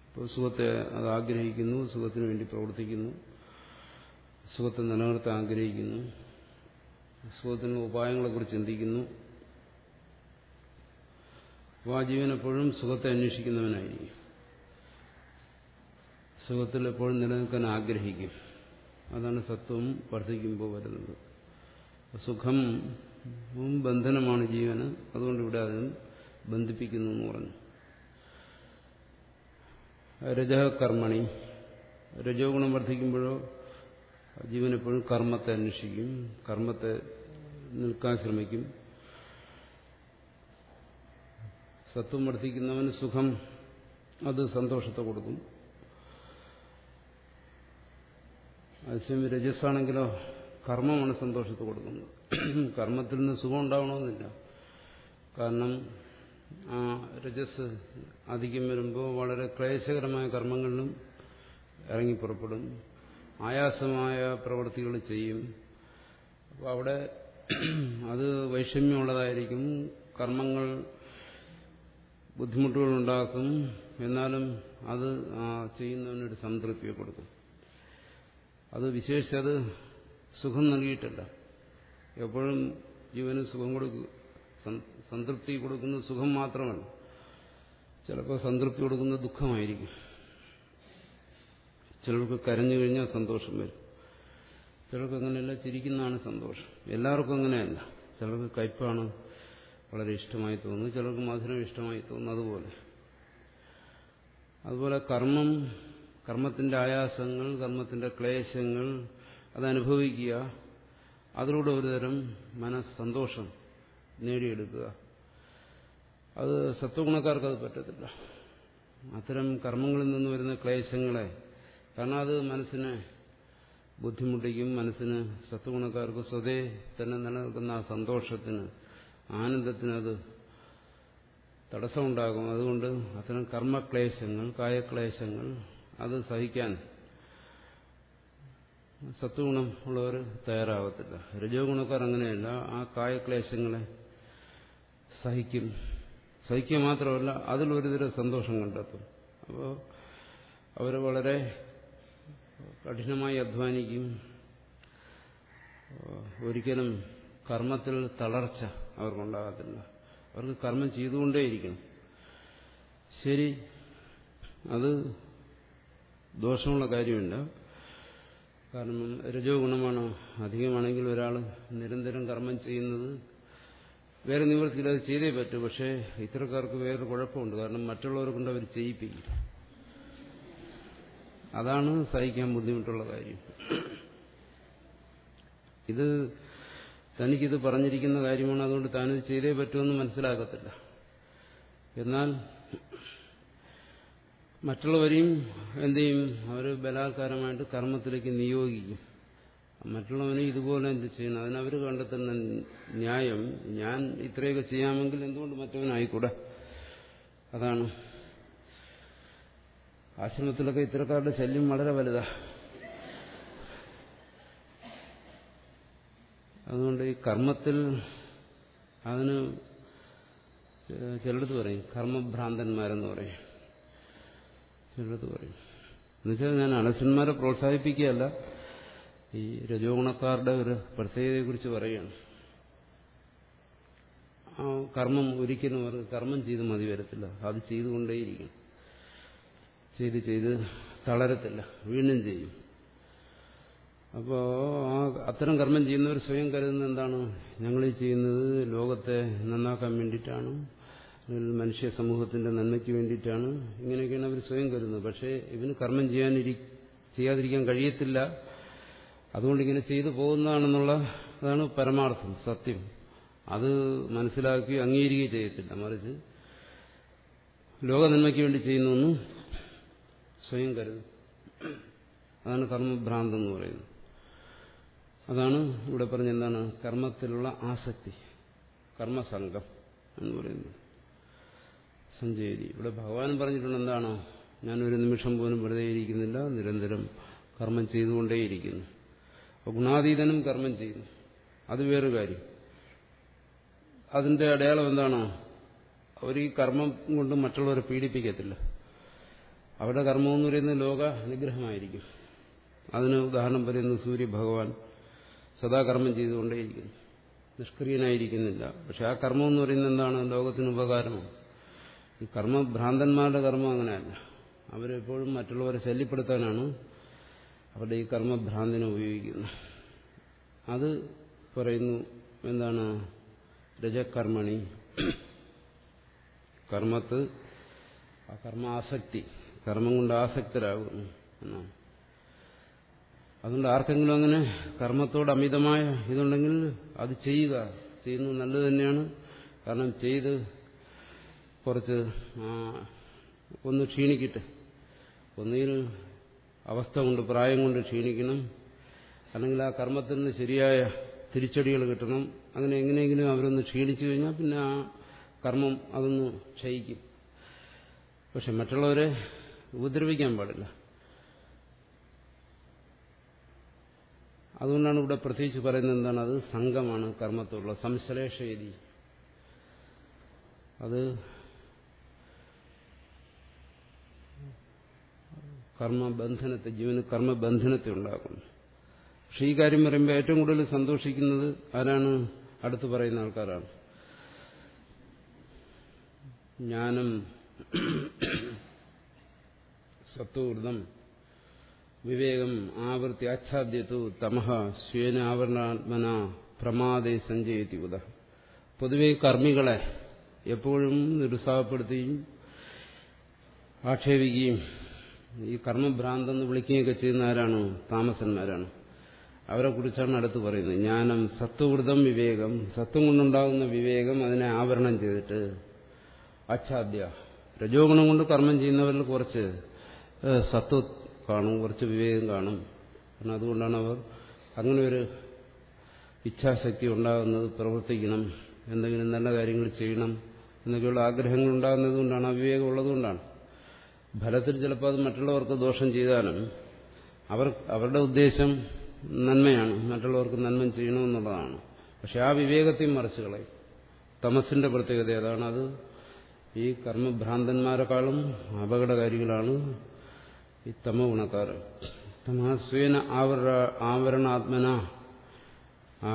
ഇപ്പോൾ സുഖത്തെ അത് ആഗ്രഹിക്കുന്നു സുഖത്തിന് വേണ്ടി പ്രവർത്തിക്കുന്നു സുഖത്തെ നിലനിർത്താൻ ആഗ്രഹിക്കുന്നു സുഖത്തിനുള്ള ഉപായങ്ങളെക്കുറിച്ച് ചിന്തിക്കുന്നു അപ്പോൾ ആ ജീവൻ എപ്പോഴും സുഖത്തെ അന്വേഷിക്കുന്നവനായിരിക്കും സുഖത്തിൽ എപ്പോഴും നിലനിൽക്കാൻ ആഗ്രഹിക്കും അതാണ് സത്വം വർദ്ധിക്കുമ്പോൾ വരുന്നത് സുഖം ബന്ധനമാണ് ജീവന് അതുകൊണ്ട് ഇവിടെ അതിനും ബന്ധിപ്പിക്കുന്നു എന്ന് പറഞ്ഞു രജകർമ്മണി രജോ ഗുണം വർദ്ധിക്കുമ്പോഴോ ജീവൻ എപ്പോഴും കർമ്മത്തെ അന്വേഷിക്കും കർമ്മത്തെ നിൽക്കാൻ ശ്രമിക്കും സത്വം വർദ്ധിക്കുന്നവന് സുഖം അത് സന്തോഷത്തെ കൊടുക്കും അതേസമയം രജസ്സാണെങ്കിലോ കർമ്മമാണ് സന്തോഷത്തെ കൊടുക്കുന്നത് കർമ്മത്തിൽ നിന്ന് സുഖം ഉണ്ടാവണമെന്നില്ല കാരണം ആ രജസ് അധികം വരുമ്പോൾ വളരെ ക്ലേശകരമായ കർമ്മങ്ങളിലും ഇറങ്ങി പുറപ്പെടും ആയാസമായ പ്രവൃത്തികൾ ചെയ്യും അപ്പോൾ അവിടെ അത് വൈഷമ്യമുള്ളതായിരിക്കും കർമ്മങ്ങൾ ബുദ്ധിമുട്ടുകളുണ്ടാക്കും എന്നാലും അത് ആ ചെയ്യുന്നവനൊരു സംതൃപ്തിയെ കൊടുക്കും അത് വിശേഷിച്ചത് സുഖം നൽകിയിട്ടല്ല എപ്പോഴും ജീവന് സുഖം കൊടുക്കുക സംതൃപ്തി കൊടുക്കുന്നത് സുഖം മാത്രമല്ല ചിലപ്പോൾ സംതൃപ്തി കൊടുക്കുന്നത് ദുഃഖമായിരിക്കും ചിലർക്ക് കരഞ്ഞു കഴിഞ്ഞാൽ സന്തോഷം വരും ചിലർക്ക് അങ്ങനെയല്ല ചിരിക്കുന്നതാണ് സന്തോഷം എല്ലാവർക്കും അങ്ങനെയല്ല ചിലർക്ക് കയ്പാണ് വളരെ ഇഷ്ടമായി തോന്നുന്നു ചിലർക്ക് മധുരം ഇഷ്ടമായി തോന്നുന്നു അതുപോലെ അതുപോലെ കർമ്മം കർമ്മത്തിന്റെ ആയാസങ്ങൾ കർമ്മത്തിന്റെ ക്ലേശങ്ങൾ അതനുഭവിക്കുക അതിലൂടെ ഒരുതരം മനസ്സന്തോഷം നേടിയെടുക്കുക അത് സത്വഗുണക്കാർക്ക് അത് പറ്റത്തില്ല അത്തരം കർമ്മങ്ങളിൽ നിന്ന് വരുന്ന ക്ലേശങ്ങളെ കാരണം അത് മനസ്സിനെ ബുദ്ധിമുട്ടിക്കും മനസ്സിന് സത്വഗുണക്കാർക്ക് സ്വതേ തന്നെ നിലനിൽക്കുന്ന ആ സന്തോഷത്തിന് ആനന്ദത്തിന് അത് തടസ്സമുണ്ടാകും അതുകൊണ്ട് അത്തരം കർമ്മക്ലേശങ്ങൾ കായക്ലേശങ്ങൾ അത് സഹിക്കാൻ സത്വഗുണം ഉള്ളവർ തയ്യാറാവത്തില്ല രജോ ഗുണക്കാർ അങ്ങനെയല്ല ആ കായക്ലേശങ്ങളെ സഹിക്കും സഹിക്കുക മാത്രമല്ല അതിലൊരുതരം സന്തോഷം കണ്ടെത്തും അപ്പോൾ അവർ വളരെ കഠിനമായി അധ്വാനിക്കും ഒരിക്കലും കർമ്മത്തിൽ തളർച്ച അവർക്കുണ്ടാകത്തില്ല അവർക്ക് കർമ്മം ചെയ്തുകൊണ്ടേയിരിക്കണം ശരി അത് ദോഷമുള്ള കാര്യമില്ല കാരണം രജോ ഗുണമാണ് അധികമാണെങ്കിൽ ഒരാൾ നിരന്തരം കർമ്മം ചെയ്യുന്നത് വേറെ നിവൃത്തിയിൽ അത് ചെയ്തേ പറ്റൂ പക്ഷേ ഇത്തരക്കാർക്ക് വേറൊരു കുഴപ്പമുണ്ട് കാരണം മറ്റുള്ളവരെ കൊണ്ട് അവർ ചെയ്യിപ്പിക്കും അതാണ് സഹിക്കാൻ ബുദ്ധിമുട്ടുള്ള കാര്യം ഇത് തനിക്കിത് പറഞ്ഞിരിക്കുന്ന കാര്യമാണ് അതുകൊണ്ട് താനിത് ചെയ്തേ പറ്റുമെന്ന് മനസ്സിലാക്കത്തില്ല എന്നാൽ മറ്റുള്ളവരെയും എന്ത് ചെയ്യും അവർ ബലാത്കാരമായിട്ട് കർമ്മത്തിലേക്ക് നിയോഗിക്കും മറ്റുള്ളവനെ ഇതുപോലെ എന്ത് ചെയ്യണം അതിനവർ കണ്ടെത്തുന്ന ന്യായം ഞാൻ ഇത്രയൊക്കെ ചെയ്യാമെങ്കിൽ എന്തുകൊണ്ട് മറ്റവനായിക്കൂടെ അതാണ് ആശ്രമത്തിലൊക്കെ ഇത്തരക്കാരുടെ ശല്യം വളരെ വലുതാ അതുകൊണ്ട് ഈ കർമ്മത്തിൽ അതിന് ചിലടത്ത് പറയും കർമ്മഭ്രാന്തന്മാരെന്ന് പറയും ചിലടത്ത് പറയും എന്നുവെച്ചാൽ ഞാൻ അലസന്മാരെ പ്രോത്സാഹിപ്പിക്കുകയല്ല ഈ രജോഗുണക്കാരുടെ ഒരു പ്രത്യേകതയെക്കുറിച്ച് പറയുകയാണ് ആ കർമ്മം ഒരിക്കലും അവർക്ക് കർമ്മം ചെയ്ത് മതി വരത്തില്ല അത് ചെയ്തുകൊണ്ടേയിരിക്കും ചെയ്ത് ചെയ്ത് തളരത്തില്ല വീണ്ടും ചെയ്യും അപ്പോൾ ആ അത്തരം കർമ്മം ചെയ്യുന്നവർ സ്വയം കരുതുന്നത് എന്താണ് ഞങ്ങൾ ഈ ചെയ്യുന്നത് ലോകത്തെ നന്നാക്കാൻ വേണ്ടിയിട്ടാണ് അല്ലെങ്കിൽ മനുഷ്യ സമൂഹത്തിന്റെ നന്മയ്ക്ക് വേണ്ടിയിട്ടാണ് ഇങ്ങനെയൊക്കെയാണ് അവർ സ്വയം കരുതുന്നത് പക്ഷേ ഇവന് കർമ്മം ചെയ്യാനിരി ചെയ്യാതിരിക്കാൻ കഴിയത്തില്ല അതുകൊണ്ട് ഇങ്ങനെ ചെയ്തു പോകുന്നതാണെന്നുള്ള അതാണ് പരമാർത്ഥം സത്യം അത് മനസ്സിലാക്കി അംഗീകരിക്കുകയും ചെയ്യത്തില്ല മറിച്ച് ലോക നന്മയ്ക്ക് വേണ്ടി ചെയ്യുന്നൊന്നും സ്വയം കരുതും അതാണ് കർമ്മഭ്രാന്ത് എന്ന് പറയുന്നത് അതാണ് ഇവിടെ പറഞ്ഞ എന്താണ് കർമ്മത്തിലുള്ള ആസക്തി കർമ്മസംഘം എന്ന് പറയുന്നത് സഞ്ചേരി ഇവിടെ ഭഗവാൻ പറഞ്ഞിട്ടുണ്ട് എന്താണോ ഞാനൊരു നിമിഷം പോലും വെറുതെ ഇരിക്കുന്നില്ല നിരന്തരം കർമ്മം ചെയ്തുകൊണ്ടേയിരിക്കുന്നു അപ്പോൾ ഗുണാതീതനും കർമ്മം ചെയ്യുന്നു അത് വേറൊരു കാര്യം അതിന്റെ അടയാളം എന്താണോ അവർ ഈ കർമ്മം കൊണ്ട് മറ്റുള്ളവരെ പീഡിപ്പിക്കത്തില്ല അവരുടെ കർമ്മം എന്ന് പറയുന്നത് ലോക നിഗ്രഹമായിരിക്കും അതിന് ഉദാഹരണം പറയുന്നത് സൂര്യഭഗവാൻ സദാ കർമ്മം ചെയ്തുകൊണ്ടേയിരിക്കുന്നു നിഷ്ക്രിയനായിരിക്കുന്നില്ല പക്ഷെ ആ കർമ്മം എന്ന് പറയുന്നത് എന്താണ് ലോകത്തിന് ഉപകാരമാണ് ഈ കർമ്മഭ്രാന്തന്മാരുടെ കർമ്മം അങ്ങനെയല്ല അവരെപ്പോഴും മറ്റുള്ളവരെ ശല്യപ്പെടുത്താനാണ് അവരുടെ ഈ കർമ്മഭ്രാന്തിനെ ഉപയോഗിക്കുന്നത് അത് പറയുന്നു എന്താണ് രജകർമ്മണി കർമ്മത്ത് ആ കർമാസക്തി കർമ്മം കൊണ്ട് ആസക്തരാകുന്നു എന്നാണ് അതുകൊണ്ട് ആർക്കെങ്കിലും അങ്ങനെ കർമ്മത്തോട് അമിതമായ ഇതുണ്ടെങ്കിൽ അത് ചെയ്യുക ചെയ്യുന്നത് നല്ലത് തന്നെയാണ് കാരണം ചെയ്ത് കുറച്ച് ഒന്ന് ക്ഷീണിക്കട്ടെ ഒന്നുകിൽ അവസ്ഥ കൊണ്ട് പ്രായം കൊണ്ട് ക്ഷീണിക്കണം അല്ലെങ്കിൽ ആ കർമ്മത്തിന് ശരിയായ തിരിച്ചടികൾ കിട്ടണം അങ്ങനെ എങ്ങനെയെങ്കിലും അവരൊന്ന് ക്ഷീണിച്ചു കഴിഞ്ഞാൽ പിന്നെ ആ കർമ്മം അതൊന്ന് ക്ഷയിക്കും പക്ഷെ മറ്റുള്ളവരെ ഉപദ്രവിക്കാൻ പാടില്ല അതുകൊണ്ടാണ് ഇവിടെ പ്രത്യേകിച്ച് പറയുന്നത് എന്താണ് അത് സംഘമാണ് കർമ്മത്തോടുള്ള സംശ്ലേഷയതി അത് കർമ്മബന്ധനത്തെ ജീവന് കർമ്മബന്ധനത്തെ ഉണ്ടാക്കുന്നു പക്ഷെ ഈ കാര്യം പറയുമ്പോൾ ഏറ്റവും കൂടുതൽ സന്തോഷിക്കുന്നത് ആരാണ് അടുത്ത് പറയുന്ന ആൾക്കാരാണ് ജ്ഞാനം സത്വവൃതം വിവേകം ആവൃത്തി ആച്ഛാദ്യത്തു തമഹ സ്വേന ആവരണാത്മന പ്രമാദേ സഞ്ചയത്തി ഉദ പൊതുവെ കർമ്മികളെ എപ്പോഴും നിരുത്സാഹപ്പെടുത്തുകയും ആക്ഷേപിക്കുകയും ഈ കർമ്മഭ്രാന്തെന്ന് വിളിക്കുകയൊക്കെ ചെയ്യുന്ന ആരാണ് താമസന്മാരാണ് അവരെ കുറിച്ചാണ് അടുത്ത് പറയുന്നത് ജ്ഞാനം സത്വവൃതം വിവേകം സത്വം കൊണ്ടുണ്ടാകുന്ന വിവേകം അതിനെ ആവരണം ചെയ്തിട്ട് ആച്ഛാദ്യ രജോ ഗുണം കൊണ്ട് കർമ്മം ചെയ്യുന്നവരിൽ കുറച്ച് സത്വ കാണും കുറച്ച് വിവേകം കാണും കാരണം അതുകൊണ്ടാണ് അവർ അങ്ങനെ ഒരു ഇച്ഛാശക്തി ഉണ്ടാകുന്നത് പ്രവർത്തിക്കണം എന്തെങ്കിലും നല്ല കാര്യങ്ങൾ ചെയ്യണം എന്നൊക്കെയുള്ള ആഗ്രഹങ്ങൾ ഉണ്ടാകുന്നത് കൊണ്ടാണ് അവിവേകം ഉള്ളതുകൊണ്ടാണ് ഫലത്തിൽ ചിലപ്പോൾ അത് മറ്റുള്ളവർക്ക് ദോഷം ചെയ്താലും അവർ അവരുടെ ഉദ്ദേശം നന്മയാണ് മറ്റുള്ളവർക്ക് നന്മ ചെയ്യണമെന്നുള്ളതാണ് പക്ഷെ ആ വിവേകത്തെയും മറിച്ച് കളയും തമസിന്റെ പ്രത്യേകത അതാണ് അത് ഈ കർമ്മഭ്രാന്തന്മാരെക്കാളും അപകടകാരികളാണ് ഈ തമ ഗുണക്കാർ തമസ്വേന ആവര ആവരണാത്മന ആ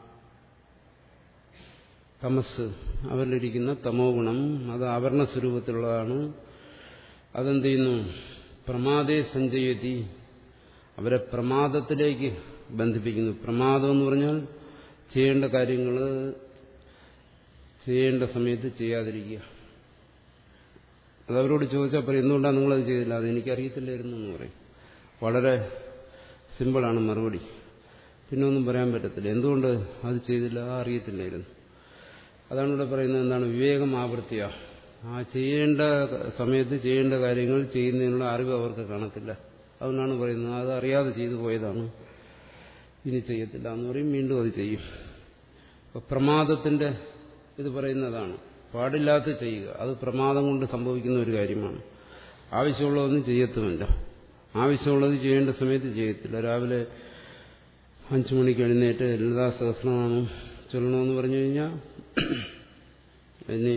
തമസ് അവരിലിരിക്കുന്ന തമോ ഗുണം അത് ആവരണ സ്വരൂപത്തിലുള്ളതാണ് അതെന്ത് ചെയ്യുന്നു പ്രമാദേ സഞ്ചയതി അവരെ പ്രമാദത്തിലേക്ക് ബന്ധിപ്പിക്കുന്നു പ്രമാദം എന്ന് പറഞ്ഞാൽ ചെയ്യേണ്ട കാര്യങ്ങൾ ചെയ്യേണ്ട സമയത്ത് ചെയ്യാതിരിക്കുക അതവരോട് ചോദിച്ചാൽ പറയും എന്തുകൊണ്ടാണ് നിങ്ങളത് ചെയ്തില്ല അത് എനിക്കറിയത്തില്ലായിരുന്നു എന്ന് പറയും വളരെ സിമ്പിളാണ് മറുപടി പിന്നെ ഒന്നും പറയാൻ പറ്റത്തില്ല എന്തുകൊണ്ട് അത് ചെയ്തില്ല അറിയത്തില്ലായിരുന്നു അതാണ് ഇവിടെ പറയുന്നത് എന്താണ് വിവേകം ആവൃത്തിയ ആ ചെയ്യേണ്ട സമയത്ത് ചെയ്യേണ്ട കാര്യങ്ങൾ ചെയ്യുന്നതിനുള്ള അറിവ് അവർക്ക് കാണത്തില്ല അതുകൊണ്ടാണ് പറയുന്നത് അത് അറിയാതെ ചെയ്തു പോയതാണ് ഇനി ചെയ്യത്തില്ല എന്ന് പറയും വീണ്ടും അത് ചെയ്യും അപ്പൊ പ്രമാദത്തിന്റെ ഇത് പറയുന്നതാണ് പാടില്ലാത്ത ചെയ്യുക അത് പ്രമാദം കൊണ്ട് സംഭവിക്കുന്ന ഒരു കാര്യമാണ് ആവശ്യമുള്ളതൊന്നും ചെയ്യത്തുമില്ല ആവശ്യമുള്ളത് ചെയ്യേണ്ട സമയത്ത് ചെയ്യത്തില്ല രാവിലെ അഞ്ചു മണിക്ക് എഴുന്നേറ്റ് ലളിതാ സഹസ്രനാമം ചൊല്ലണമെന്ന് പറഞ്ഞു കഴിഞ്ഞാൽ ഇനി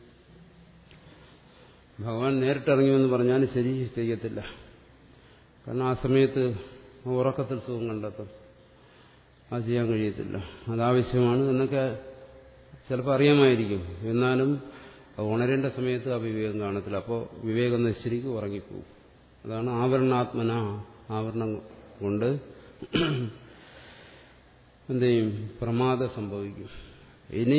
ഭഗവാൻ നേരിട്ടിറങ്ങിയെന്ന് പറഞ്ഞാൽ ശരി ചെയ്യത്തില്ല കാരണം ആ സമയത്ത് ഉറക്കത്തിൽ സുഖം കണ്ടെത്തും അത് ചെയ്യാൻ കഴിയത്തില്ല അതാവശ്യമാണ് എന്നൊക്കെ ചിലപ്പോൾ അറിയാമായിരിക്കും എന്നാലും ഉണരേണ്ട സമയത്ത് ആ വിവേകം കാണത്തില്ല അപ്പോൾ വിവേകം നശിച്ചിരിക്കും ഉറങ്ങിപ്പോവും അതാണ് ആവരണാത്മന ആവരണം കൊണ്ട് എന്ത് ചെയ്യും പ്രമാദം സംഭവിക്കും ഇനി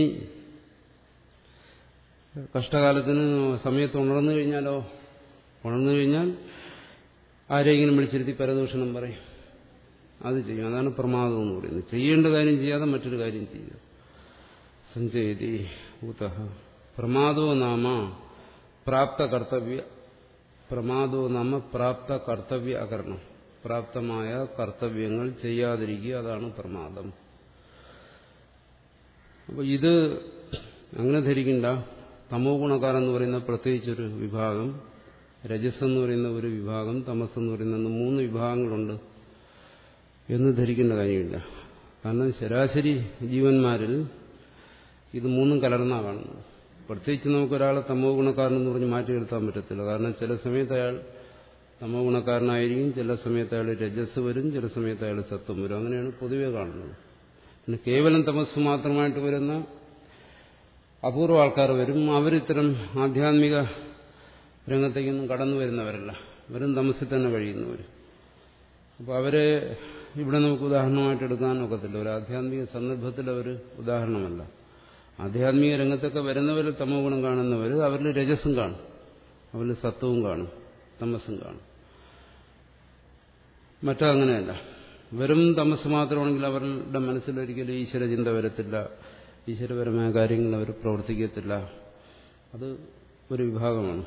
കഷ്ടകാലത്തിന് സമയത്ത് ഉണർന്നു കഴിഞ്ഞാലോ ഉണർന്നു കഴിഞ്ഞാൽ ആരെങ്കിലും വിളിച്ചിരുത്തി പരദൂഷണം പറയും അത് ചെയ്യും അതാണ് പ്രമാദം എന്ന് പറയുന്നത് ചെയ്യേണ്ട കാര്യം ചെയ്യാതെ മറ്റൊരു കാര്യം ചെയ്യുക സഞ്ചയതി ഊത പ്രമാദോ നാമ പ്രാപ്ത കർത്തവ്യ പ്രമാദോ നാമ പ്രാപ്ത കർത്തവ്യ അകരണം പ്രാപ്തമായ കർത്തവ്യങ്ങൾ ചെയ്യാതിരിക്കുക അതാണ് പ്രമാദം അപ്പൊ ഇത് അങ്ങനെ ധരിക്കണ്ട തമോ ഗുണക്കാരെന്ന് പറയുന്ന പ്രത്യേകിച്ചൊരു വിഭാഗം രജസ് എന്ന് പറയുന്ന ഒരു വിഭാഗം തമസ് എന്ന് പറയുന്ന മൂന്ന് വിഭാഗങ്ങളുണ്ട് എന്ന് ധരിക്കേണ്ട കാര്യമില്ല കാരണം ശരാശരി ജീവന്മാരിൽ ഇത് മൂന്നും കലർന്നാ കാണുന്നത് പ്രത്യേകിച്ച് നമുക്കൊരാളെ തമോ ഗുണക്കാരനെന്ന് പറഞ്ഞ് മാറ്റിയെടുത്താൻ പറ്റത്തില്ല കാരണം ചില സമയത്ത് അയാൾ തമോ ഗുണക്കാരനായിരിക്കും ചില സമയത്ത് അയാൾ രജസ് വരും ചില സമയത്ത് അയാൾ സത്വം വരും അങ്ങനെയാണ് പൊതുവെ കാണുന്നത് പിന്നെ കേവലം തമസ് മാത്രമായിട്ട് വരുന്ന അപൂർവ ആൾക്കാർ വരും അവരിത്തരം ആധ്യാത്മിക രംഗത്തേക്കൊന്നും കടന്നു വരുന്നവരല്ല വെറും തമസിൽ തന്നെ കഴിയുന്നവർ അപ്പോൾ അവരെ ഇവിടെ നമുക്ക് ഉദാഹരണമായിട്ട് എടുക്കാൻ ഒക്കത്തില്ല ഒരു ആധ്യാത്മിക സന്ദർഭത്തിൽ അവർ ഉദാഹരണമല്ല ആധ്യാത്മിക രംഗത്തൊക്കെ വരുന്നവരിൽ തമോ ഗുണം കാണുന്നവർ അവരിൽ രജസ്സും കാണും അവരിൽ സത്വവും കാണും തമസ്സും കാണും മറ്റങ്ങനെയല്ല വെറും തമസ് മാത്രമാണെങ്കിൽ അവരുടെ മനസ്സിൽ ഒരിക്കലും ഈശ്വരചിന്ത വരത്തില്ല ഈശ്വരപരമായ കാര്യങ്ങൾ അവർ പ്രവർത്തിക്കത്തില്ല അത് ഒരു വിഭാഗമാണ്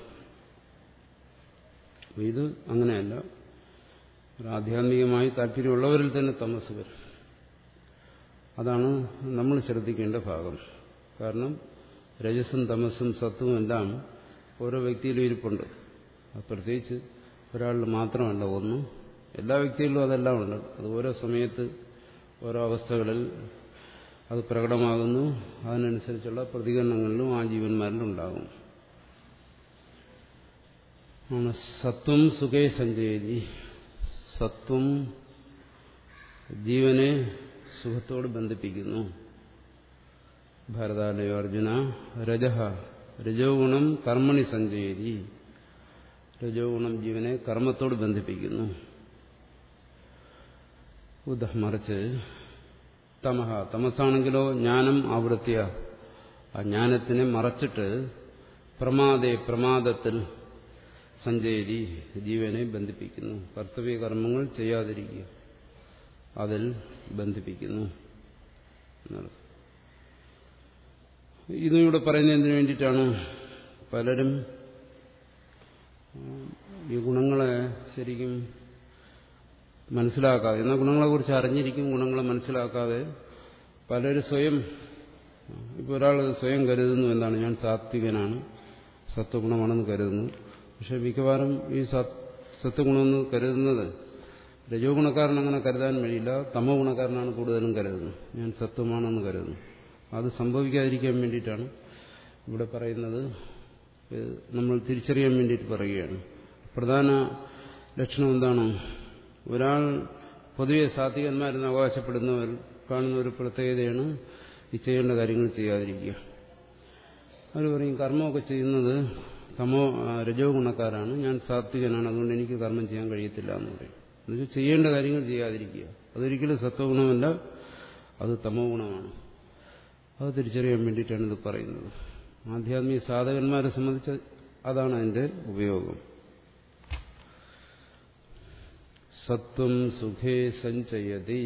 ഇത് അങ്ങനെയല്ല ഒരു ആധ്യാത്മികമായി താല്പര്യമുള്ളവരിൽ തന്നെ തമസ് വരും അതാണ് നമ്മൾ ശ്രദ്ധിക്കേണ്ട ഭാഗം കാരണം രജസും തമസും സത്വവും എല്ലാം ഓരോ വ്യക്തിയിലും ഇരിപ്പുണ്ട് അത് പ്രത്യേകിച്ച് ഒരാളിൽ മാത്രമല്ല ഒന്ന് എല്ലാ വ്യക്തികളിലും അതെല്ലാം ഉണ്ട് അത് ഓരോ സമയത്ത് ഓരോ അവസ്ഥകളിൽ അത് പ്രകടമാകുന്നു അതിനനുസരിച്ചുള്ള പ്രതികരണങ്ങളിലും ആ ജീവന്മാരിലും ഉണ്ടാകും ആണ് സത്വം സുഖേ സഞ്ചയതി സത്വം ജീവനെ സുഖത്തോട് ബന്ധിപ്പിക്കുന്നു ഭാരതാലയോ അർജുന രജഹ രജോ ഗുണം കർമ്മണി സഞ്ചയതി രജോ ഗുണം ജീവനെ കർമ്മത്തോട് ബന്ധിപ്പിക്കുന്നു ഉദ മറിച്ച് തമഹ തമസാണെങ്കിലോ ജ്ഞാനം ആവൃത്തിയ ആ ജ്ഞാനത്തിനെ മറച്ചിട്ട് പ്രമാദേ പ്രമാദത്തിൽ സഞ്ചയതി ജീവനെ ബന്ധിപ്പിക്കുന്നു കർത്തവ്യ കർമ്മങ്ങൾ ചെയ്യാതിരിക്കുക അതിൽ ബന്ധിപ്പിക്കുന്നു ഇതും ഇവിടെ പറയുന്നതിന് വേണ്ടിയിട്ടാണ് പലരും ഈ ഗുണങ്ങളെ ശരിക്കും മനസ്സിലാക്കാതെ എന്നാൽ ഗുണങ്ങളെക്കുറിച്ച് അറിഞ്ഞിരിക്കും ഗുണങ്ങളെ മനസ്സിലാക്കാതെ പലരും സ്വയം ഇപ്പോൾ ഒരാൾ സ്വയം കരുതുന്നു എന്താണ് ഞാൻ സാത്വികനാണ് സത്വഗുണമാണെന്ന് കരുതുന്നു പക്ഷെ മിക്കവാറും ഈ സത്വഗുണമെന്ന് കരുതുന്നത് രജോ ഗുണക്കാരൻ അങ്ങനെ കരുതാൻ വഴിയില്ല തമോ ഗുണക്കാരനാണ് കൂടുതലും കരുതുന്നത് ഞാൻ സത്വമാണെന്ന് കരുതുന്നു അത് സംഭവിക്കാതിരിക്കാൻ വേണ്ടിയിട്ടാണ് ഇവിടെ പറയുന്നത് നമ്മൾ തിരിച്ചറിയാൻ വേണ്ടിയിട്ട് പറയുകയാണ് പ്രധാന ലക്ഷണം എന്താണ് ഒരാൾ പൊതുവെ സാത്വികന്മാരെന്ന് അവകാശപ്പെടുന്നവർ കാണുന്ന ഒരു പ്രത്യേകതയാണ് ഈ ചെയ്യേണ്ട കാര്യങ്ങൾ ചെയ്യാതിരിക്കുക അവർ പറയും കർമ്മമൊക്കെ ചെയ്യുന്നത് തമോ രജോ ഗുണക്കാരാണ് ഞാൻ സാത്വികനാണ് അതുകൊണ്ട് എനിക്ക് കർമ്മം ചെയ്യാൻ കഴിയത്തില്ല എന്ന് പറയും എന്നുവെച്ചാൽ ചെയ്യേണ്ട കാര്യങ്ങൾ ചെയ്യാതിരിക്കുക അതൊരിക്കലും സത്വഗുണമല്ല അത് തമോ ഗുണമാണ് അത് തിരിച്ചറിയാൻ വേണ്ടിയിട്ടാണ് ഇത് പറയുന്നത് ആധ്യാത്മിക സാധകന്മാരെ സംബന്ധിച്ച് അതാണ് അതിന്റെ ഉപയോഗം സത്വം സുഖേ സഞ്ചയതി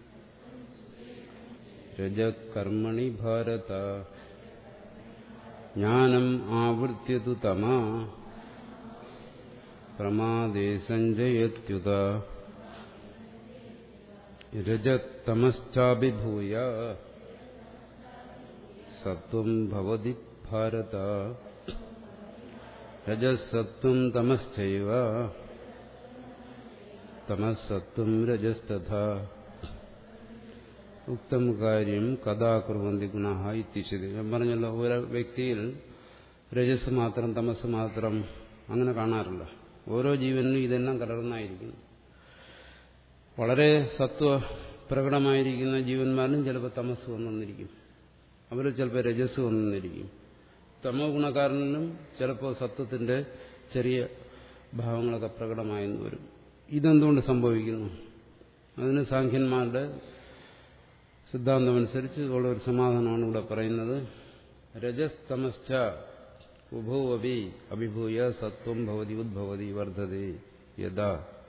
രജകർമ്മണി ഭാരത ജ്ഞാനം ആവൃത്യതു തമ പ്രമാദേ സഞ്ജയത്യുത രജതമശ്ചാഭിഭൂയ സത്വം ഭവതി ഭാരത രജസത്വം തമശ്ചൈവ തമസത്വം രജസ്തഥ ഉക്തം കാര്യം കഥാ കുറുവന്തി ഗുണ ഇത്തിച്ചത് ഞാൻ പറഞ്ഞല്ലോ ഓരോ വ്യക്തിയിൽ രജസ് മാത്രം തമസ് മാത്രം അങ്ങനെ കാണാറില്ല ഓരോ ജീവനിലും ഇതെല്ലാം കലർന്നായിരിക്കുന്നു വളരെ സത്വ പ്രകടമായിരിക്കുന്ന ജീവന്മാരിലും ചിലപ്പോൾ തമസ് വന്നെന്നിരിക്കും അവരിൽ ചിലപ്പോൾ രജസ് വന്നെന്നിരിക്കും തമോ ഗുണക്കാരനിലും ചിലപ്പോൾ സത്വത്തിന്റെ ചെറിയ ഭാവങ്ങളൊക്കെ പ്രകടമായെന്ന് വരും ഇതെന്തുകൊണ്ട് സംഭവിക്കുന്നു അതിന് സാഖ്യന്മാരുടെ സിദ്ധാന്തമനുസരിച്ച് ഉള്ള ഒരു സമാധാനമാണ് ഇവിടെ പറയുന്നത് രജസ് തമശ്ച ഉഭവപി അഭിഭൂയ സത്വം ഭവതി ഉദ്ഭവതി വർദ്ധതി യഥാ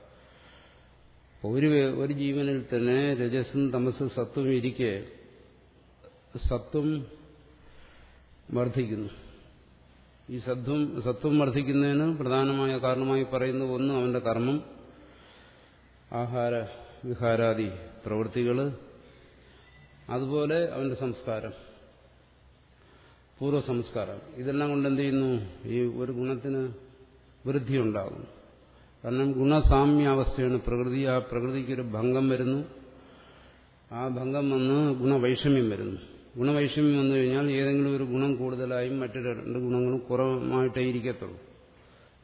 ഒരു ഒരു ജീവനിൽ തന്നെ രജസും തമസും സത്വം ഇരിക്കെ സത്വം വർദ്ധിക്കുന്നു ഈ സത്വം സത്വം വർദ്ധിക്കുന്നതിന് പ്രധാനമായ കാരണമായി പറയുന്ന ഒന്ന് അവന്റെ കർമ്മം ആഹാര വിഹാരാദി പ്രവൃത്തികൾ അതുപോലെ അവന്റെ സംസ്കാരം പൂർവ്വ സംസ്കാരം ഇതെല്ലാം കൊണ്ട് എന്ത് ചെയ്യുന്നു ഈ ഒരു ഗുണത്തിന് വൃദ്ധിയുണ്ടാകും കാരണം ഗുണസാമ്യാവസ്ഥയാണ് പ്രകൃതി ആ പ്രകൃതിക്കൊരു ഭംഗം വരുന്നു ആ ഭംഗം വന്ന് ഗുണവൈഷമ്യം വരുന്നു ഗുണവൈഷമ്യം വന്നു കഴിഞ്ഞാൽ ഏതെങ്കിലും ഒരു ഗുണം കൂടുതലായും മറ്റു രണ്ട് ഗുണങ്ങളും കുറവായിട്ടേ ഇരിക്കത്തുള്ളൂ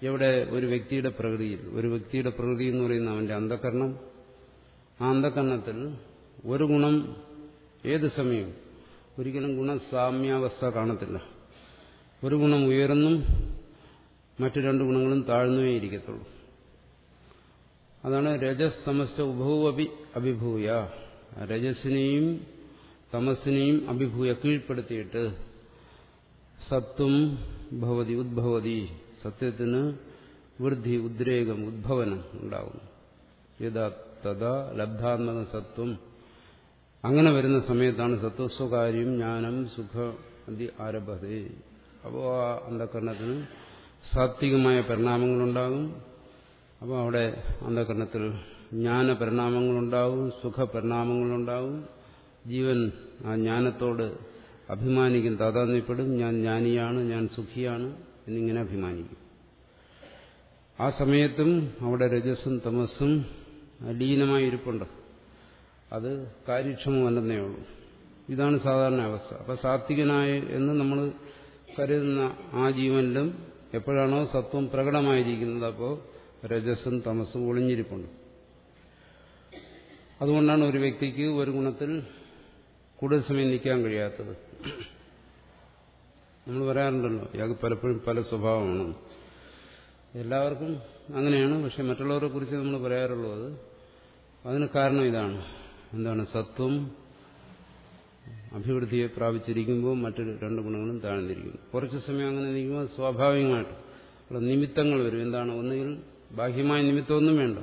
എവിടെ ഒരു വ്യക്തിയുടെ പ്രകൃതിയിൽ ഒരു വ്യക്തിയുടെ പ്രകൃതി എന്ന് പറയുന്ന അവന്റെ അന്ധകരണം ആ അന്ധകരണത്തിൽ ഒരു ഗുണം ഏത് സമയം ഒരിക്കലും ഗുണസാമ്യാവസ്ഥ കാണത്തില്ല ഒരു ഗുണം ഉയർന്നും മറ്റു രണ്ട് ഗുണങ്ങളും താഴ്ന്നുമേ ഇരിക്കത്തുള്ളൂ അതാണ് രജസ് തമസ് ഉഭവപി അഭിഭൂയ രജസിനെയും തമസിനെയും അഭിഭൂയ കീഴ്പ്പെടുത്തിയിട്ട് സത്വം ഭവതി ഉദ്ഭവതി സത്യത്തിന് വൃദ്ധി ഉദ്രേകം ഉദ്ഭവനം ഉണ്ടാകുന്നു യഥാ തഥാ ലബ്ധാത്മക സത്വം അങ്ങനെ വരുന്ന സമയത്താണ് സത്വസ്വകാര്യം ജ്ഞാനം സുഖ അതി ആരഭതേ അപ്പോൾ ആ അന്ധകരണത്തിന് സാത്വികമായ പരിണാമങ്ങളുണ്ടാകും അപ്പോൾ അവിടെ അന്ധകരണത്തിൽ ജ്ഞാന പരിണാമങ്ങളുണ്ടാകും സുഖ പരിണാമങ്ങളുണ്ടാകും ജീവൻ ആ ജ്ഞാനത്തോട് അഭിമാനിക്കും താതാത്മ്യപ്പെടും ഞാൻ ജ്ഞാനിയാണ് ഞാൻ സുഖിയാണ് എന്നിങ്ങനെ അഭിമാനിക്കും ആ സമയത്തും അവിടെ രജസ്സും തമസ്സും ലീനമായി ഇരിപ്പുണ്ട് അത് കാര്യക്ഷമമല്ലെന്നേ ഉള്ളൂ ഇതാണ് സാധാരണ അവസ്ഥ അപ്പൊ സാത്വികനായ എന്ന് നമ്മൾ കരുതുന്ന ആ ജീവനിലും എപ്പോഴാണോ സത്വം പ്രകടമായിരിക്കുന്നത് അപ്പോൾ രജസ്സും തമസ്സും ഒളിഞ്ഞിരിപ്പുണ്ട് അതുകൊണ്ടാണ് ഒരു വ്യക്തിക്ക് ഒരു ഗുണത്തിൽ കൂടുതൽ സമയം നിൽക്കാൻ കഴിയാത്തത് നമ്മൾ പറയാറുണ്ടല്ലോ ഇയാൾക്ക് പലപ്പോഴും പല സ്വഭാവമാണ് എല്ലാവർക്കും അങ്ങനെയാണ് പക്ഷെ മറ്റുള്ളവരെ കുറിച്ച് നമ്മൾ പറയാറുള്ളത് അതിന് കാരണം ഇതാണ് എന്താണ് സത്വം അഭിവൃദ്ധിയെ പ്രാപിച്ചിരിക്കുമ്പോൾ മറ്റൊരു രണ്ട് ഗുണങ്ങളും താഴ്ന്നിരിക്കുന്നു കുറച്ച് സമയം അങ്ങനെ നിൽക്കുമ്പോൾ സ്വാഭാവികമായിട്ട് അവിടെ നിമിത്തങ്ങൾ വരും എന്താണ് ഒന്നുകിൽ ബാഹ്യമായ നിമിത്തമൊന്നും വേണ്ട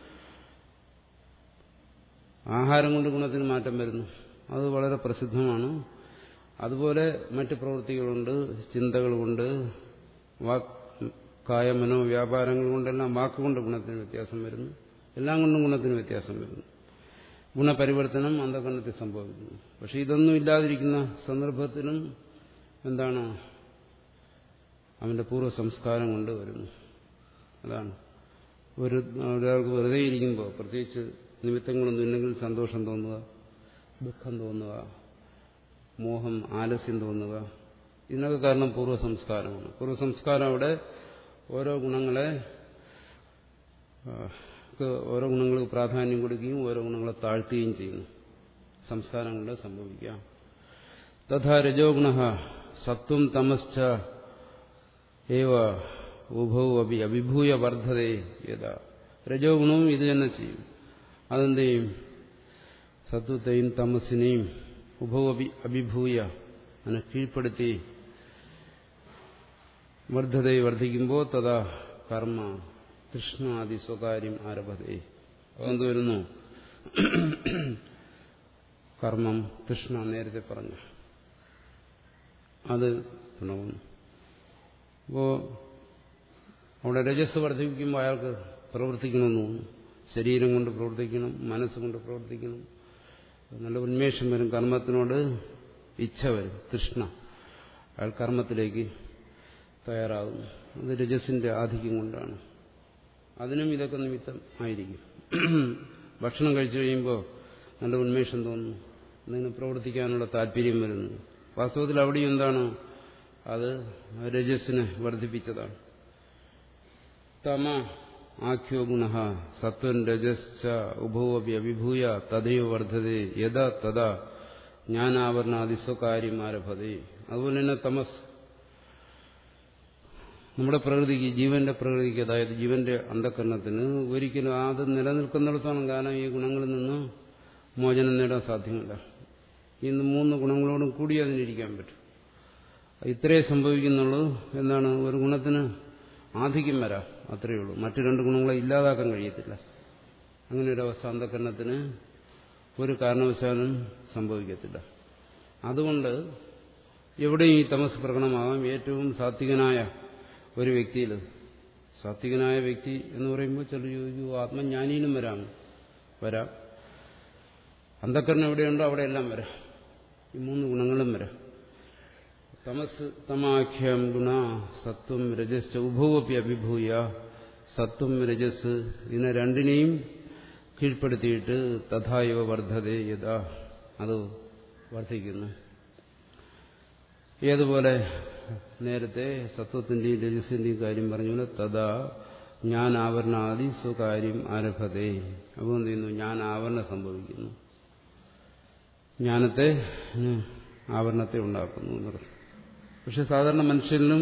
ആഹാരം കൊണ്ട് ഗുണത്തിന് മാറ്റം വരുന്നു അത് വളരെ പ്രസിദ്ധമാണ് അതുപോലെ മറ്റ് പ്രവൃത്തികളുണ്ട് ചിന്തകളുണ്ട് വാക് കായ മനോ വ്യാപാരങ്ങൾ കൊണ്ടെല്ലാം വാക്കുകൊണ്ട് ഗുണത്തിന് വ്യത്യാസം വരുന്നു എല്ലാം കൊണ്ടും ഗുണത്തിന് വ്യത്യാസം വരുന്നു ഗുണപരിവർത്തനം അന്ധകരണത്തിൽ സംഭവിക്കുന്നു പക്ഷെ ഇതൊന്നും ഇല്ലാതിരിക്കുന്ന സന്ദർഭത്തിലും എന്താണ് അവന്റെ പൂർവ്വ സംസ്കാരം കൊണ്ട് വരുന്നു അതാണ് ഒരു ഒരാൾക്ക് വെറുതെ ഇരിക്കുമ്പോൾ പ്രത്യേകിച്ച് നിമിത്തങ്ങളൊന്നും ഇല്ലെങ്കിൽ സന്തോഷം തോന്നുക ദുഃഖം തോന്നുക മോഹം ആലസ്യം തോന്നുക ഇതിനൊക്കെ കാരണം പൂർവ്വ സംസ്കാരമാണ് പൂർവ്വ സംസ്കാരം അവിടെ ഓരോ ഗുണങ്ങളെ ഓരോ ഗുണങ്ങൾക്ക് പ്രാധാന്യം കൊടുക്കുകയും ഓരോ ഗുണങ്ങളെ താഴ്ത്തുകയും ചെയ്യുന്നു സംസ്കാരം കൊണ്ട് സംഭവിക്കാം തഥാ രജോ ഗുണ സത്വം തമശ്ച ഏവ ഉഭൗ അഭി അഭിഭൂയ വർദ്ധതേ യഥാ രജോ ഗുണവും ഇത് തന്നെ ചെയ്യും അതെന്ത് ചെയ്യും സത്വത്തെയും തമസിനെയും ഉഭവപി അഭിഭൂയ അതിനെ കീഴ്പ്പെടുത്തി വർദ്ധതയെ വർദ്ധിക്കുമ്പോൾ തഥാ കർമ്മ തൃഷ്ണാദി സ്വകാര്യം ആരഭതേ അതെന്ത് വരുന്നു കർമ്മം തൃഷ്ണ നേരത്തെ പറഞ്ഞു അത് ഗുണവുന്നു അപ്പോ അവിടെ രജസ് വർദ്ധിപ്പിക്കുമ്പോൾ അയാൾക്ക് പ്രവർത്തിക്കണമെന്ന് തോന്നുന്നു ശരീരം കൊണ്ട് പ്രവർത്തിക്കണം മനസ്സുകൊണ്ട് പ്രവർത്തിക്കണം നല്ല ഉന്മേഷം വരും കർമ്മത്തിനോട് ഇച്ഛ വരും തൃഷ്ണ അയാൾ കർമ്മത്തിലേക്ക് തയ്യാറാകുന്നു അത് രജസിന്റെ ആധിക്യം കൊണ്ടാണ് അതിനും ഇതൊക്കെ നിമിത്തം ആയിരിക്കും ഭക്ഷണം കഴിച്ചു കഴിയുമ്പോൾ നല്ല ഉന്മേഷം തോന്നുന്നു എന്തെങ്കിലും പ്രവർത്തിക്കാനുള്ള താല്പര്യം വരുന്നു വാസ്തവത്തിൽ അവിടെയും എന്താണ് അത് രജസ്സിനെ വർദ്ധിപ്പിച്ചതാണ് തമ ആഖ്യോ ഗുണ സത്വൻ രജശ്ച ഉഭവപി അഭിഭൂയ തദൈവ വർദ്ധതേ യഥാ തഥാ ജ്ഞാനാവരണാദി സ്വകാര്യം ആരഭതേ അതുപോലെ തന്നെ തമസ് നമ്മുടെ പ്രകൃതിക്ക് ജീവന്റെ പ്രകൃതിക്ക് അതായത് ജീവന്റെ അന്ധകരണത്തിന് ഒരിക്കലും അത് നിലനിൽക്കുന്നിടത്തോളം കാലം ഈ ഗുണങ്ങളിൽ നിന്ന് മോചനം നേടാൻ സാധ്യമല്ല ഇന്ന് മൂന്ന് ഗുണങ്ങളോടും കൂടി അതിനിരിക്കാൻ പറ്റും ഇത്രേ സംഭവിക്കുന്നുള്ളൂ എന്താണ് ഒരു ഗുണത്തിന് ആധിക്യം വരാം അത്രയേ ഉള്ളൂ മറ്റു രണ്ട് ഗുണങ്ങളെ ഇല്ലാതാക്കാൻ കഴിയത്തില്ല അങ്ങനെ ഒരു അവസ്ഥ അന്ധകരണത്തിന് ഒരു കാരണവശാലും സംഭവിക്കത്തില്ല അതുകൊണ്ട് എവിടെയും ഈ തമസ് പ്രകടമാകാം ഏറ്റവും സാത്വികനായ ഒരു വ്യക്തിയിൽ സാത്വികനായ വ്യക്തി എന്ന് പറയുമ്പോൾ ചില ചോദിക്കൂ ആത്മജ്ഞാനിയിലും വരാം വരാം അന്ധക്കരണം എവിടെയുണ്ടോ അവിടെയെല്ലാം വരാം ഈ മൂന്ന് ഗുണങ്ങളും വരാം തമസ് തമാഖ്യം ഗുണ സത്വം രജസ് ഉഭവപ്പി അഭിഭൂയ സത്വം രജസ് ഇതിനെ രണ്ടിനെയും കീഴ്പ്പെടുത്തിയിട്ട് തഥായവ വർദ്ധതേ യഥാ അത് വർദ്ധിക്കുന്നു ഏതുപോലെ നേരത്തെ സത്വത്തിന്റെയും രജസിന്റെയും കാര്യം പറഞ്ഞ തഥാ ഞാൻ ആവരണാദി സ്വകാര്യം ആരഭതേ അപ്പോൾ എന്ത് ചെയ്യുന്നു ഞാൻ ആവരണം സംഭവിക്കുന്നു ജ്ഞാനത്തെ ആവരണത്തെ ഉണ്ടാക്കുന്നു എന്ന് പറഞ്ഞു പക്ഷെ സാധാരണ മനുഷ്യരിലും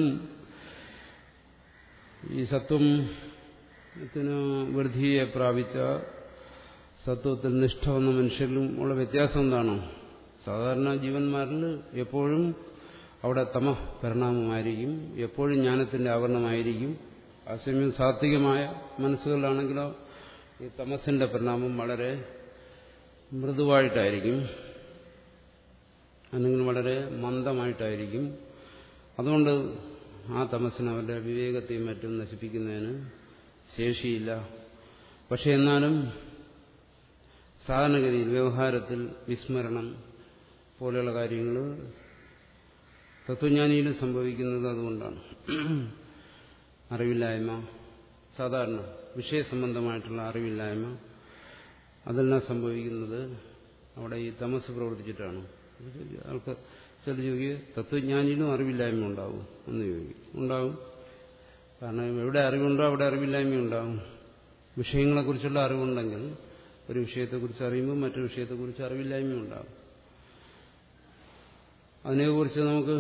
ഈ സത്വത്തിന് വൃദ്ധിയെ പ്രാപിച്ച സത്വത്തിൽ നിഷ്ഠ വന്ന മനുഷ്യരിലും ഉള്ള വ്യത്യാസം എന്താണോ സാധാരണ ജീവന്മാരിൽ എപ്പോഴും അവിടെ തമ പരിണാമമായിരിക്കും എപ്പോഴും ജ്ഞാനത്തിന്റെ ആവരണമായിരിക്കും അസമയം സാത്വികമായ മനസ്സുകളിലാണെങ്കിലോ ഈ തമസിന്റെ പരിണാമം വളരെ മൃദുവായിട്ടായിരിക്കും അല്ലെങ്കിൽ വളരെ മന്ദമായിട്ടായിരിക്കും അതുകൊണ്ട് ആ തമസിന് അവരുടെ വിവേകത്തെയും മറ്റും നശിപ്പിക്കുന്നതിന് ശേഷിയില്ല പക്ഷെ എന്നാലും സാധാരണഗതിയിൽ വ്യവഹാരത്തിൽ വിസ്മരണം പോലെയുള്ള കാര്യങ്ങൾ തത്വജ്ഞാനിയിലും സംഭവിക്കുന്നത് അതുകൊണ്ടാണ് അറിവില്ലായ്മ സാധാരണ വിഷയസംബന്ധമായിട്ടുള്ള അറിവില്ലായ്മ അതെല്ലാം സംഭവിക്കുന്നത് അവിടെ ഈ തമസ് പ്രവർത്തിച്ചിട്ടാണ് ആൾക്ക് ചില ചോദിക്കുക തത്വജ്ഞാനിയിലും അറിവില്ലായ്മ ഉണ്ടാവും എന്ന് ചോദിക്കും ഉണ്ടാവും കാരണം എവിടെ അറിവുണ്ടോ അവിടെ അറിവില്ലായ്മ ഉണ്ടാവും വിഷയങ്ങളെക്കുറിച്ചുള്ള അറിവുണ്ടെങ്കിൽ ഒരു വിഷയത്തെക്കുറിച്ച് അറിയുമ്പോൾ മറ്റൊരു വിഷയത്തെക്കുറിച്ച് അറിവില്ലായ്മ ഉണ്ടാവും അതിനെക്കുറിച്ച് നമുക്ക്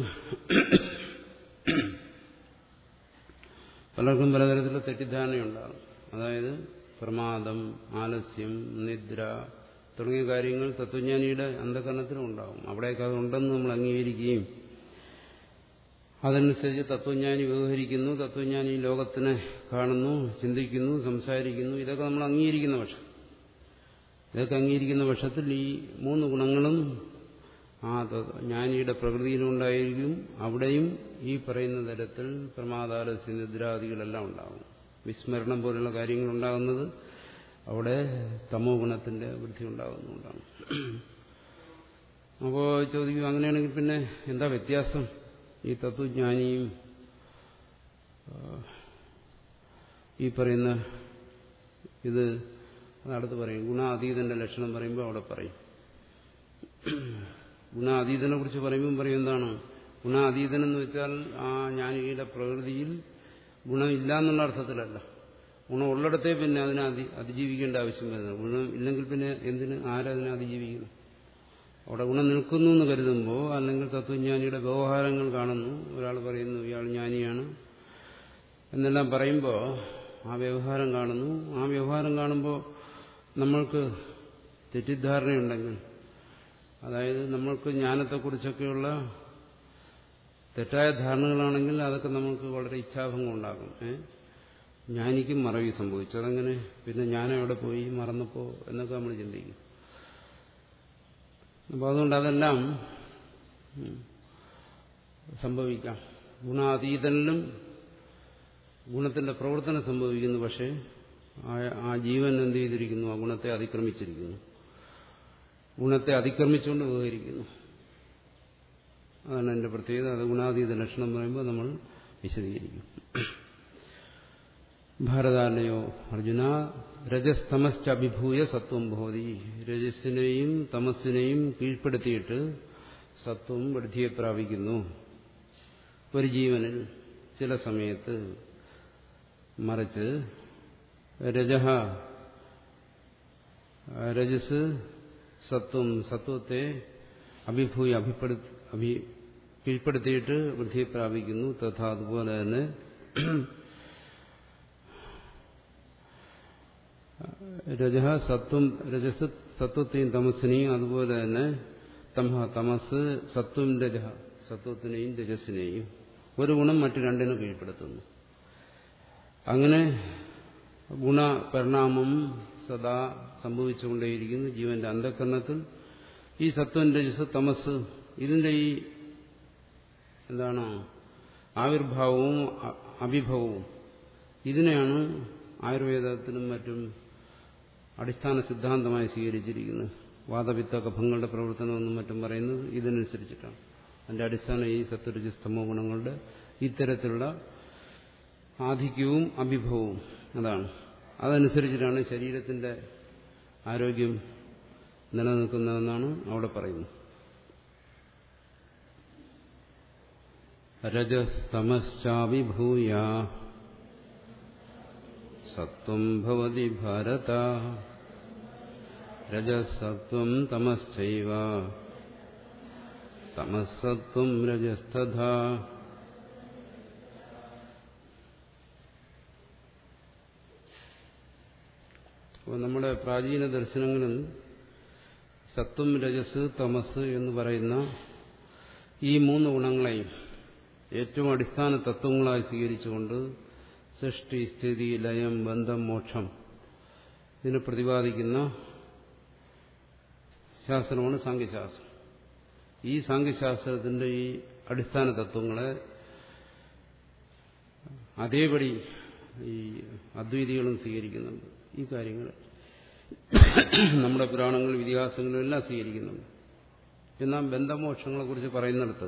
പലർക്കും പലതരത്തിലുള്ള തെറ്റിദ്ധാരണയുണ്ടാകും അതായത് പ്രമാദം ആലസ്യം നിദ്ര തുടങ്ങിയ കാര്യങ്ങൾ തത്വജ്ഞാനിയുടെ അന്ധകരണത്തിലും ഉണ്ടാകും അവിടെയൊക്കെ അതുണ്ടെന്ന് നമ്മൾ അംഗീകരിക്കുകയും അതനുസരിച്ച് തത്വജ്ഞാനി വ്യവഹരിക്കുന്നു തത്വജ്ഞാനി ലോകത്തിനെ കാണുന്നു ചിന്തിക്കുന്നു സംസാരിക്കുന്നു ഇതൊക്കെ നമ്മൾ അംഗീകരിക്കുന്ന പക്ഷം ഇതൊക്കെ അംഗീകരിക്കുന്ന പക്ഷത്തിൽ ഈ മൂന്ന് ഗുണങ്ങളും ആ ജ്ഞാനിയുടെ പ്രകൃതിയിലുണ്ടായിരിക്കും അവിടെയും ഈ പറയുന്ന തരത്തിൽ പ്രമാദാലസ്യ നിദ്രാദികളെല്ലാം ഉണ്ടാകും വിസ്മരണം പോലുള്ള കാര്യങ്ങൾ ഉണ്ടാകുന്നത് അവിടെ തമോ ഗുണത്തിന്റെ വൃദ്ധി ഉണ്ടാകുന്നുണ്ടാണ് അപ്പോൾ ചോദിക്കും അങ്ങനെയാണെങ്കിൽ പിന്നെ എന്താ വ്യത്യാസം ഈ തത്വജ്ഞാനിയും ഈ പറയുന്ന ഇത് അതടുത്ത് പറയും ഗുണാതീതന്റെ ലക്ഷണം പറയുമ്പോൾ അവിടെ പറയും ഗുണാതീതനെ കുറിച്ച് പറയുമ്പോൾ പറയും എന്താണ് ഗുണാതീതനെന്ന് വെച്ചാൽ ആ ജ്ഞാനിയുടെ പ്രകൃതിയിൽ ഗുണമില്ല എന്നുള്ള അർത്ഥത്തിലല്ല ഗുണം ഉള്ളിടത്തേ പിന്നെ അതിനെ അതി അതിജീവിക്കേണ്ട ആവശ്യം വരുന്നത് ഗുണം ഇല്ലെങ്കിൽ പിന്നെ എന്തിന് ആരതിനെ അതിജീവിക്കുന്നു അവിടെ ഗുണം നിൽക്കുന്നു എന്ന് കരുതുമ്പോൾ അല്ലെങ്കിൽ തത്വജ്ഞാനിയുടെ വ്യവഹാരങ്ങൾ കാണുന്നു ഒരാൾ പറയുന്നു ഇയാൾ ജ്ഞാനിയാണ് എന്നെല്ലാം പറയുമ്പോൾ ആ വ്യവഹാരം കാണുന്നു ആ വ്യവഹാരം കാണുമ്പോൾ നമ്മൾക്ക് തെറ്റിദ്ധാരണയുണ്ടെങ്കിൽ അതായത് നമ്മൾക്ക് ജ്ഞാനത്തെക്കുറിച്ചൊക്കെയുള്ള തെറ്റായ ധാരണകളാണെങ്കിൽ അതൊക്കെ നമുക്ക് വളരെ ഇച്ഛാഭംഗം ഉണ്ടാകും ഏഹ് ജ്ഞാനിക്കും മറവി സംഭവിച്ചു അതങ്ങനെ പിന്നെ ജ്ഞാനം എവിടെ പോയി മറന്നപ്പോ എന്നൊക്കെ നമ്മൾ ചിന്തിക്കും അപ്പോൾ അതുകൊണ്ട് അതെല്ലാം സംഭവിക്കാം ഗുണാതീതനിലും ഗുണത്തിന്റെ പ്രവർത്തനം സംഭവിക്കുന്നു പക്ഷേ ആ ജീവൻ എന്ത് ചെയ്തിരിക്കുന്നു ആ ഗുണത്തെ അതിക്രമിച്ചിരിക്കുന്നു ഗുണത്തെ അതിക്രമിച്ചുകൊണ്ട് വ്യവഹരിക്കുന്നു അതാണ് എൻ്റെ പ്രത്യേകത അത് ഗുണാതീത ലക്ഷണം പറയുമ്പോൾ നമ്മൾ വിശദീകരിക്കും ഭാരതാലയോ അർജുന രജസ്തമശ്ച അഭിഭൂയ സത്വം ഭവതി രജസ്സിനെയും തമസ്സിനെയും കീഴ്പ്പെടുത്തിയിട്ട് സത്വം വൃദ്ധിയെ പ്രാപിക്കുന്നു ഒരു ജീവനിൽ ചില സമയത്ത് മറിച്ച് രജ രജസ് സത്വം സത്വത്തെ അഭിഭൂയ അഭിപ്പെടുത്തി അഭി കീഴ്പ്പെടുത്തിയിട്ട് വൃദ്ധിയെ പ്രാപിക്കുന്നു തഥാ അതുപോലെ തന്നെ രജ സത്വം രജസ് സത്വത്തെയും തമസിനെയും അതുപോലെ തന്നെ തമഹ തമസ് സത്വം രജ സത്വത്തിനെയും രജസിനെയും ഒരു ഗുണം മറ്റു രണ്ടിനും കീഴ്പ്പെടുത്തുന്നു അങ്ങനെ ഗുണപരിണാമം സദാ സംഭവിച്ചുകൊണ്ടേയിരിക്കുന്നു ജീവന്റെ അന്ധകരണത്തിൽ ഈ സത്വം രജസ് തമസ് ഇതിന്റെ ഈ എന്താണ് ആവിർഭാവവും അഭിഭവവും ഇതിനെയാണ് ആയുർവേദത്തിനും മറ്റും അടിസ്ഥാന സിദ്ധാന്തമായി സ്വീകരിച്ചിരിക്കുന്നത് വാദവിത്ത കഫങ്ങളുടെ പ്രവർത്തനമെന്നും മറ്റും പറയുന്നത് ഇതിനനുസരിച്ചിട്ടാണ് അതിന്റെ അടിസ്ഥാനം ഈ സത്വരജസ്തമോ ഗുണങ്ങളുടെ ഇത്തരത്തിലുള്ള ആധിക്യവും അഭിഭവവും അതാണ് അതനുസരിച്ചിട്ടാണ് ശരീരത്തിന്റെ ആരോഗ്യം നിലനിൽക്കുന്നതെന്നാണ് അവിടെ പറയുന്നത് രജസ്തമശ്ചാവിഭൂയ സത്വം ഭവതി ഭാരത രജസത്വം തമശ്ചൈവ തമസത്വം രജസ്തഥാ അപ്പോൾ നമ്മുടെ പ്രാചീന ദർശനങ്ങളിൽ സത്വം രജസ് തമസ് എന്ന് പറയുന്ന ഈ മൂന്ന് ഗുണങ്ങളെയും ഏറ്റവും അടിസ്ഥാന തത്വങ്ങളായി സ്വീകരിച്ചുകൊണ്ട് സൃഷ്ടി സ്ഥിതി ലയം ബന്ധം മോക്ഷം ഇതിനെ പ്രതിപാദിക്കുന്ന ശാസ്ത്രമാണ് സാങ്കേശാസ്ത്രം ഈ സാങ്കേശാസ്ത്രത്തിന്റെ ഈ അടിസ്ഥാന തത്വങ്ങളെ അതേപടി ഈ അദ്വൈതികളും സ്വീകരിക്കുന്നുണ്ട് ഈ കാര്യങ്ങൾ നമ്മുടെ പുരാണങ്ങളും ഇതിഹാസങ്ങളും എല്ലാം സ്വീകരിക്കുന്നുണ്ട് എന്നാൽ ബന്ധമോക്ഷങ്ങളെക്കുറിച്ച് പറയുന്നിടത്ത്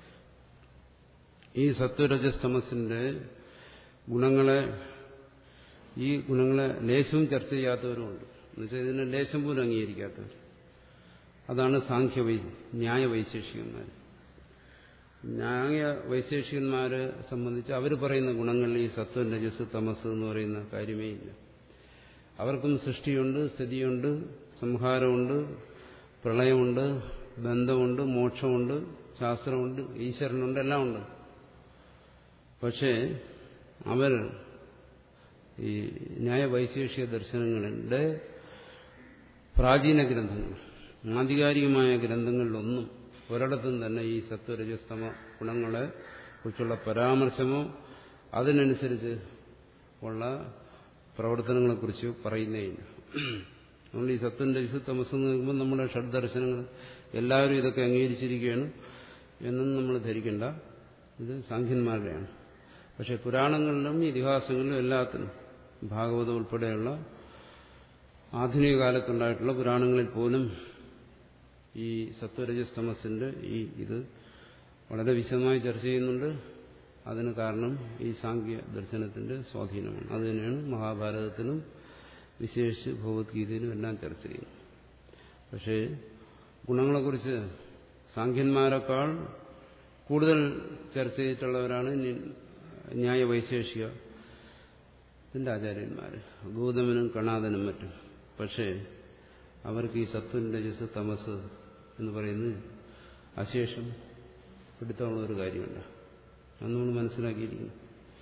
ഈ സത്വരജസ്തമസിന്റെ ഗുണങ്ങളെ ഈ ഗുണങ്ങളെ ലേശവും ചർച്ച ചെയ്യാത്തവരുമുണ്ട് എന്നുവെച്ചാൽ ഇതിനെ ലേശം പോലും അംഗീകരിക്കാത്തവർ അതാണ് സാഖ്യ വൈ ന്യായ വൈശേഷികന്മാർ ന്യായ വൈശേഷികന്മാരെ സംബന്ധിച്ച് അവർ പറയുന്ന ഗുണങ്ങളിൽ ഈ സത്വം രജസ് തമസ് എന്ന് പറയുന്ന കാര്യമേ ഇല്ല അവർക്കും സൃഷ്ടിയുണ്ട് സ്ഥിതിയുണ്ട് സംഹാരമുണ്ട് പ്രളയമുണ്ട് ബന്ധമുണ്ട് മോക്ഷമുണ്ട് ശാസ്ത്രമുണ്ട് ഈശ്വരനുണ്ട് എല്ലാം ഉണ്ട് പക്ഷേ അവർ ഈ ന്യായവൈശേഷിക ദർശനങ്ങളുടെ പ്രാചീന ഗ്രന്ഥങ്ങൾ ആധികാരികമായ ഗ്രന്ഥങ്ങളിലൊന്നും ഒരിടത്തും തന്നെ ഈ സത്വരജസ്തമ ഗുണങ്ങളെ കുറിച്ചുള്ള പരാമർശമോ അതിനനുസരിച്ച് ഉള്ള പ്രവർത്തനങ്ങളെക്കുറിച്ച് പറയുന്നേയില്ല അതുകൊണ്ട് ഈ സത്വം രജസ് തമസ് എന്ന് നോക്കുമ്പോൾ നമ്മുടെ ഷഡ്ദർശനങ്ങൾ എല്ലാവരും ഇതൊക്കെ അംഗീകരിച്ചിരിക്കുകയാണ് എന്നൊന്നും നമ്മൾ ധരിക്കേണ്ട ഇത് സാഖ്യന്മാരുടെയാണ് പക്ഷെ പുരാണങ്ങളിലും ഇതിഹാസങ്ങളിലും എല്ലാത്തിനും ഭാഗവതം ഉൾപ്പെടെയുള്ള ആധുനിക കാലത്തുണ്ടായിട്ടുള്ള പുരാണങ്ങളിൽ പോലും ഈ സത്വരജസ്തമസിന്റെ ഈ ഇത് വളരെ വിശദമായി ചർച്ച ചെയ്യുന്നുണ്ട് അതിന് കാരണം ഈ സാങ്കേയ ദർശനത്തിന്റെ സ്വാധീനമാണ് അത് തന്നെയാണ് മഹാഭാരതത്തിലും വിശേഷിച്ച് ഭഗവത്ഗീതയിലും എല്ലാം ചർച്ച ചെയ്യുന്നത് പക്ഷേ ഗുണങ്ങളെക്കുറിച്ച് സാഖ്യന്മാരെക്കാൾ കൂടുതൽ ചർച്ച ചെയ്തിട്ടുള്ളവരാണ് ന്യായവൈശേഷിക ഇതിൻ്റെ ആചാര്യന്മാർ ഗൗതമനും കണാദനും മറ്റും പക്ഷേ അവർക്ക് ഈ സത്വം രജസ് തമസ് എന്ന് പറയുന്നത് അശേഷം പിടുത്തമുള്ള ഒരു കാര്യമല്ല അത് നമ്മൾ മനസ്സിലാക്കിയിരിക്കുന്നു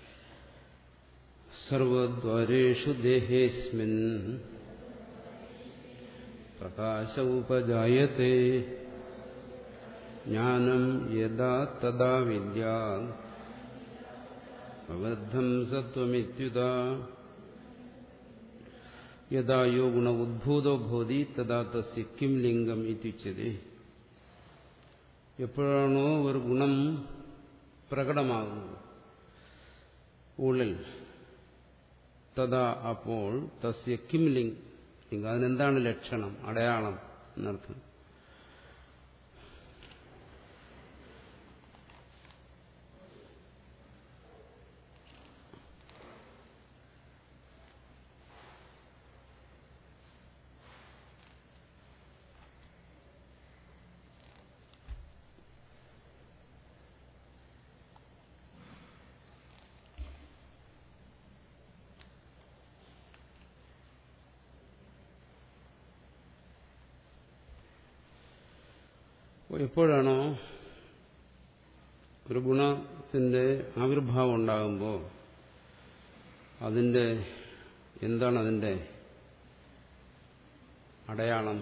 സർവദ്വാരേഷു ദേഹേസ്മിൻ പ്രകാശ ഉപജായത്തെ ജ്ഞാനം യഥാ തഥാ വിദ്യാ അവദ്ധം സത്വമിത്യുത യഥാ യോ ഗുണ ഉദ്ഭൂതോ ഭൂതി തഥാ തസ്യ കിം ലിംഗം ഇത്യുച്ചതേ എപ്പോഴാണോ ഒരു ഗുണം പ്രകടമാകുന്നത് ഉള്ളിൽ തഥാ അപ്പോൾ തസ്യ കിം ലിംഗ് ലിംഗം അതിനെന്താണ് ലക്ഷണം അടയാളം എന്നർത്ഥം എപ്പോഴാണോ ഒരു ഗുണത്തിന്റെ ആവിർഭാവം ഉണ്ടാകുമ്പോൾ അതിന്റെ എന്താണ് അതിന്റെ അടയാളം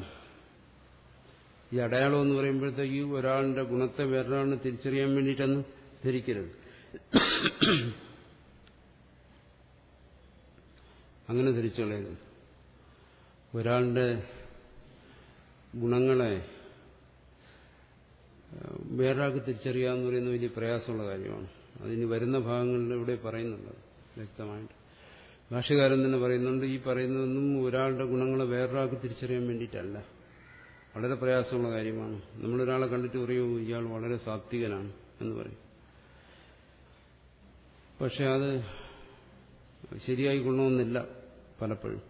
ഈ അടയാളം എന്ന് പറയുമ്പോഴത്തേക്ക് ഒരാളുടെ ഗുണത്തെ വേറൊരാളിന് തിരിച്ചറിയാൻ വേണ്ടിയിട്ടൊന്നും ധരിക്കരുത് അങ്ങനെ ധരിച്ചു കളയരുത് ഒരാളുടെ ഗുണങ്ങളെ വേറൊരാൾക്ക് തിരിച്ചറിയാമെന്ന് പറയുന്നത് വലിയ പ്രയാസമുള്ള കാര്യമാണ് അതിന് വരുന്ന ഭാഗങ്ങളിൽ ഇവിടെ പറയുന്നുണ്ട് വ്യക്തമായിട്ട് ഭാഷകാരൻ തന്നെ പറയുന്നുണ്ട് ഈ പറയുന്നതൊന്നും ഒരാളുടെ ഗുണങ്ങളെ വേറൊരാൾക്ക് തിരിച്ചറിയാൻ വേണ്ടിയിട്ടല്ല വളരെ പ്രയാസമുള്ള കാര്യമാണ് നമ്മളൊരാളെ കണ്ടിട്ട് പറയൂ ഇയാൾ വളരെ സാത്വികനാണ് എന്ന് പറയും പക്ഷെ അത് ശരിയായി കൊള്ളണമെന്നില്ല പലപ്പോഴും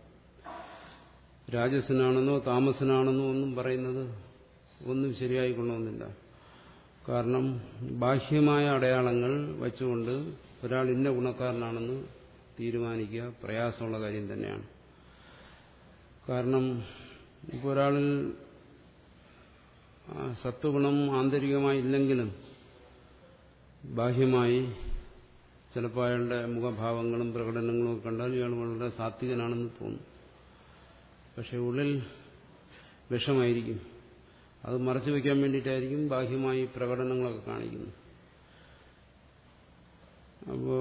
രാജസനാണെന്നോ താമസനാണെന്നോ ഒന്നും പറയുന്നത് ഒന്നും ശരിയായി കൊള്ളണമെന്നില്ല കാരണം ബാഹ്യമായ അടയാളങ്ങൾ വെച്ചുകൊണ്ട് ഒരാൾ ഇന്ന ഗുണക്കാരനാണെന്ന് തീരുമാനിക്കുക പ്രയാസമുള്ള കാര്യം തന്നെയാണ് കാരണം ഇപ്പോൾ ഒരാളിൽ സത്വഗുണം ആന്തരികമായി ഇല്ലെങ്കിലും ബാഹ്യമായി ചിലപ്പോൾ അയാളുടെ മുഖഭാവങ്ങളും പ്രകടനങ്ങളും ഒക്കെ കണ്ടാൽ ഇയാൾ വളരെ സാത്വികനാണെന്ന് തോന്നും പക്ഷെ ഉള്ളിൽ വിഷമായിരിക്കും അത് മറച്ചു വയ്ക്കാൻ വേണ്ടിയിട്ടായിരിക്കും ബാഹ്യമായി പ്രകടനങ്ങളൊക്കെ കാണിക്കുന്നത് അപ്പോ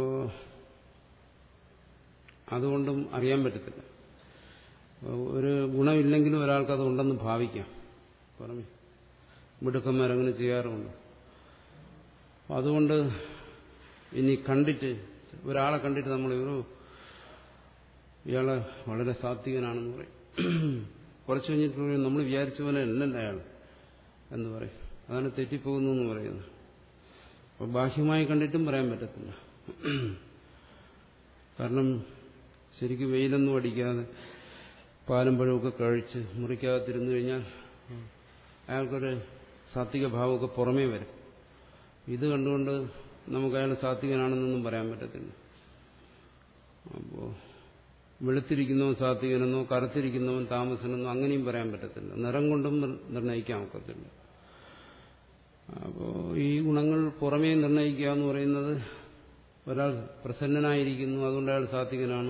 അതുകൊണ്ടും അറിയാൻ പറ്റത്തില്ല ഒരു ഗുണമില്ലെങ്കിലും ഒരാൾക്കത് ഉണ്ടെന്ന് ഭാവിക്കാം പുറമെ മിടുക്കന്മാരങ്ങനെ ചെയ്യാറുമുണ്ട് അതുകൊണ്ട് ഇനി കണ്ടിട്ട് ഒരാളെ കണ്ടിട്ട് നമ്മൾ ഒരു ഇയാളെ വളരെ സാത്വികനാണെന്ന് പറയും കുറച്ച് കഴിഞ്ഞിട്ട് നമ്മൾ വിചാരിച്ച പോലെ അല്ലല്ല അയാൾ എന്ന് പറയും അതാണ് തെറ്റിപ്പോകുന്നു എന്ന് പറയുന്നത് അപ്പോൾ ബാഹ്യമായി കണ്ടിട്ടും പറയാൻ പറ്റത്തില്ല കാരണം ശരിക്കും വെയിലൊന്നും അടിക്കാതെ പാലും പഴമൊക്കെ കഴിച്ച് മുറിക്കാതിരുന്നു കഴിഞ്ഞാൽ അയാൾക്കൊരു സാത്വിക ഭാവമൊക്കെ പുറമേ വരും ഇത് കണ്ടുകൊണ്ട് നമുക്ക് അയാൾ സാത്വികനാണെന്നൊന്നും പറയാൻ പറ്റത്തില്ല അപ്പോൾ വെളുത്തിരിക്കുന്നവൻ സാത്വികനെന്നോ കറുത്തിരിക്കുന്നവൻ താമസനെന്നോ അങ്ങനെയും പറയാൻ പറ്റത്തില്ല നിറം കൊണ്ടും നിർണ്ണയിക്കാൻ ഒക്കത്തില്ല അപ്പോൾ ഈ ഗുണങ്ങൾ പുറമേ നിർണ്ണയിക്കുക എന്ന് പറയുന്നത് ഒരാൾ പ്രസന്നനായിരിക്കുന്നു അതുകൊണ്ട് അയാൾ സാത്വികനാണ്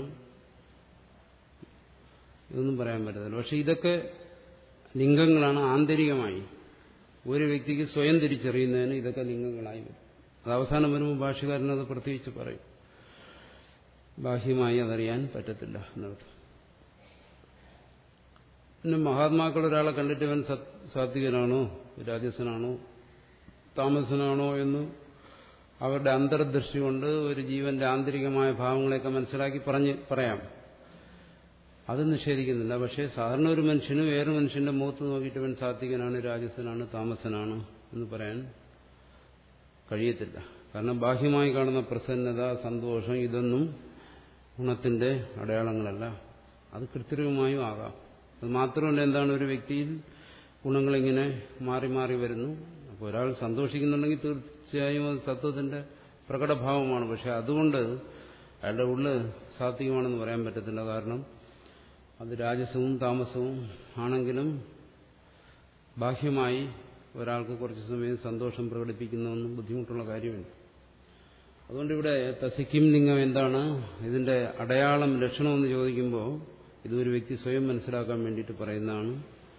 ഇതൊന്നും പറയാൻ പറ്റത്തില്ല പക്ഷെ ഇതൊക്കെ ലിംഗങ്ങളാണ് ആന്തരികമായി ഒരു വ്യക്തിക്ക് സ്വയം തിരിച്ചറിയുന്നതിന് ഇതൊക്കെ ലിംഗങ്ങളായി വരും അത് അവസാനം വരുമ്പോൾ ഭാഷകാരനത് പ്രത്യേകിച്ച് പറയും ബാഹ്യമായി അതറിയാൻ പറ്റത്തില്ല എന്നർത്ഥം പിന്നെ മഹാത്മാക്കൾ ഒരാളെ കണ്ടിട്ട് അവൻ സാത്വികനാണോ രാജസനാണോ താമസനാണോ എന്ന് അവരുടെ അന്തർദൃഷ്ടി കൊണ്ട് ഒരു ജീവന്റെ ആന്തരികമായ ഭാവങ്ങളെയൊക്കെ മനസ്സിലാക്കി പറഞ്ഞ് പറയാം അത് നിഷേധിക്കുന്നില്ല പക്ഷേ സാധാരണ ഒരു മനുഷ്യന് വേറെ മനുഷ്യന്റെ മുഖത്ത് നോക്കിയിട്ട് അവൻ സാത്വികനാണ് രാജസനാണ് താമസനാണ് എന്ന് പറയാൻ കഴിയത്തില്ല കാരണം ബാഹ്യമായി കാണുന്ന പ്രസന്നത സന്തോഷം ഇതൊന്നും ഗുണത്തിന്റെ അടയാളങ്ങളല്ല അത് കൃത്രിമമായും ആകാം അത് മാത്രമല്ല എന്താണ് ഒരു വ്യക്തിയിൽ ഗുണങ്ങളിങ്ങനെ മാറി മാറി വരുന്നു അപ്പോൾ ഒരാൾ സന്തോഷിക്കുന്നുണ്ടെങ്കിൽ തീർച്ചയായും അത് സത്വത്തിന്റെ പ്രകടഭാവമാണ് പക്ഷെ അതുകൊണ്ട് അയാളുടെ ഉള്ളിൽ സാത്വികമാണെന്ന് പറയാൻ പറ്റത്തില്ല കാരണം അത് രാജസവും താമസവും ആണെങ്കിലും ബാഹ്യമായി ഒരാൾക്ക് കുറച്ച് സമയം സന്തോഷം പ്രകടിപ്പിക്കുന്നതൊന്നും ബുദ്ധിമുട്ടുള്ള കാര്യമില്ല അതുകൊണ്ട് ഇവിടെ തസിക്കിം ലിംഗം എന്താണ് ഇതിന്റെ അടയാളം ലക്ഷണമെന്ന് ചോദിക്കുമ്പോൾ ഇതൊരു വ്യക്തി സ്വയം മനസ്സിലാക്കാൻ വേണ്ടിയിട്ട് പറയുന്നതാണ്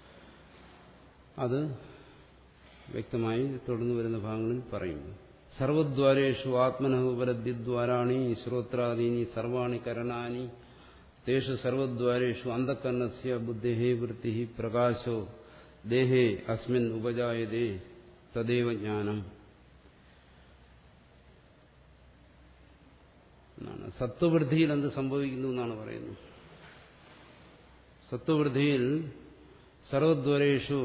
അത് വ്യക്തമായി തുടർന്നു വരുന്ന ഭാഗങ്ങളിൽ പറയും സർവദ്വാരേഷു ആത്മന ഉപലബ്ധിദ്വാരാണി ശ്രോത്രാദീനി സർവാണി കരണാനി തേഷു സർവദ്വാരേഷു അന്ധകരണസ്യ ബുദ്ധി വൃത്തി പ്രകാശോ ദേഹേ അസ്മിൻ ഉപജായതേ തദൈവ ജ്ഞാനം എന്നാണ് സത്വവൃദ്ധിയിൽ എന്ത് സംഭവിക്കുന്നു എന്നാണ് പറയുന്നത് സത്വവൃദ്ധിയിൽ സർവദ്വാരേഷു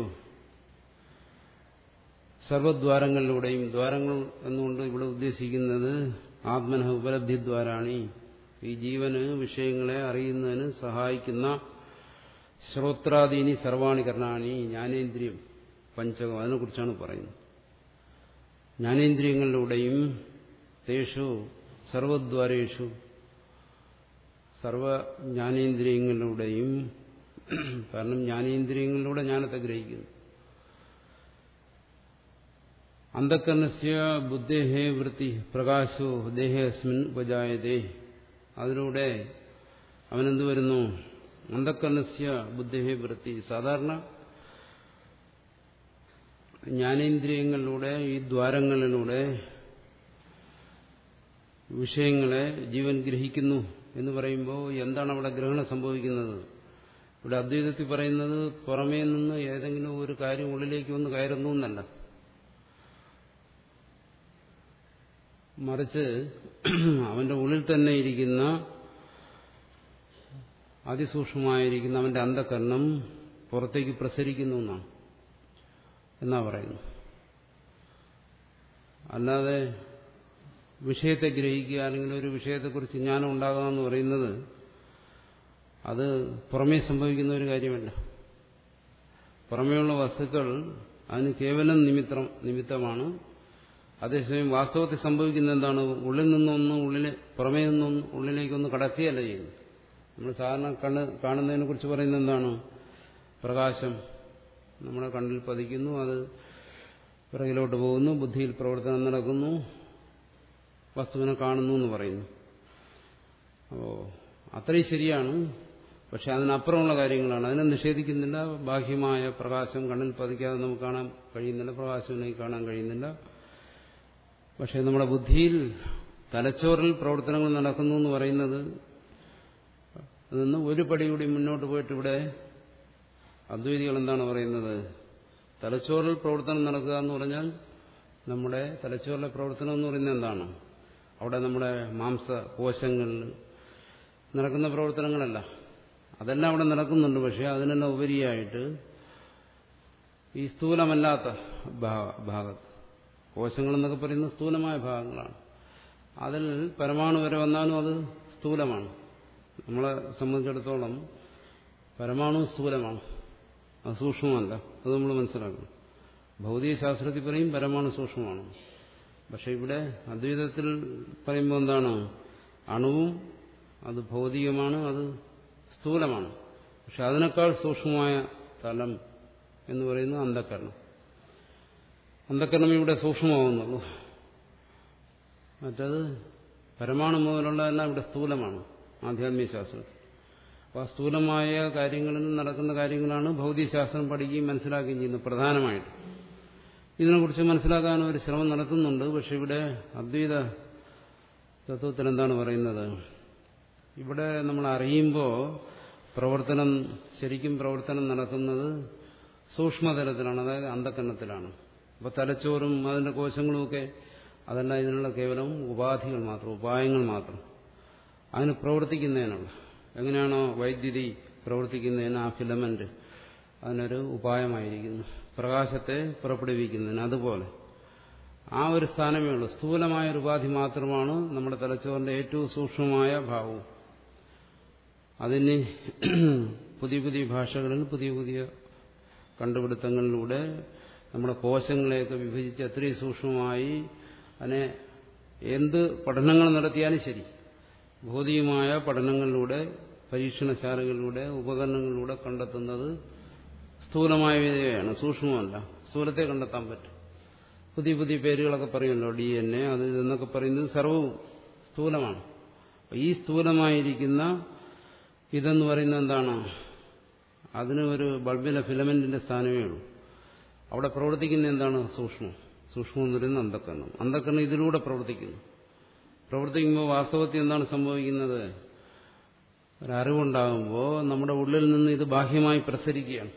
സർവദ്വാരങ്ങളിലൂടെയും ദ്വാരങ്ങൾ എന്നുകൊണ്ട് ഇവിടെ ഉദ്ദേശിക്കുന്നത് ആത്മന ഉപലബ്ധിദ്വാരാണി ഈ ജീവന് വിഷയങ്ങളെ അറിയുന്നതിന് സഹായിക്കുന്ന ശ്രോത്രാദീനി സർവാണി കർണാണി ജ്ഞാനേന്ദ്രിയം പഞ്ചകം അതിനെക്കുറിച്ചാണ് പറയുന്നത് ജ്ഞാനേന്ദ്രിയങ്ങളിലൂടെയും തേഷു സർവദ്വാരേഷു സർവജ്ഞാനേന്ദ്രിയങ്ങളിലൂടെയും കാരണം ജ്ഞാനേന്ദ്രിയങ്ങളിലൂടെ ജ്ഞാനത്തെ ഗ്രഹിക്കുന്നു അന്ധക്കരണസ്യ ബുദ്ധേഹേ വൃത്തി പ്രകാശോ ദേഹേ അസ്മിൻ ഉപജായതേ അതിലൂടെ അവനെന്ത് വരുന്നു അന്ധക്കരണസ്യ ബുദ്ധേഹേ വൃത്തി സാധാരണ ജ്ഞാനേന്ദ്രിയങ്ങളിലൂടെ ഈ ദ്വാരങ്ങളിലൂടെ വിഷയങ്ങളെ ജീവൻ ഗ്രഹിക്കുന്നു എന്ന് പറയുമ്പോൾ എന്താണ് അവിടെ ഗ്രഹണം സംഭവിക്കുന്നത് ഇവിടെ അദ്വൈതത്തിൽ പറയുന്നത് പുറമേ നിന്ന് ഏതെങ്കിലും ഒരു കാര്യം ഉള്ളിലേക്ക് വന്ന് കയറുന്നു എന്നല്ല മറിച്ച് അവന്റെ ഉള്ളിൽ തന്നെ ഇരിക്കുന്ന അതിസൂക്ഷ്മമായിരിക്കുന്ന അവന്റെ അന്ധകരണം പുറത്തേക്ക് പ്രസരിക്കുന്നു എന്നാണ് എന്നാ പറയുന്നു അല്ലാതെ വിഷയത്തെ ഗ്രഹിക്കുക അല്ലെങ്കിൽ ഒരു വിഷയത്തെക്കുറിച്ച് ജ്ഞാനം ഉണ്ടാകുക എന്ന് പറയുന്നത് അത് പുറമേ സംഭവിക്കുന്ന ഒരു കാര്യമല്ല പുറമേയുള്ള വസ്തുക്കൾ അതിന് കേവലം നിമിത്തം നിമിത്തമാണ് അതേസമയം വാസ്തവത്തിൽ സംഭവിക്കുന്ന എന്താണ് ഉള്ളിൽ നിന്നൊന്ന് ഉള്ളിലെ പുറമേ നിന്നൊന്ന് ഉള്ളിലേക്കൊന്ന് കടക്കുകയല്ല ചെയ്യുന്നത് നമ്മൾ സാധാരണ കണ്ണ് കാണുന്നതിനെ കുറിച്ച് പറയുന്നത് എന്താണ് പ്രകാശം നമ്മുടെ കണ്ണിൽ പതിക്കുന്നു അത് പിറകിലോട്ട് പോകുന്നു ബുദ്ധിയിൽ പ്രവർത്തനം നടക്കുന്നു വസ്തുവിനെ കാണുന്നു എന്ന് പറയുന്നു അപ്പോൾ അത്രയും ശരിയാണ് പക്ഷെ അതിനപ്പുറമുള്ള കാര്യങ്ങളാണ് അതിനെ നിഷേധിക്കുന്നില്ല ബാഹ്യമായ പ്രകാശം കണ്ണിൽ പതിക്കാതെ നമുക്ക് കാണാൻ കഴിയുന്നില്ല പ്രകാശം കാണാൻ കഴിയുന്നില്ല പക്ഷെ നമ്മുടെ ബുദ്ധിയിൽ തലച്ചോറിൽ പ്രവർത്തനങ്ങൾ നടക്കുന്നു എന്ന് പറയുന്നത് അതിൽ ഒരു പടി കൂടി മുന്നോട്ട് പോയിട്ട് ഇവിടെ അദ്വൈതികൾ എന്താണ് പറയുന്നത് തലച്ചോറിൽ പ്രവർത്തനം നടക്കുക എന്ന് പറഞ്ഞാൽ നമ്മുടെ തലച്ചോറിലെ പ്രവർത്തനം എന്ന് പറയുന്നത് എന്താണ് അവിടെ നമ്മുടെ മാംസ കോശങ്ങളിൽ നടക്കുന്ന പ്രവർത്തനങ്ങളല്ല അതെല്ലാം അവിടെ നടക്കുന്നുണ്ട് പക്ഷെ അതിനെല്ലാം ഉപരിയായിട്ട് ഈ സ്ഥൂലമല്ലാത്ത ഭാഗത്ത് കോശങ്ങളെന്നൊക്കെ പറയുന്നത് സ്ഥൂലമായ ഭാഗങ്ങളാണ് അതിൽ പരമാണു വരെ വന്നാലും അത് സ്ഥൂലമാണ് നമ്മളെ സംബന്ധിച്ചിടത്തോളം പരമാണു സ്ഥൂലമാണ് അത് സൂക്ഷ്മമല്ല അത് നമ്മൾ മനസ്സിലാക്കണം ഭൗതികശാസ്ത്രത്തിൽ പറയും പരമാണു സൂക്ഷ്മമാണ് പക്ഷെ ഇവിടെ അദ്വൈതത്തിൽ പറയുമ്പോൾ എന്താണ് അണുവും അത് ഭൗതികമാണ് അത് സ്ഥൂലമാണ് പക്ഷെ അതിനേക്കാൾ സൂക്ഷ്മമായ തലം എന്ന് പറയുന്നത് അന്ധക്കരണം അന്ധക്കരണം ഇവിടെ സൂക്ഷ്മമാവുന്നുള്ളൂ മറ്റത് പരമാണു മുതലുള്ളതെല്ലാം ഇവിടെ സ്ഥൂലമാണ് ആധ്യാത്മിക ശാസ്ത്രം അപ്പോൾ ആ സ്ഥൂലമായ കാര്യങ്ങളിൽ നടക്കുന്ന കാര്യങ്ങളാണ് ഭൗതികശാസ്ത്രം പഠിക്കുകയും മനസ്സിലാക്കുകയും ചെയ്യുന്നത് പ്രധാനമായിട്ട് ഇതിനെക്കുറിച്ച് മനസ്സിലാക്കാൻ ഒരു ശ്രമം നടത്തുന്നുണ്ട് പക്ഷെ ഇവിടെ അദ്വൈത തത്വത്തിൽ എന്താണ് പറയുന്നത് ഇവിടെ നമ്മൾ അറിയുമ്പോൾ പ്രവർത്തനം ശരിക്കും പ്രവർത്തനം നടക്കുന്നത് സൂക്ഷ്മതലത്തിലാണ് അതായത് അന്ധക്കരണത്തിലാണ് അപ്പോൾ തലച്ചോറും അതിൻ്റെ കോശങ്ങളുമൊക്കെ അതല്ല ഇതിനുള്ള കേവലം ഉപാധികൾ മാത്രം ഉപായങ്ങൾ മാത്രം അതിന് പ്രവർത്തിക്കുന്നതിനുള്ള എങ്ങനെയാണോ വൈദ്യുതി പ്രവർത്തിക്കുന്നതിന് ആ ഫിലമെന്റ് അതിനൊരു ഉപായമായിരിക്കുന്നു പ്രകാശത്തെ പുറപ്പെടുവിക്കുന്നതിന് അതുപോലെ ആ ഒരു സ്ഥാനമേ ഉള്ളൂ സ്ഥൂലമായ ഒരു ഉപാധി മാത്രമാണ് നമ്മുടെ തലച്ചോറിന്റെ ഏറ്റവും സൂക്ഷ്മമായ ഭാവവും അതിന് പുതിയ പുതിയ ഭാഷകളിൽ പുതിയ പുതിയ കണ്ടുപിടുത്തങ്ങളിലൂടെ നമ്മുടെ കോശങ്ങളെയൊക്കെ വിഭജിച്ച് എത്രയും സൂക്ഷ്മമായി അതിനെ എന്ത് പഠനങ്ങൾ നടത്തിയാലും ശരി ഭൗതികമായ പഠനങ്ങളിലൂടെ പരീക്ഷണശാലകളിലൂടെ ഉപകരണങ്ങളിലൂടെ കണ്ടെത്തുന്നത് സ്ഥൂലമായവയാണ് സൂക്ഷ്മമല്ല സ്ഥൂലത്തെ കണ്ടെത്താൻ പറ്റും പുതിയ പുതിയ പേരുകളൊക്കെ പറയുമല്ലോ ഡി എൻ എ അത് ഇതെന്നൊക്കെ പറയുന്നത് സർവവും സ്ഥൂലമാണ് ഈ സ്ഥൂലമായിരിക്കുന്ന ഇതെന്ന് പറയുന്നത് എന്താണ് അതിന് ഒരു ബൾബിലെ ഫിലമെന്റിന്റെ സ്ഥാനമേ ഉള്ളൂ അവിടെ പ്രവർത്തിക്കുന്ന എന്താണ് സൂക്ഷ്മം സൂക്ഷ്മം എന്ന് പറയുന്നത് അന്ധക്കരണം അന്ധക്കരണം ഇതിലൂടെ പ്രവർത്തിക്കുന്നു പ്രവർത്തിക്കുമ്പോൾ വാസ്തവത്തിൽ എന്താണ് സംഭവിക്കുന്നത് ഒരറിവുണ്ടാകുമ്പോൾ നമ്മുടെ ഉള്ളിൽ നിന്ന് ഇത് ബാഹ്യമായി പ്രസരിക്കുകയാണ്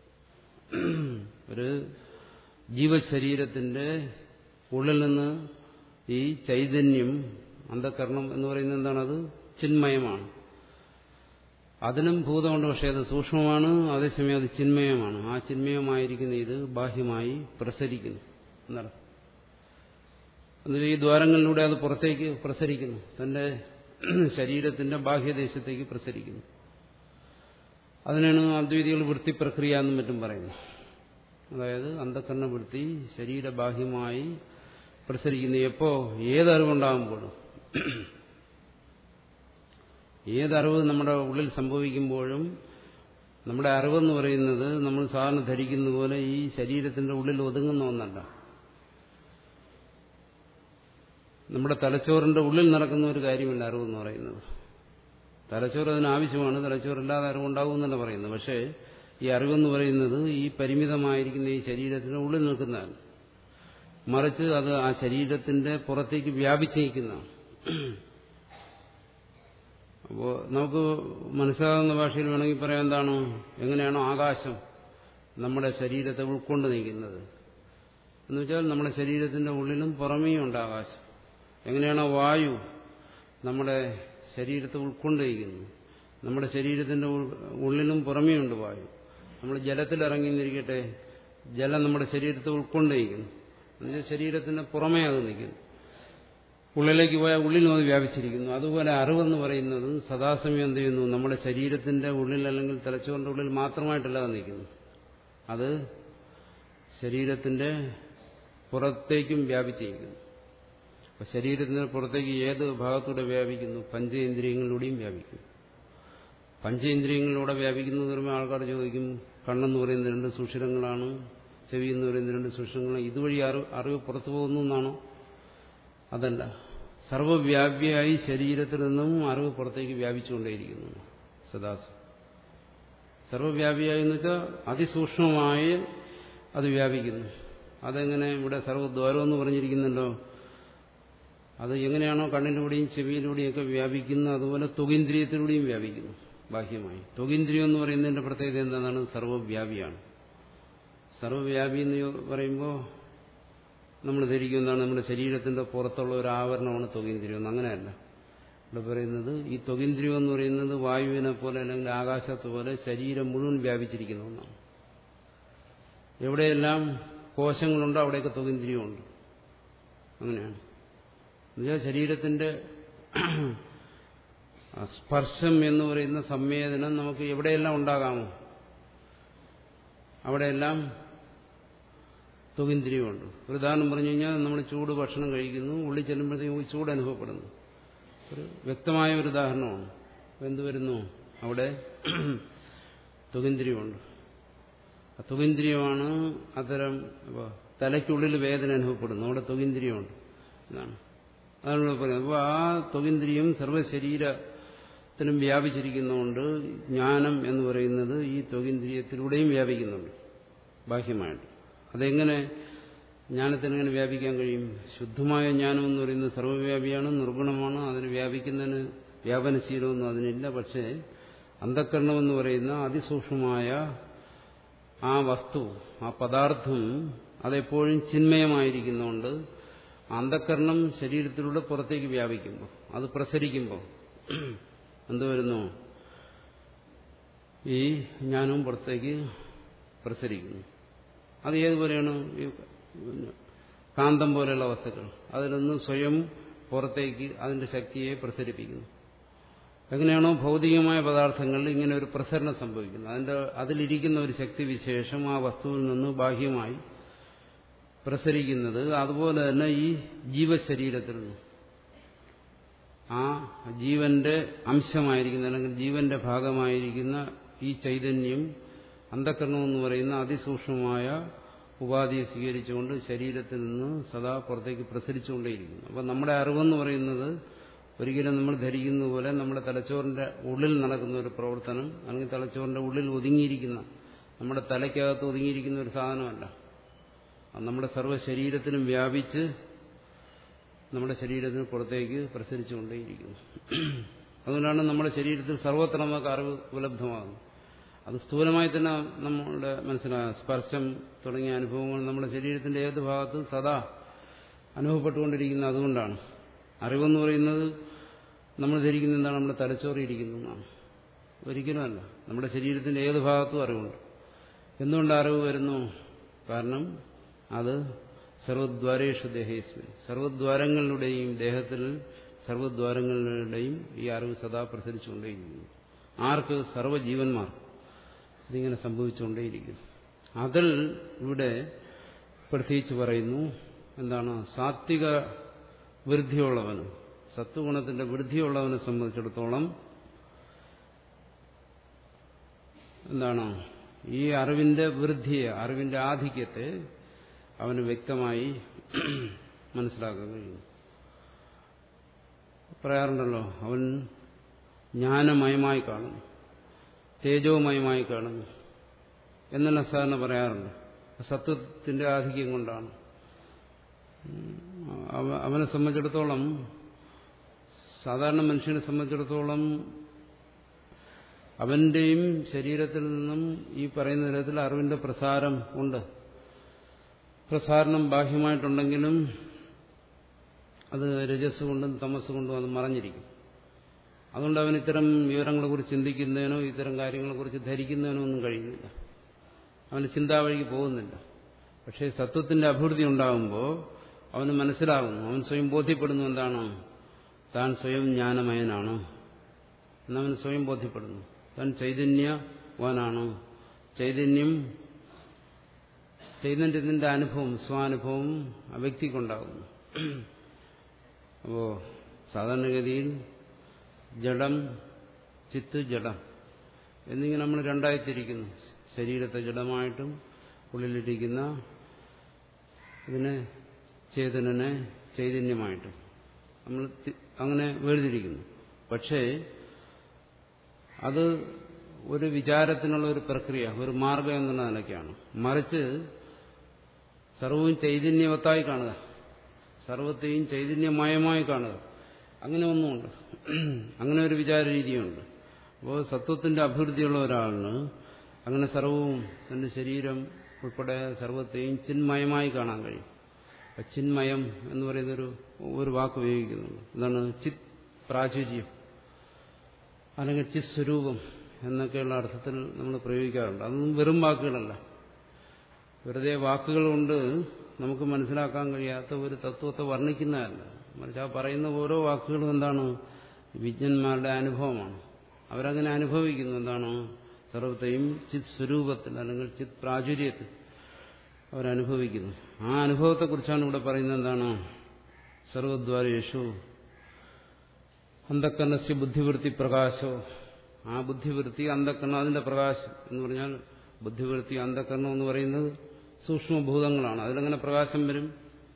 ഒരു ജീവശരീരത്തിന്റെ ഉള്ളിൽ നിന്ന് ഈ ചൈതന്യം അന്ധകരണം എന്ന് പറയുന്നത് എന്താണ് അത് ചിന്മയമാണ് അതിനും ഭൂതമുണ്ട് പക്ഷേ അത് സൂക്ഷ്മമാണ് അതേസമയം അത് ചിന്മയമാണ് ആ ചിന്മയമായിരിക്കുന്ന ഇത് ബാഹ്യമായി പ്രസരിക്കുന്നു എന്നർത്ഥം എന്നിട്ട് ഈ ദ്വാരങ്ങളിലൂടെ അത് പുറത്തേക്ക് പ്രസരിക്കുന്നു തന്റെ ശരീരത്തിന്റെ ബാഹ്യദേശത്തേക്ക് പ്രസരിക്കുന്നു അതിനാണ് അദ്വൈതികൾ വൃത്തി പ്രക്രിയ എന്നും മറ്റും പറയുന്നത് അതായത് അന്ധക്കരണ വൃത്തി ശരീരബാഹ്യമായി പ്രസരിക്കുന്നു എപ്പോ ഏതറിവുണ്ടാകുമ്പോഴും ഏതറിവ് നമ്മുടെ ഉള്ളിൽ സംഭവിക്കുമ്പോഴും നമ്മുടെ അറിവെന്ന് പറയുന്നത് നമ്മൾ സാധാരണ ധരിക്കുന്ന പോലെ ഈ ശരീരത്തിന്റെ ഉള്ളിൽ ഒതുങ്ങുന്ന ഒന്നല്ല നമ്മുടെ തലച്ചോറിന്റെ ഉള്ളിൽ നടക്കുന്ന ഒരു കാര്യമല്ല അറിവെന്ന് പറയുന്നത് തലച്ചോറ് അതിന് ആവശ്യമാണ് തലച്ചോറില്ലാതെ അറിവുണ്ടാകുമെന്നല്ല പറയുന്നത് പക്ഷേ ഈ അറിവെന്ന് പറയുന്നത് ഈ പരിമിതമായിരിക്കുന്ന ഈ ശരീരത്തിന്റെ ഉള്ളിൽ നിൽക്കുന്നതാണ് മറിച്ച് അത് ആ ശരീരത്തിന്റെ പുറത്തേക്ക് വ്യാപിച്ചിരിക്കുന്നതാണ് അപ്പോൾ നമുക്ക് മനസ്സിലാകുന്ന ഭാഷയിൽ വേണമെങ്കിൽ പറയാൻ എന്താണ് എങ്ങനെയാണോ ആകാശം നമ്മുടെ ശരീരത്തെ ഉൾക്കൊണ്ട് നിൽക്കുന്നത് എന്ന് വെച്ചാൽ നമ്മുടെ ശരീരത്തിന്റെ ഉള്ളിലും പുറമേയും ഉണ്ട് ആകാശം എങ്ങനെയാണോ വായു നമ്മുടെ ശരീരത്തെ ഉൾക്കൊണ്ടിരിക്കുന്നു നമ്മുടെ ശരീരത്തിന്റെ ഉള്ളിലും പുറമേയുണ്ട് വായു നമ്മൾ ജലത്തിൽ ഇറങ്ങിന്നിരിക്കട്ടെ ജലം നമ്മുടെ ശരീരത്തെ ഉൾക്കൊണ്ടിരിക്കുന്നു എന്നുവെച്ചാൽ ശരീരത്തിന്റെ പുറമേ അത് നിൽക്കുന്നു ഉള്ളിലേക്ക് പോയാൽ ഉള്ളിലും അത് വ്യാപിച്ചിരിക്കുന്നു അതുപോലെ അറിവെന്ന് പറയുന്നത് സദാസമയം എന്ത് ചെയ്യുന്നു നമ്മുടെ ശരീരത്തിന്റെ ഉള്ളിൽ അല്ലെങ്കിൽ തലച്ചോറിന്റെ ഉള്ളിൽ മാത്രമായിട്ടല്ല നിൽക്കുന്നു അത് ശരീരത്തിന്റെ പുറത്തേക്കും വ്യാപിച്ചിരിക്കുന്നു അപ്പൊ ശരീരത്തിന് പുറത്തേക്ക് ഏത് ഭാഗത്തൂടെ വ്യാപിക്കുന്നു പഞ്ചേന്ദ്രിയങ്ങളിലൂടെയും വ്യാപിക്കുന്നു പഞ്ചേന്ദ്രിയങ്ങളിലൂടെ വ്യാപിക്കുന്നു എന്ന് പറയുമ്പോൾ ആൾക്കാർ ചോദിക്കും കണ്ണെന്ന് പറയുന്ന രണ്ട് സുഷിരങ്ങളാണ് ചെവി എന്ന് പറയുന്ന രണ്ട് സുഷിരങ്ങളാണ് ഇതുവഴി അറിവ് അറിവ് പുറത്തു പോകുന്നു എന്നാണോ അതല്ല സർവവ്യാപ്യായി ശരീരത്തിൽ നിന്നും അറിവ് പുറത്തേക്ക് വ്യാപിച്ചുകൊണ്ടേയിരിക്കുന്നു സദാസ് സർവവ്യാപിയായി എന്ന് വെച്ചാൽ അതിസൂക്ഷ്മമായി അത് വ്യാപിക്കുന്നു അതെങ്ങനെ ഇവിടെ സർവദ്വാരം എന്ന് പറഞ്ഞിരിക്കുന്നുണ്ടോ അത് എങ്ങനെയാണോ കണ്ണിലൂടെയും ചെവിയിലൂടെയും ഒക്കെ വ്യാപിക്കുന്നു അതുപോലെ ത്വകേന്ദ്രിയത്തിലൂടെയും വ്യാപിക്കുന്നു ബാഹ്യമായി ത്വകേന്ദ്രിയം എന്ന് പറയുന്നതിന്റെ പ്രത്യേകത എന്താണ് സർവ്വവ്യാപിയാണ് സർവ്വവ്യാപി എന്ന് പറയുമ്പോൾ നമ്മൾ ധരിക്കും എന്താണ് നമ്മുടെ ശരീരത്തിന്റെ പുറത്തുള്ള ഒരു ആവരണമാണ് ത്വകേന്ദ്രിയം എന്ന് അങ്ങനെയല്ല ഇവിടെ പറയുന്നത് ഈ ത്വകേന്ദ്രിയം എന്ന് പറയുന്നത് വായുവിനെ പോലെ അല്ലെങ്കിൽ ആകാശത്ത് പോലെ ശരീരം മുഴുവൻ വ്യാപിച്ചിരിക്കുന്ന ഒന്നാണ് എവിടെയെല്ലാം കോശങ്ങളുണ്ടോ അവിടെയൊക്കെ ത്വകേന്ദ്രിയമുണ്ട് അങ്ങനെയാണ് എന്നുവെച്ചാൽ ശരീരത്തിന്റെ സ്പർശം എന്ന് പറയുന്ന സംവേദനം നമുക്ക് എവിടെയെല്ലാം ഉണ്ടാകാമോ അവിടെയെല്ലാം ത്വകിന്ദ്രിയമുണ്ട് ഒരു ഉദാഹരണം പറഞ്ഞു കഴിഞ്ഞാൽ നമ്മൾ ചൂട് ഭക്ഷണം കഴിക്കുന്നു ഉള്ളിൽ ചെല്ലുമ്പോഴത്തേക്കും ചൂട് അനുഭവപ്പെടുന്നു ഒരു വ്യക്തമായ ഒരു ഉദാഹരണമാണ് എന്ത് വരുന്നു അവിടെ ത്വകിന്ദ്രിയമുണ്ട് ആ ത്വകിന്ദ്രിയമാണ് അത്തരം തലയ്ക്കുള്ളിൽ വേദന അനുഭവപ്പെടുന്നു അവിടെ ത്വകിന്ദ്രിയമുണ്ട് എന്നാണ് അതാണ് ഇവിടെ പറയുന്നത് അപ്പോൾ ആ ത്വകിന്ദ്രിയം സർവ്വശരീരത്തിനും വ്യാപിച്ചിരിക്കുന്നതുകൊണ്ട് ജ്ഞാനം എന്ന് പറയുന്നത് ഈ ത്വകിന്ദ്രിയത്തിലൂടെയും വ്യാപിക്കുന്നുണ്ട് ബാഹ്യമായിട്ട് അതെങ്ങനെ ജ്ഞാനത്തിന് എങ്ങനെ വ്യാപിക്കാൻ കഴിയും ശുദ്ധമായ ജ്ഞാനം എന്ന് പറയുന്നത് സർവ്വവ്യാപിയാണ് നിർഗുണമാണ് അതിന് വ്യാപിക്കുന്നതിന് വ്യാപനശീലമൊന്നും അതിനില്ല പക്ഷേ അന്ധക്കരണം എന്ന് പറയുന്ന അതിസൂക്ഷ്മമായ ആ വസ്തു ആ പദാർത്ഥം അതെപ്പോഴും ചിന്മയമായിരിക്കുന്നതുകൊണ്ട് അന്ധക്കരണം ശരീരത്തിലൂടെ പുറത്തേക്ക് വ്യാപിക്കുമ്പോൾ അത് പ്രസരിക്കുമ്പോൾ എന്ത് വരുന്നു ഈ ജ്ഞാനവും പുറത്തേക്ക് പ്രസരിക്കുന്നു അത് ഏതുപോലെയാണ് ഈ കാന്തം പോലെയുള്ള വസ്തുക്കൾ അതിൽ നിന്ന് സ്വയം പുറത്തേക്ക് അതിന്റെ ശക്തിയെ പ്രസരിപ്പിക്കുന്നു എങ്ങനെയാണോ ഭൗതികമായ പദാർത്ഥങ്ങളിൽ ഇങ്ങനെ ഒരു പ്രസരണം സംഭവിക്കുന്നത് അതിന്റെ അതിലിരിക്കുന്ന ഒരു ശക്തി വിശേഷം ആ വസ്തുവിൽ നിന്ന് ബാഹ്യമായി പ്രസരിക്കുന്നത് അതുപോലെ തന്നെ ഈ ജീവശരീരത്തിൽ നിന്ന് ആ ജീവന്റെ അംശമായിരിക്കുന്ന അല്ലെങ്കിൽ ജീവന്റെ ഭാഗമായിരിക്കുന്ന ഈ ചൈതന്യം അന്ധകരണം എന്ന് പറയുന്ന അതിസൂക്ഷ്മമായ ഉപാധിയെ സ്വീകരിച്ചുകൊണ്ട് ശരീരത്തിൽ നിന്ന് സദാ പുറത്തേക്ക് പ്രസരിച്ചുകൊണ്ടേയിരിക്കുന്നു അപ്പം നമ്മുടെ അറിവെന്ന് പറയുന്നത് ഒരിക്കലും നമ്മൾ ധരിക്കുന്ന പോലെ നമ്മുടെ തലച്ചോറിന്റെ ഉള്ളിൽ നടക്കുന്ന ഒരു പ്രവർത്തനം അല്ലെങ്കിൽ തലച്ചോറിന്റെ ഉള്ളിൽ ഒതുങ്ങിയിരിക്കുന്ന നമ്മുടെ തലയ്ക്കകത്ത് ഒതുങ്ങിയിരിക്കുന്ന ഒരു സാധനമല്ല അത് നമ്മുടെ സർവ്വ ശരീരത്തിനും വ്യാപിച്ച് നമ്മുടെ ശരീരത്തിന് പുറത്തേക്ക് പ്രസരിച്ചുകൊണ്ടേയിരിക്കുന്നു അതുകൊണ്ടാണ് നമ്മുടെ ശരീരത്തിൽ സർവത്ര നമുക്ക് അറിവ് ഉപലബ്ധമാകുന്നത് അത് സ്ഥൂലമായി തന്നെ നമ്മളുടെ മനസ്സിലായ സ്പർശം തുടങ്ങിയ അനുഭവങ്ങൾ നമ്മുടെ ശരീരത്തിന്റെ ഏത് ഭാഗത്തും സദാ അനുഭവപ്പെട്ടുകൊണ്ടിരിക്കുന്നത് അതുകൊണ്ടാണ് അറിവെന്ന് പറയുന്നത് നമ്മൾ ധരിക്കുന്ന എന്താണ് നമ്മുടെ തലച്ചോറിയിരിക്കുന്നു എന്നാണ് ഒരിക്കലുമല്ല നമ്മുടെ ശരീരത്തിന്റെ ഏത് ഭാഗത്തും അറിവുണ്ട് എന്തുകൊണ്ട് അറിവ് വരുന്നു കാരണം അത് സർവദ്വാരേഷു ദേഹേസ്മിൻ സർവദ്വാരങ്ങളിലൂടെയും ദേഹത്തിൽ സർവദ്വാരങ്ങളിലൂടെയും ഈ അറിവ് സദാ പ്രസരിച്ചുകൊണ്ടേയിരിക്കുന്നു ആർക്ക് സർവ്വജീവന്മാർ ഇതിങ്ങനെ സംഭവിച്ചുകൊണ്ടേയിരിക്കുന്നു അതിൽ ഇവിടെ പ്രത്യേകിച്ച് പറയുന്നു എന്താണ് സാത്വിക വൃദ്ധിയുള്ളവന് സത്വഗുണത്തിന്റെ വൃദ്ധിയുള്ളവനെ സംബന്ധിച്ചിടത്തോളം എന്താണ് ഈ അറിവിന്റെ വൃദ്ധിയെ അറിവിന്റെ ആധിക്യത്തെ അവന് വ്യക്തമായി മനസ്സിലാക്കാൻ കഴിയും പറയാറുണ്ടല്ലോ അവൻ ജ്ഞാനമയമായി കാണുന്നു തേജോമയമായി കാണുന്നു എന്നെല്ലാം സാധാരണ പറയാറുണ്ട് സത്വത്തിന്റെ ആധിക്യം കൊണ്ടാണ് അവനെ സംബന്ധിച്ചിടത്തോളം സാധാരണ മനുഷ്യനെ സംബന്ധിച്ചിടത്തോളം അവന്റെയും ശരീരത്തിൽ നിന്നും ഈ പറയുന്ന തരത്തിൽ അറിവിന്റെ പ്രസാരം ഉണ്ട് പ്രസാരണം ബാഹ്യമായിട്ടുണ്ടെങ്കിലും അത് രജസ് കൊണ്ടും തമസ് കൊണ്ടും അത് മറഞ്ഞിരിക്കും അതുകൊണ്ട് അവൻ ഇത്തരം വിവരങ്ങളെക്കുറിച്ച് ചിന്തിക്കുന്നതിനോ ഇത്തരം കാര്യങ്ങളെക്കുറിച്ച് ധരിക്കുന്നതിനോ ഒന്നും കഴിയുന്നില്ല അവന് ചിന്താവഴിക്ക് പോകുന്നില്ല പക്ഷേ സത്വത്തിന്റെ അഭിവൃദ്ധി ഉണ്ടാകുമ്പോൾ അവന് മനസ്സിലാകുന്നു അവൻ സ്വയം ബോധ്യപ്പെടുന്നു എന്താണ് താൻ സ്വയം ജ്ഞാനമയനാണ് എന്നവന് സ്വയം ബോധ്യപ്പെടുന്നു താൻ ചൈതന്യവാനാണ് ചൈതന്യം ചൈതന്യത്തിന്റെ അനുഭവം സ്വാനുഭവം ആ വ്യക്തിക്കുണ്ടാകുന്നു അപ്പോ സാധാരണഗതിയിൽ ജഡം ചിത്ത് ജഡം എന്നിങ്ങനെ നമ്മൾ രണ്ടായി തിരിക്കുന്നു ശരീരത്തെ ജഡമായിട്ടും ഉള്ളിലിരിക്കുന്ന ഇതിനെ ചേതനനെ ചൈതന്യമായിട്ടും നമ്മൾ അങ്ങനെ വേർതിരിക്കുന്നു പക്ഷേ അത് ഒരു വിചാരത്തിനുള്ള ഒരു പ്രക്രിയ ഒരു മാർഗം എന്നുള്ള നിലയ്ക്കാണ് മറിച്ച് സർവവും ചൈതന്യവത്തായി കാണുക സർവത്തെയും ചൈതന്യമയമായി കാണുക അങ്ങനെ ഒന്നുമുണ്ട് അങ്ങനെ ഒരു വിചാര രീതിയുണ്ട് അപ്പോൾ സത്വത്തിന്റെ അഭിവൃദ്ധിയുള്ള ഒരാളിന് അങ്ങനെ സർവവും തന്റെ ശരീരം ഉൾപ്പെടെ സർവത്തെയും ചിന്മയമായി കാണാൻ കഴിയും ചിന്മയം എന്ന് പറയുന്നൊരു ഒരു വാക്ക് ഉപയോഗിക്കുന്നുണ്ട് എന്താണ് ചിത് പ്രാചുര്യം അല്ലെങ്കിൽ ചിത് സ്വരൂപം എന്നൊക്കെയുള്ള അർത്ഥത്തിൽ നമ്മൾ പ്രയോഗിക്കാറുണ്ട് അതൊന്നും വെറും വാക്കുകളല്ല വെറുതെ വാക്കുകൾ കൊണ്ട് നമുക്ക് മനസ്സിലാക്കാൻ കഴിയാത്ത ഒരു തത്വത്തെ വർണ്ണിക്കുന്നതല്ല മറിച്ച് ആ പറയുന്ന ഓരോ വാക്കുകളും എന്താണ് വിജ്ഞന്മാരുടെ അനുഭവമാണ് അവരങ്ങനെ അനുഭവിക്കുന്നു എന്താണ് സർവത്തെയും ചിത് സ്വരൂപത്തിൽ അല്ലെങ്കിൽ ചിത് പ്രാചുര്യത്തിൽ അവരനുഭവിക്കുന്നു ആ അനുഭവത്തെക്കുറിച്ചാണ് ഇവിടെ പറയുന്നത് എന്താണ് സർവദ്വാരേഷു അന്ധക്കരണസ്യ ബുദ്ധിവൃത്തി പ്രകാശോ ആ ബുദ്ധിവൃത്തി അന്ധക്കരണം അതിന്റെ പ്രകാശം എന്ന് പറഞ്ഞാൽ ബുദ്ധിവൃത്തി അന്ധക്കരണം എന്ന് പറയുന്നത് സൂക്ഷ്മഭൂതങ്ങളാണ് അതിലെങ്ങനെ പ്രകാശം വരും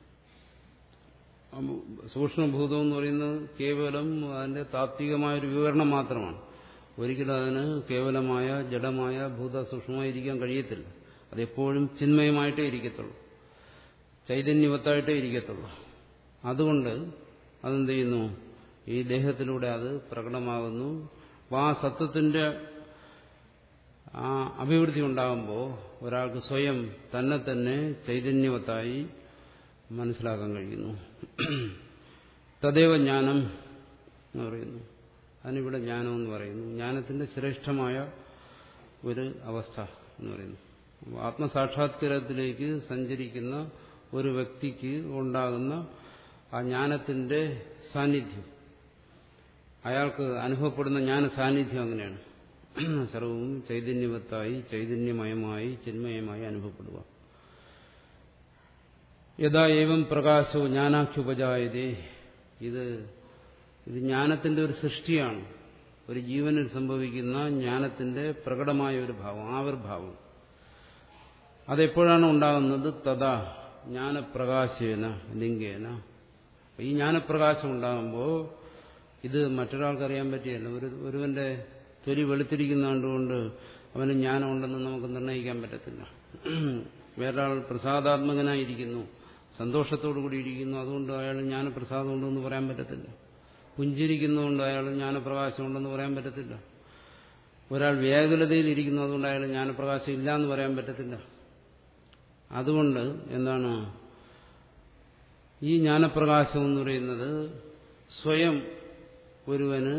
സൂക്ഷ്മഭൂതം എന്ന് പറയുന്നത് കേവലം അതിന്റെ താത്വികമായൊരു വിവരണം മാത്രമാണ് ഒരിക്കലും അതിന് കേവലമായ ജഡമായ ഭൂത സൂക്ഷ്മമായിരിക്കാൻ കഴിയത്തില്ല അതെപ്പോഴും ചിന്മയമായിട്ടേ ഇരിക്കത്തുള്ളൂ ചൈതന്യവത്തായിട്ടേ ഇരിക്കത്തുള്ളൂ അതുകൊണ്ട് അതെന്ത് ചെയ്യുന്നു ഈ ദേഹത്തിലൂടെ അത് പ്രകടമാകുന്നു അപ്പോൾ ആ സത്വത്തിന്റെ ആ അഭിവൃദ്ധി ഉണ്ടാകുമ്പോൾ ഒരാൾക്ക് സ്വയം തന്നെ തന്നെ ചൈതന്യവത്തായി മനസ്സിലാക്കാൻ കഴിയുന്നു തദൈവ ജ്ഞാനം എന്ന് പറയുന്നു അതിനിവിടെ ജ്ഞാനം എന്ന് പറയുന്നു ജ്ഞാനത്തിന്റെ ശ്രേഷ്ഠമായ ഒരു അവസ്ഥ എന്ന് പറയുന്നു ആത്മസാക്ഷാത്കാരത്തിലേക്ക് സഞ്ചരിക്കുന്ന ഒരു വ്യക്തിക്ക് ഉണ്ടാകുന്ന ആ ജ്ഞാനത്തിന്റെ സാന്നിധ്യം അയാൾക്ക് അനുഭവപ്പെടുന്ന ജ്ഞാന സാന്നിധ്യം അങ്ങനെയാണ് സർവവും ചൈതന്യവത്തായി ചൈതന്യമയമായി ചിന്മയമായി അനുഭവപ്പെടുക യഥാ ഏവം പ്രകാശോ ജ്ഞാനാഖ്യുപജായതേ ഇത് ഇത് ജ്ഞാനത്തിന്റെ ഒരു സൃഷ്ടിയാണ് ഒരു ജീവനിൽ സംഭവിക്കുന്ന ജ്ഞാനത്തിന്റെ പ്രകടമായ ഒരു ഭാവം ആവിർഭാവം അതെപ്പോഴാണ് ഉണ്ടാകുന്നത് തഥാ ജ്ഞാനപ്രകാശേന ലിംഗേന ഈ ജ്ഞാനപ്രകാശം ഉണ്ടാകുമ്പോൾ ഇത് മറ്റൊരാൾക്ക് അറിയാൻ പറ്റിയല്ല ഒരു ഒരുവന്റെ തൊലി വെളുത്തിരിക്കുന്നതുകൊണ്ട് അവന് ജ്ഞാനമുണ്ടെന്ന് നമുക്ക് നിർണ്ണയിക്കാൻ പറ്റത്തില്ല വേറൊരാൾ പ്രസാദാത്മകനായിരിക്കുന്നു സന്തോഷത്തോടു കൂടി ഇരിക്കുന്നു അതുകൊണ്ട് അയാൾ ജ്ഞാനപ്രസാദം ഉണ്ടെന്ന് പറയാൻ പറ്റത്തില്ല പുഞ്ചിരിക്കുന്നതുകൊണ്ട് അയാൾ ജ്ഞാനപ്രകാശം ഉണ്ടെന്ന് പറയാൻ പറ്റത്തില്ല ഒരാൾ വ്യാകുലതയിൽ ഇരിക്കുന്നു അതുകൊണ്ട് അയാൾ ജ്ഞാനപ്രകാശം ഇല്ല എന്ന് പറയാൻ പറ്റത്തില്ല അതുകൊണ്ട് എന്താണ് ഈ ജ്ഞാനപ്രകാശം എന്ന് പറയുന്നത് സ്വയം ഒരുവന്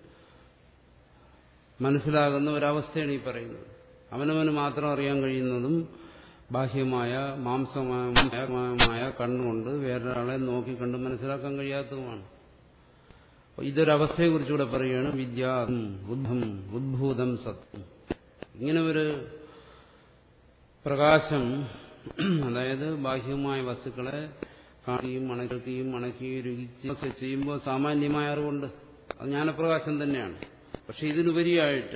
മനസ്സിലാകുന്ന ഒരവസ്ഥയാണ് ഈ പറയുന്നത് അവനവന് മാത്രം അറിയാൻ കഴിയുന്നതും ബാഹ്യമായ മാംസമായ കണ്ണുകൊണ്ട് വേറൊരാളെ നോക്കി കണ്ട് മനസ്സിലാക്കാൻ കഴിയാത്തതുമാണ് ഇതൊരവസ്ഥയെക്കുറിച്ചുകൂടെ പറയുകയാണ് വിദ്യ ബുദ്ധം ഉദ്ഭൂതം സത്വം ഇങ്ങനെ ഒരു പ്രകാശം അതായത് ബാഹ്യമായ വസ്തുക്കളെ കാണുകയും അണക്കുകയും അണക്കുകയും രുചിച്ച് ചെയ്യുമ്പോൾ സാമാന്യമായ അറിവുണ്ട് അത് ജ്ഞാനപ്രകാശം തന്നെയാണ് പക്ഷെ ഇതിനുപരിയായിട്ട്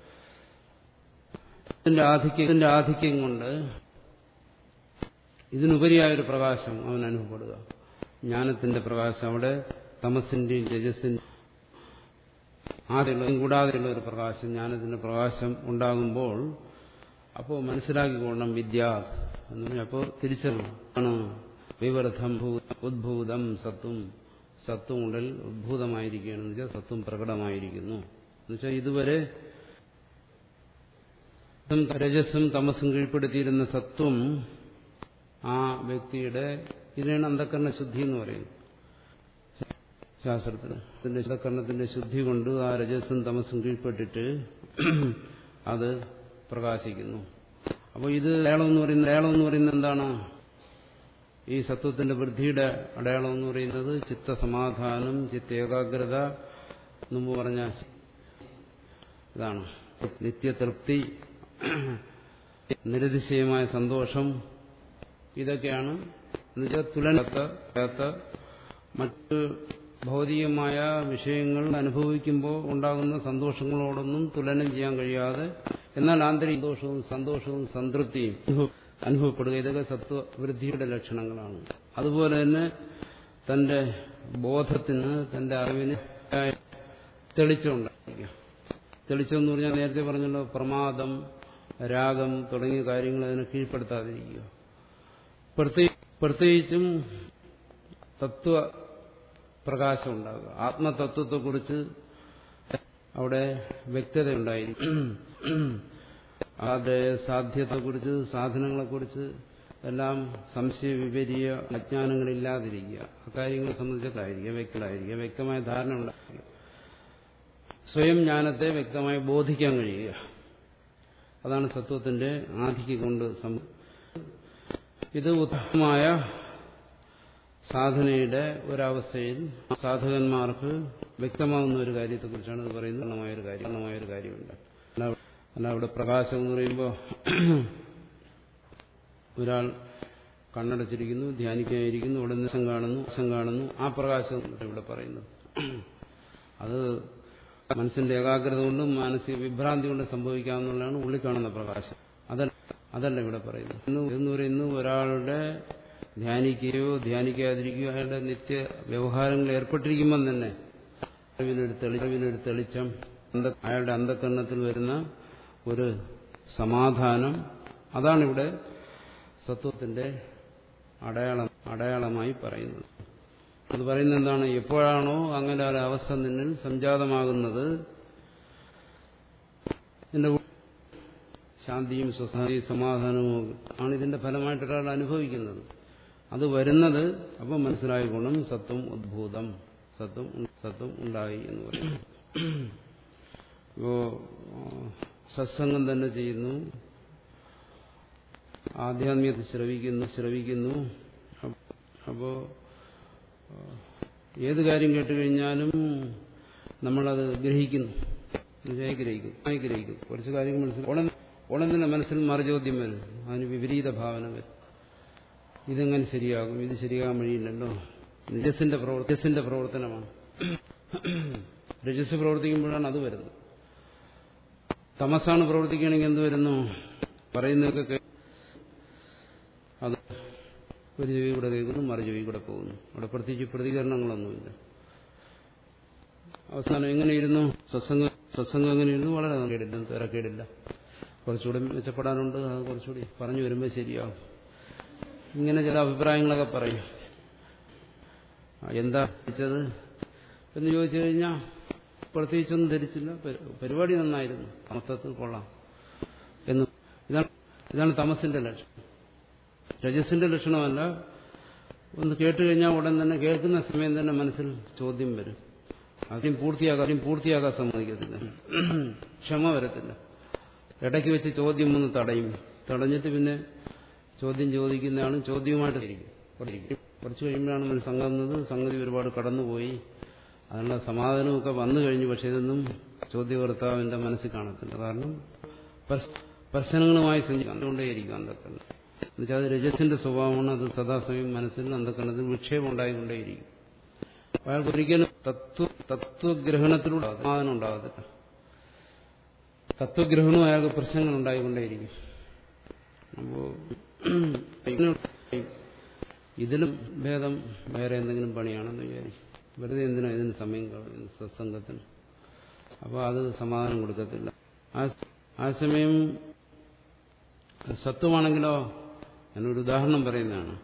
ഇതിന്റെ ആധിക്യത്തിന്റെ ആധിക്യം കൊണ്ട് ഇതിനുപരിയായൊരു പ്രകാശം അവൻ അനുഭവപ്പെടുക ജ്ഞാനത്തിന്റെ പ്രകാശം അവിടെ തമസിന്റെയും രജസിന്റെയും ആദ്യമുള്ളതും കൂടാതെയുള്ള ഒരു പ്രകാശം ജ്ഞാനത്തിന്റെ പ്രകാശം ഉണ്ടാകുമ്പോൾ അപ്പോൾ മനസ്സിലാക്കിക്കൊള്ളണം വിദ്യ എന്ന് പറഞ്ഞാൽ അപ്പോൾ തിരിച്ചറിയണം വിവർദ്ധം ഉദ്ഭൂതം സത്വം സത്വം ഉള്ളിൽ ഉദ്ഭൂതമായിരിക്കുകയാണെന്ന് വെച്ചാൽ സത്വം പ്രകടമായിരിക്കുന്നു എന്നുവെച്ചാൽ ഇതുവരെ രജസും തമസും കീഴ്പ്പെടുത്തിയിരുന്ന സത്വം ആ വ്യക്തിയുടെ ഇതിനാണ് അന്ധക്കരണ ശുദ്ധി എന്ന് പറയുന്നത് ശാസ്ത്രത്തിൽ അതിന്റെ അന്ധക്കരണത്തിന്റെ ശുദ്ധി കൊണ്ട് ആ രജസും തമസും കീഴ്പ്പെട്ടിട്ട് അത് പ്രകാശിക്കുന്നു അപ്പോൾ ഇത് അടയാളം എന്ന് പറയുന്നത് അടയാളം എന്ന് പറയുന്നത് എന്താണ് ഈ സത്വത്തിന്റെ വൃദ്ധിയുടെ അടയാളം എന്ന് പറയുന്നത് ചിത്തസമാധാനം ചിത്ത ഏകാഗ്രത മുമ്പ് പറഞ്ഞ ഇതാണ് നിത്യതൃപ്തി നിരതിശയമായ സന്തോഷം ഇതൊക്കെയാണ് എന്നുവെച്ചാൽ തുലനത്ത മറ്റ് ഭൗതികമായ വിഷയങ്ങൾ അനുഭവിക്കുമ്പോൾ ഉണ്ടാകുന്ന സന്തോഷങ്ങളോടൊന്നും തുലനം ചെയ്യാൻ കഴിയാതെ എന്നാൽ ആന്തരിക സന്തോഷവും സന്തോഷവും സംതൃപ്തിയും അനുഭവപ്പെടുക ഇതൊക്കെ സത്വവൃദ്ധിയുടെ ലക്ഷണങ്ങളാണ് അതുപോലെ തന്നെ തന്റെ ബോധത്തിന് തന്റെ അറിവിന് തെളിച്ചമുണ്ടായിരിക്കുക തെളിച്ചമെന്ന് പറഞ്ഞാൽ നേരത്തെ പറഞ്ഞല്ലോ പ്രമാദം രാഗം തുടങ്ങിയ കാര്യങ്ങൾ അതിനെ കീഴ്പ്പെടുത്താതിരിക്കുക പ്രത്യേകിച്ചും തത്വ പ്രകാശം ഉണ്ടാകുക ആത്മതത്വത്തെക്കുറിച്ച് അവിടെ വ്യക്തത ഉണ്ടായിരിക്കും അതിന്റെ സാധ്യതയെക്കുറിച്ച് സാധനങ്ങളെക്കുറിച്ച് എല്ലാം സംശയ വിപരീയ അജ്ഞാനങ്ങളില്ലാതിരിക്കുക അക്കാര്യങ്ങളെ സംബന്ധിച്ചതായിരിക്കുക വ്യക്തമായിരിക്കുക വ്യക്തമായ ധാരണ ഉണ്ടായിരിക്കുക സ്വയം ജ്ഞാനത്തെ വ്യക്തമായി ബോധിക്കാൻ കഴിയുക അതാണ് സത്വത്തിന്റെ ആധിക്യം കൊണ്ട് ഇത് ഉത്തമമായ സാധനയുടെ ഒരവസ്ഥയിൽ സാധകന്മാർക്ക് വ്യക്തമാവുന്ന ഒരു കാര്യത്തെക്കുറിച്ചാണ് ഇത് പറയുന്നത് ഒരു കാര്യം ഒരു കാര്യമുണ്ട് അല്ല അവിടെ പ്രകാശം എന്ന് പറയുമ്പോൾ ഒരാൾ കണ്ണടച്ചിരിക്കുന്നു ധ്യാനിക്കാനിരിക്കുന്നു അവിടെ നിസം കാണുന്നു വശം കാണുന്നു ആ പ്രകാശം ഇവിടെ പറയുന്നത് അത് മനസ്സിന്റെ ഏകാഗ്രത കൊണ്ടും മാനസിക വിഭ്രാന്തി കൊണ്ടും സംഭവിക്കാവുന്നതാണ് ഉള്ളിൽ കാണുന്ന പ്രകാശം അതല്ല അതല്ല ഇവിടെ പറയുന്നത് എന്ന് പറയുന്നു ഒരാളുടെ ധ്യാനിക്കുകയോ ധ്യാനിക്കാതിരിക്കുകയോ അയാളുടെ നിത്യ വ്യവഹാരങ്ങളിൽ ഏർപ്പെട്ടിരിക്കുമ്പം തന്നെ അറിവിനൊരു തെളിച്ചം അയാളുടെ അന്ധകരണത്തിൽ വരുന്ന ഒരു സമാധാനം അതാണിവിടെ സത്വത്തിന്റെ അടയാളം അടയാളമായി പറയുന്നത് അത് പറയുന്നത് എന്താണ് എപ്പോഴാണോ അങ്ങനെ ഒരു അവസ്ഥ നിന്നിൽ സംജാതമാകുന്നത് എന്റെ ശാന്തിയും സ്വസ്ഥതയും സമാധാനവും ആണ് ഇതിന്റെ ഫലമായിട്ട് ഒരാൾ അനുഭവിക്കുന്നത് അത് വരുന്നത് അപ്പം മനസ്സിലായിക്കൊള്ളും സത്വം ഉദ്ഭൂതം സത്വം സത്വം ഉണ്ടായി എന്ന് പറയുന്നു ഇപ്പോ സത്സംഗം തന്നെ ചെയ്യുന്നു ആധ്യാത്മികത ശ്രവിക്കുന്നു ശ്രവിക്കുന്നു അപ്പോ ഏത് കാര്യം കേട്ടുകഴിഞ്ഞാലും നമ്മളത് ഗ്രഹിക്കുന്നു ഗ്രഹിക്കും ഗ്രഹിക്കും കുറച്ച് കാര്യങ്ങൾ മനസ്സിൽ ഉടൻ ഉടൻ തന്നെ മനസ്സിൽ മറുചോദ്യം വരും അതിന് വിപരീത ഭാവന വരും ഇതെങ്ങനെ ശരിയാകും ഇത് ശരിയാകാൻ വഴിയില്ലല്ലോ രജസിന്റെ രജസിന്റെ പ്രവർത്തനമാണ് രജസ് പ്രവർത്തിക്കുമ്പോഴാണ് അത് വരുന്നത് തമസാണ് പ്രവർത്തിക്കുകയാണെങ്കിൽ എന്ത് വരുന്നു പറയുന്നതൊക്കെ അത് ഒരു ചെവി കൂടെ കേൾക്കുന്നു മറു ചെവി കൂടെ പോകുന്നു അവിടെ പ്രത്യേകിച്ച് പ്രതികരണങ്ങളൊന്നുമില്ല അവസാനം എങ്ങനെയിരുന്നു സത്സംഗം സത്സംഗം എങ്ങനെയിരുന്നു വളരെ കേടില്ല തിരക്കേടില്ല കുറച്ചുകൂടി മെച്ചപ്പെടാനുണ്ട് അത് കുറച്ചുകൂടി പറഞ്ഞു വരുമ്പോൾ ശരിയാവും ഇങ്ങനെ ചില അഭിപ്രായങ്ങളൊക്കെ പറയും എന്താ ധരിച്ചത് എന്ന് ചോദിച്ചു കഴിഞ്ഞാൽ പ്രത്യേകിച്ചൊന്നും ധരിച്ചില്ല പരിപാടി നന്നായിരുന്നു മൊത്തത്തിൽ കൊള്ളാം എന്ന് ഇതാണ് ഇതാണ് തമസിന്റെ ലക്ഷണം രജസിന്റെ ലക്ഷണമല്ല ഒന്ന് കേട്ടുകഴിഞ്ഞാൽ ഉടൻ തന്നെ കേൾക്കുന്ന സമയം തന്നെ മനസ്സിൽ ചോദ്യം വരും ആദ്യം പൂർത്തിയാകാൻ ആദ്യം പൂർത്തിയാകാൻ സമ്മതിക്കത്തില്ല ക്ഷമ വരത്തില്ല ഇടയ്ക്ക് വെച്ച് ചോദ്യം ഒന്ന് തടയും തടഞ്ഞിട്ട് പിന്നെ ചോദ്യം ചോദിക്കുന്നതാണ് ചോദ്യവുമായിട്ട് ഇരിക്കും കുറച്ച് കഴിയുമ്പോഴാണ് നമ്മൾ സംഗന്നത് സംഗതി ഒരുപാട് കടന്നുപോയി അതിനുള്ള സമാധാനമൊക്കെ വന്നു കഴിഞ്ഞു പക്ഷെ ഇതൊന്നും ചോദ്യകർത്താവിന്റെ മനസ്സിൽ കാണത്തില്ല കാരണം സ്പർശനങ്ങളുമായി സഞ്ചിക്കൊണ്ടേയിരിക്കും അന്ധക്കണ്ണ് എന്നുവെച്ചാൽ അത് രജസിന്റെ സ്വഭാവമാണ് അത് സദാസമയം മനസ്സിൽ അന്ധക്കണ്ണത്തിൽ വിക്ഷേപം ഉണ്ടായിക്കൊണ്ടേയിരിക്കും അയാൾക്ക് ഒരിക്കലും തത്വ തത്വഗ്രഹണത്തിലൂടെ സമാധാനം ഉണ്ടാകത്തില്ല തത്വഗ്രഹണവും അയാൾക്ക് പ്രശ്നങ്ങൾ ഉണ്ടായിക്കൊണ്ടേയിരിക്കും അപ്പോ ഇതിലും ഭേദം വേറെ എന്തെങ്കിലും പണിയാണെന്ന് വിചാരിക്കും വെറുതെ എന്തിനാ ഇതിന് സമയം കളയുന്നു സത്സംഗത്തിന് അപ്പോൾ അത് സമാധാനം കൊടുക്കത്തില്ല ആ സമയം സത്വമാണെങ്കിലോ ഞാനൊരു ഉദാഹരണം പറയുന്നതാണ്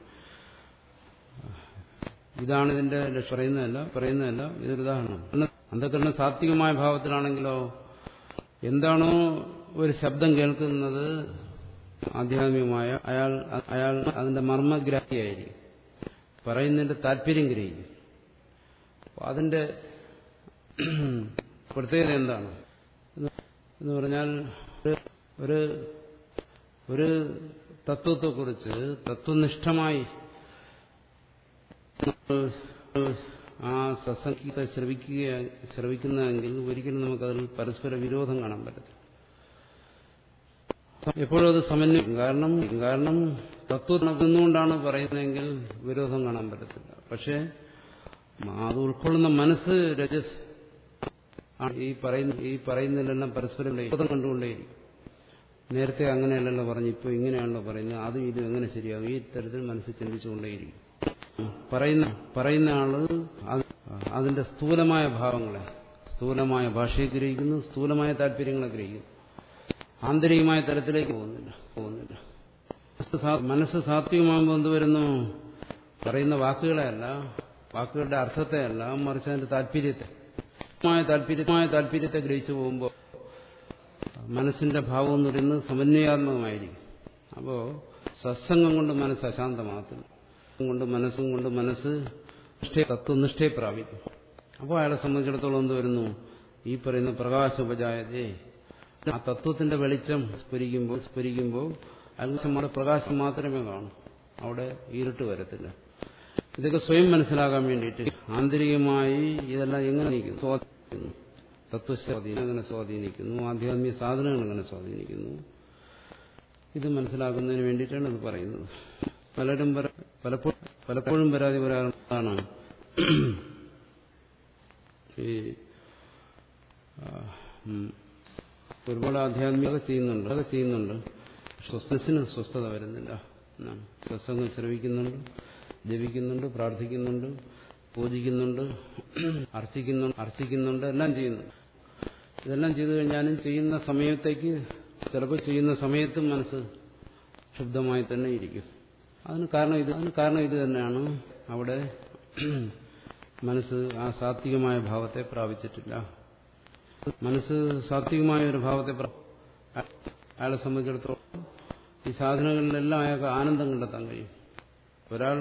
ഇതാണ് ഇതിന്റെ പറയുന്നതല്ല പറയുന്നതല്ല ഇതൊരു ഉദാഹരണം അന്ധക്കരണ സാത്വികമായ ഭാവത്തിലാണെങ്കിലോ എന്താണോ ഒരു ശബ്ദം കേൾക്കുന്നത് ആധ്യാത്മികമായ അയാൾ അയാൾ അതിന്റെ മർമ്മഗ്രാഹിയായിരിക്കും പറയുന്നതിന്റെ താല്പര്യം ഗ്രഹിക്കും അതിന്റെ പ്രത്യേകത എന്താണ് എന്ന് പറഞ്ഞാൽ ഒരു ഒരു തത്വത്തെക്കുറിച്ച് തത്വനിഷ്ഠമായി ആ സത്സംഗീത ശ്രവിക്കുക ശ്രവിക്കുന്നതെങ്കിൽ ഒരിക്കലും നമുക്കതിൽ പരസ്പര വിരോധം കാണാൻ പറ്റത്തില്ല എപ്പോഴും അത് സമന്വയം കാരണം കാരണം തത്വം നിന്നുകൊണ്ടാണ് പറയുന്നതെങ്കിൽ വിരോധം കാണാൻ പറ്റത്തില്ല പക്ഷേ അത് ഉൾക്കൊള്ളുന്ന മനസ്സ് രജസ് ഈ പറയുന്ന ഈ പറയുന്നതിലെല്ലാം പരസ്പരം വിരോധം കണ്ടുകൊണ്ടേയിരിക്കും നേരത്തെ അങ്ങനെയല്ലല്ലോ പറഞ്ഞു ഇപ്പോൾ ഇങ്ങനെയാണല്ലോ പറയുന്നത് അതും ഇതും എങ്ങനെ ശരിയാകും ഈ തരത്തിൽ മനസ്സ് ചിന്തിച്ചുകൊണ്ടേയിരിക്കും പറയുന്ന പറയുന്ന ആള് അതിന്റെ സ്ഥൂലമായ ഭാവങ്ങളെ സ്ഥൂലമായ ഭാഷയെ ഗ്രഹിക്കുന്നു സ്ഥൂലമായ താല്പര്യങ്ങളെ ഗ്രഹിക്കുന്നു ആന്തരികമായ തലത്തിലേക്ക് പോകുന്നില്ല പോകുന്നില്ല മനസ്സ് സാത്വികമാകുമ്പോൾ എന്ത് വരുന്നു പറയുന്ന വാക്കുകളെയല്ല വാക്കുകളുടെ അർത്ഥത്തെയല്ല മറിച്ച് അതിന്റെ താല്പര്യത്തെ താല്പര്യമായ താല്പര്യത്തെ ഗ്രഹിച്ചു പോകുമ്പോൾ മനസ്സിന്റെ ഭാവം എന്ന് പറയുന്നത് സമന്വയാത്മകമായിരിക്കും അപ്പോൾ സത്സംഗം കൊണ്ട് മനസ്സ് അശാന്തമാകത്തില്ല കൊണ്ട് മനസ്സും കൊണ്ട് മനസ്സ് തത്വനിഷ്ഠയെ പ്രാപിക്കും അപ്പോൾ അയാളെ സംബന്ധിച്ചിടത്തോളം എന്ത് വരുന്നു ഈ പറയുന്ന പ്രകാശോപജായതേ ആ തത്വത്തിന്റെ വെളിച്ചം സ്ഫുരിക്കുമ്പോൾ സ്ഫുരിക്കുമ്പോൾ അയാൾക്ക് പ്രകാശം മാത്രമേ കാണൂ അവിടെ ഇരുട്ട് വരത്തില്ല ഇതൊക്കെ സ്വയം മനസ്സിലാകാൻ വേണ്ടിയിട്ട് ആന്തരികമായി ഇതെല്ലാം എങ്ങനെ നിൽക്കുന്നു സ്വാധീനിക്കുന്നു തത്വസ്വാധീനം എങ്ങനെ സ്വാധീനിക്കുന്നു ആധ്യാത്മിക സാധനങ്ങൾ എങ്ങനെ സ്വാധീനിക്കുന്നു ഇത് മനസ്സിലാക്കുന്നതിന് വേണ്ടിയിട്ടാണ് ഇത് പറയുന്നത് പലരും പലപ്പോഴും പലപ്പോഴും പരാതി പറയാറുള്ളതാണ് ഈ ഒരുപാട് ആധ്യാത്മിക ചെയ്യുന്നുണ്ട് അതൊക്കെ ചെയ്യുന്നുണ്ട് സ്വസ്ഥസിന് സ്വസ്ഥത വരുന്നില്ല എന്നാണ് സത്സംഗം ശ്രവിക്കുന്നുണ്ട് ജപിക്കുന്നുണ്ട് പ്രാർത്ഥിക്കുന്നുണ്ട് പൂജിക്കുന്നുണ്ട് അർച്ചിക്കുന്നുണ്ട് അർച്ചിക്കുന്നുണ്ട് എല്ലാം ചെയ്യുന്നു ഇതെല്ലാം ചെയ്തു കഴിഞ്ഞാലും ചെയ്യുന്ന സമയത്തേക്ക് ചിലപ്പോൾ ചെയ്യുന്ന സമയത്തും മനസ്സ് ശുദ്ധമായി തന്നെ ഇരിക്കും അതിന് കാരണം ഇത് അതിന് കാരണം ഇത് തന്നെയാണ് അവിടെ മനസ്സ് ആ സാത്വികമായ ഭാവത്തെ പ്രാപിച്ചിട്ടില്ല മനസ്സ് സാത്വികമായ ഒരു ഭാവത്തെ അയാളെ സംബന്ധിച്ചിടത്തോളം ഈ സാധനങ്ങളിലെല്ലാം അയാൾക്ക് ആനന്ദം കണ്ടെത്താൻ കഴിയും ഒരാൾ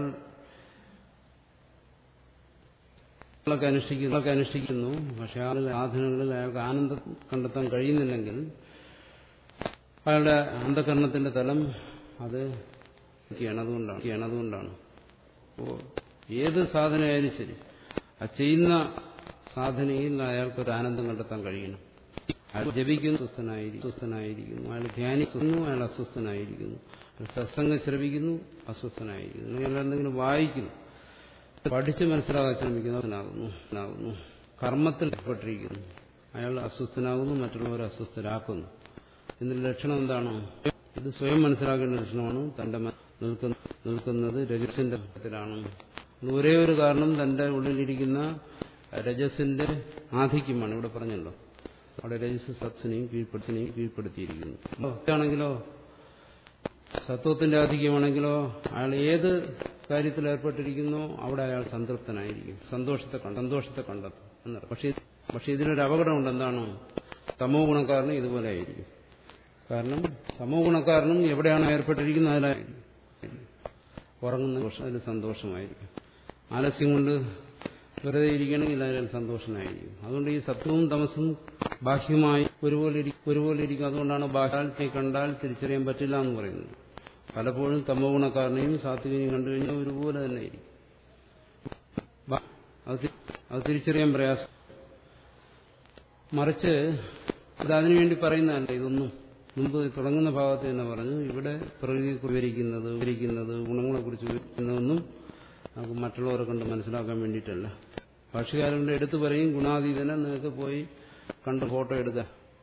ൊക്കെ അനുഷ്ഠിക്കുന്നു അനുഷ്ഠിക്കുന്നു പക്ഷെ ആ സാധനങ്ങളിൽ അയാൾക്ക് ആനന്ദം കണ്ടെത്താൻ കഴിയുന്നില്ലെങ്കിൽ അയാളുടെ അന്ധകരണത്തിന്റെ തലം അത് അതുകൊണ്ടാണ് അതുകൊണ്ടാണ് അപ്പോൾ ഏത് സാധനമായാലും ശരി ആ ചെയ്യുന്ന സാധനയിൽ അയാൾക്കൊരു ആനന്ദം കണ്ടെത്താൻ കഴിയണം അയാൾ ജപിക്കുന്നു അസ്വസ്ഥനായിരിക്കും അസ്വസ്ഥനായിരിക്കുന്നു അയാൾ ധ്യാനിക്കുന്നു അയാൾ അസ്വസ്ഥനായിരിക്കുന്നു സത്സംഗം ശ്രമിക്കുന്നു അസ്വസ്ഥനായിരിക്കുന്നു അല്ലെങ്കിൽ എന്തെങ്കിലും വായിക്കുന്നു പഠിച്ച് മനസ്സിലാകാൻ ശ്രമിക്കുന്നവനാകുന്നു കർമ്മത്തിൽ ഏർപ്പെട്ടിരിക്കുന്നു അയാൾ അസ്വസ്ഥനാകുന്നു മറ്റുള്ളവരെ അസ്വസ്ഥരാക്കുന്നു ഇതിന്റെ ലക്ഷണം എന്താണ് ഇത് സ്വയം മനസ്സിലാക്കേണ്ട ലക്ഷണമാണ് തന്റെ നിൽക്കുന്നത് രജസിന്റെ ത്തിലാണ് ഒരേ ഒരു കാരണം തന്റെ ഉള്ളിലിരിക്കുന്ന രജസിന്റെ ആധിക്യമാണ് ഇവിടെ പറഞ്ഞല്ലോ അവിടെ രജസ് സത്സിനെയും കീഴ്പ്പെടുത്തിനെയും കീഴ്പ്പെടുത്തിയിരിക്കുന്നു ആണെങ്കിലോ സത്വത്തിന്റെ ആധിക്യമാണെങ്കിലോ അയാൾ ഏത് കാര്യത്തിൽ ഏർപ്പെട്ടിരിക്കുന്നോ അവിടെ അയാൾ സംതൃപ്തനായിരിക്കും സന്തോഷത്തെ സന്തോഷത്തെ കണ്ടെത്തും എന്നറിയാം പക്ഷേ പക്ഷെ ഇതിനൊരു അപകടമുണ്ട് എന്താണ് തമോ ഗുണക്കാരനും ഇതുപോലെ ആയിരിക്കും കാരണം തമോ ഗുണക്കാരനും എവിടെയാണ് ഏർപ്പെട്ടിരിക്കുന്നത് അതിലായിരിക്കും ഉറങ്ങുന്ന അതിൽ സന്തോഷമായിരിക്കും ആലസ്യം കൊണ്ട് വെറുതെ ഇരിക്കണമെങ്കിൽ അതിൽ സന്തോഷമായിരിക്കും അതുകൊണ്ട് ഈ സത്വവും തമസും ബാഹ്യമായി ഒരുപോലെ ഒരുപോലെ ഇരിക്കും അതുകൊണ്ടാണ് ബാഹ്യത്തെ കണ്ടാൽ തിരിച്ചറിയാൻ പറ്റില്ല എന്ന് പറയുന്നത് പലപ്പോഴും തമോ ഗുണക്കാരനെയും സാത്വികനെയും കണ്ടു കഴിഞ്ഞാൽ ഒരുപോലെ തന്നെ ഇരിക്കും അത് തിരിച്ചറിയാൻ പ്രയാസം മറിച്ച് അത് അതിനുവേണ്ടി പറയുന്നതല്ല ഇതൊന്നും മുമ്പ് തുടങ്ങുന്ന ഭാഗത്ത് തന്നെ പറഞ്ഞു ഇവിടെ പ്രകൃതി വിവരിക്കുന്നത് വിവരിക്കുന്നത് ഗുണങ്ങളെക്കുറിച്ച് വിവരിക്കുന്നതൊന്നും നമുക്ക് മറ്റുള്ളവരെ കണ്ട് മനസ്സിലാക്കാൻ വേണ്ടിയിട്ടല്ല ഭാഷകാരന്റെ എടുത്തു പറയും ഗുണാതീതനെ നിങ്ങൾക്ക് പോയി കണ്ട് ഫോട്ടോ എടുക്കുക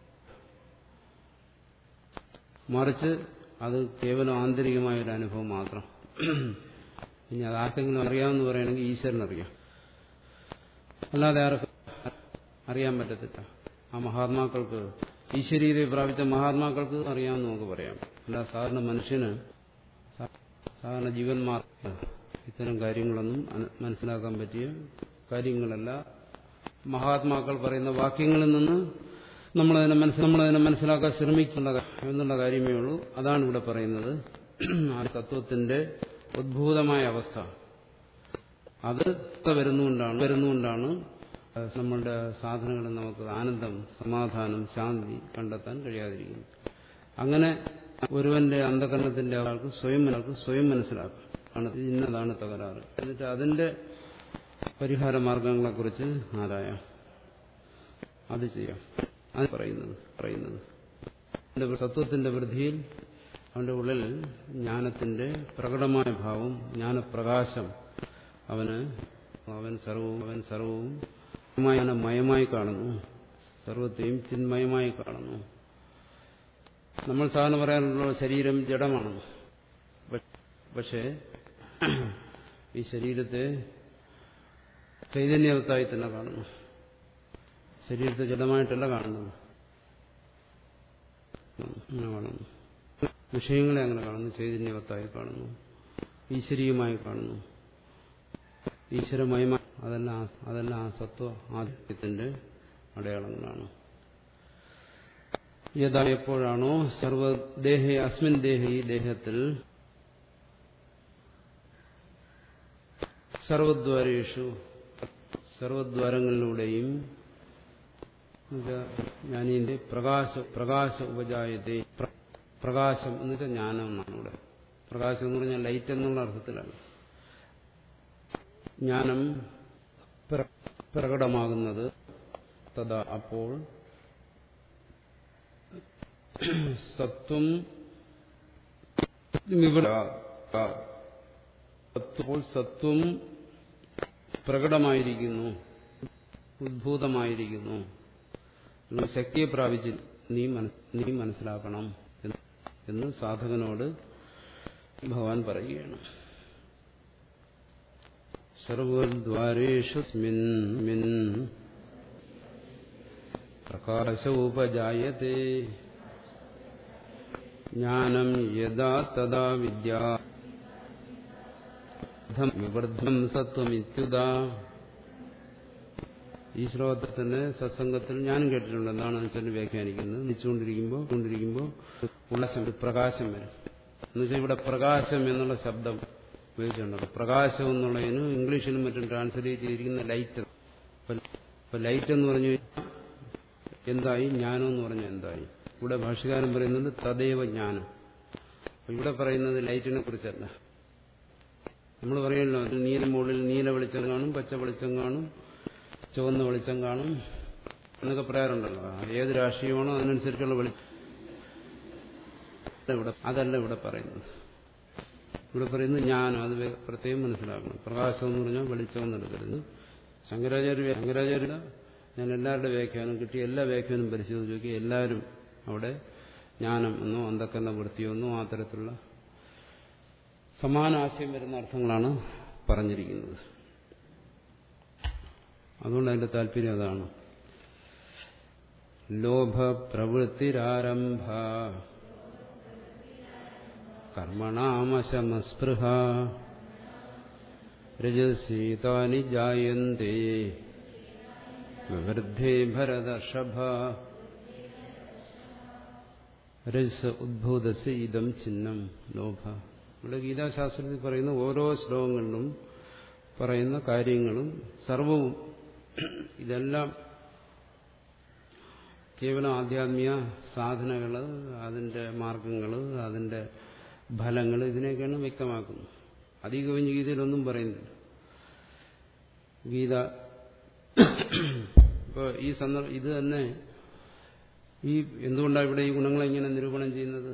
മറിച്ച് അത് കേവലം ആന്തരികമായ ഒരു അനുഭവം മാത്രം ഇനി അത് ആർക്കെങ്കിലും അറിയാമെന്ന് പറയുകയാണെങ്കിൽ ഈശ്വരനറിയാം അല്ലാതെ ആർക്കും അറിയാൻ പറ്റത്തില്ല ആ മഹാത്മാക്കൾക്ക് ഈശ്വരീയതയെ പ്രാപിച്ച മഹാത്മാക്കൾക്ക് അറിയാമെന്ന് നമുക്ക് പറയാം അല്ല സാധാരണ മനുഷ്യന് സാധാരണ ജീവന്മാർ ഇത്തരം കാര്യങ്ങളൊന്നും മനസ്സിലാക്കാൻ പറ്റിയ കാര്യങ്ങളല്ല മഹാത്മാക്കൾ പറയുന്ന വാക്യങ്ങളിൽ നിന്ന് നമ്മളതിനെ മനസ്സ് നമ്മളതിനെ മനസ്സിലാക്കാൻ ശ്രമിക്കുന്ന എന്നുള്ള കാര്യമേ ഉള്ളൂ അതാണ് ഇവിടെ പറയുന്നത് ആ തത്വത്തിന്റെ ഉദ്ഭൂതമായ അവസ്ഥ അത് വരുന്നുകൊണ്ടാണ് വരുന്നുകൊണ്ടാണ് നമ്മളുടെ സാധനങ്ങളിൽ നമുക്ക് ആനന്ദം സമാധാനം ശാന്തി കണ്ടെത്താൻ കഴിയാതിരിക്കുന്നു അങ്ങനെ ഒരുവന്റെ അന്ധകരണത്തിന്റെ ആൾക്ക് സ്വയം ആൾക്ക് സ്വയം മനസ്സിലാക്കും ആണ് ഇന്നതാണ് തകരാറ് എന്നിട്ട് അതിന്റെ പരിഹാര മാർഗങ്ങളെക്കുറിച്ച് ആരായാം അത് ചെയ്യാം അത് പറയുന്നത് പറയുന്നത് സത്വത്തിന്റെ വൃദ്ധിയിൽ അവന്റെ ഉള്ളിൽ ജ്ഞാനത്തിന്റെ പ്രകടമായ ഭാവം ജ്ഞാനപ്രകാശം അവന് അവൻ സർവവും അവൻ സർവവും മയമായി കാണുന്നു സർവത്തെയും ചിന്മയമായി കാണുന്നു നമ്മൾ സാധാരണ പറയാനുള്ള ശരീരം ജഡമാണ് പക്ഷേ ഈ ശരീരത്തെ ചൈതന്യവത്തായി തന്നെ കാണുന്നു ശരീരത്തെ ജഡമായിട്ടല്ല കാണുന്നത് അങ്ങനെ കാണുന്നു വിഷയങ്ങളെ അങ്ങനെ കാണുന്നു ചൈതന്യവത്തായി കാണുന്നു ഈശ്വരീയമായി കാണുന്നു ഈശ്വരമയമായി അതെല്ലാം അതെല്ലാം ആ സത്വ ആധിപത്യത്തിന്റെ അടയാളങ്ങളാണ് യഥാ എപ്പോഴാണോ സർവദേഹ അസ്മിൻ ദേഹ ഈ ദേഹത്തിൽ സർവദ്വാരേഷു സർവദ്വാരങ്ങളിലൂടെയും ജ്ഞാനീന്റെ പ്രകാശ പ്രകാശ ഉപജായത്തെ പ്രകാശം എന്ന് വെച്ചാൽ ജ്ഞാനം എന്നാണ് ഇവിടെ പ്രകാശം എന്ന് പറഞ്ഞാൽ ലൈറ്റ് എന്നുള്ള അർത്ഥത്തിലാണ് ജ്ഞാനം പ്രകടമാകുന്നത് തഥാ അപ്പോൾ സത്വം അപ്പോൾ സത്വം പ്രകടമായിരിക്കുന്നു ഉദ്ഭൂതമായിരിക്കുന്നു ശക്തിയെ പ്രാപിച്ച് നീ നീ മനസ്സിലാക്കണം എന്ന് സാധകനോട് ഭഗവാൻ പറയുകയാണ് സർവദ്വാരേഷുസ്മിൻ മിൻ പ്രകാശോപജായത്തെ ജ്ഞാനം യഥാ തഥാ വിദ്യ വിവൃദ്ധം സത്വമിത്യുത ഈ ശ്ലോകത്തിന്റെ സത്സംഗത്തിൽ ഞാനും കേട്ടിട്ടുണ്ട് എന്താണ് വെച്ചാൽ വ്യാഖ്യാനിക്കുന്നത് നിച്ചുകൊണ്ടിരിക്കുമ്പോൾ കൊണ്ടിരിക്കുമ്പോൾ ഉള്ള പ്രകാശം വരും എന്നുവെച്ചാൽ ഇവിടെ പ്രകാശം എന്നുള്ള ശബ്ദം ഉപയോഗിച്ചിട്ടുണ്ട് പ്രകാശം എന്നുള്ളതിന് ഇംഗ്ലീഷിലും മറ്റും ട്രാൻസ്ലേറ്റ് ചെയ്തിരിക്കുന്ന ലൈറ്റ് ഇപ്പൊ ലൈറ്റ് എന്ന് പറഞ്ഞു എന്തായി ജ്ഞാനം എന്ന് പറഞ്ഞാൽ എന്തായി ഇവിടെ ഭാഷകാരൻ പറയുന്നത് തദൈവ ജ്ഞാനം അപ്പൊ ഇവിടെ പറയുന്നത് ലൈറ്റിനെ കുറിച്ചല്ല നമ്മൾ പറയുമല്ലോ നീല മുകളിൽ നീല വെളിച്ചം കാണും പച്ച വെളിച്ചം കാണും ചുവന്ന വെളിച്ചം കാണും എന്നൊക്കെ പറയാറുണ്ടല്ലോ ഏത് രാഷ്ട്രീയമാണോ അതിനനുസരിച്ചുള്ള വെളിച്ചം ഇവിടെ അതല്ല ഇവിടെ പറയുന്നത് ഇവിടെ പറയുന്നത് ജ്ഞാനം അത് പ്രത്യേകം മനസ്സിലാക്കണം പ്രകാശം എന്ന് പറഞ്ഞാൽ വെളിച്ചം എന്നെടുക്കരുത് ശങ്കരാചാര്യ ശങ്കരാചാര്യ ഞാൻ എല്ലാവരുടെ വ്യാഖ്യാനം കിട്ടി എല്ലാ വ്യാഖ്യാനം പരിശോധിച്ച് നോക്കി എല്ലാവരും അവിടെ ജ്ഞാനം എന്നോ അന്ധക്കരണ വൃത്തിയോ എന്നോ ആ തരത്തിലുള്ള സമാന ആശയം വരുന്ന അർത്ഥങ്ങളാണ് പറഞ്ഞിരിക്കുന്നത് അതുകൊണ്ട് അതിന്റെ താല്പര്യം അതാണ് ലോഭ പ്രവൃത്തിരാരംഭ കർമ്മണാമശമസ്പൃഹ രജസീതാനി ജായന്തേ വിവൃദ്ധേ ഭരതർഷഭ രജസ് ഉദ്ഭൂതസ് ഇതം ചിഹ്നം ലോഭ ഇവിടെ ഗീതാശാസ്ത്രത്തിൽ പറയുന്ന ഓരോ ശ്ലോകങ്ങളിലും പറയുന്ന കാര്യങ്ങളും സർവവും ഇതെല്ലാം കേവലം ആധ്യാത്മിക സാധനകൾ അതിന്റെ മാർഗങ്ങൾ അതിന്റെ ഫലങ്ങൾ ഇതിനെയൊക്കെയാണ് വ്യക്തമാക്കുന്നത് അധികം ഗീതയിലൊന്നും പറയുന്നില്ല ഗീത ഇപ്പോൾ ഈ സന്ദർഭം ഇത് തന്നെ ഈ എന്തുകൊണ്ടാണ് ഇവിടെ ഈ ഗുണങ്ങളെ ഇങ്ങനെ നിരൂപണം ചെയ്യുന്നത്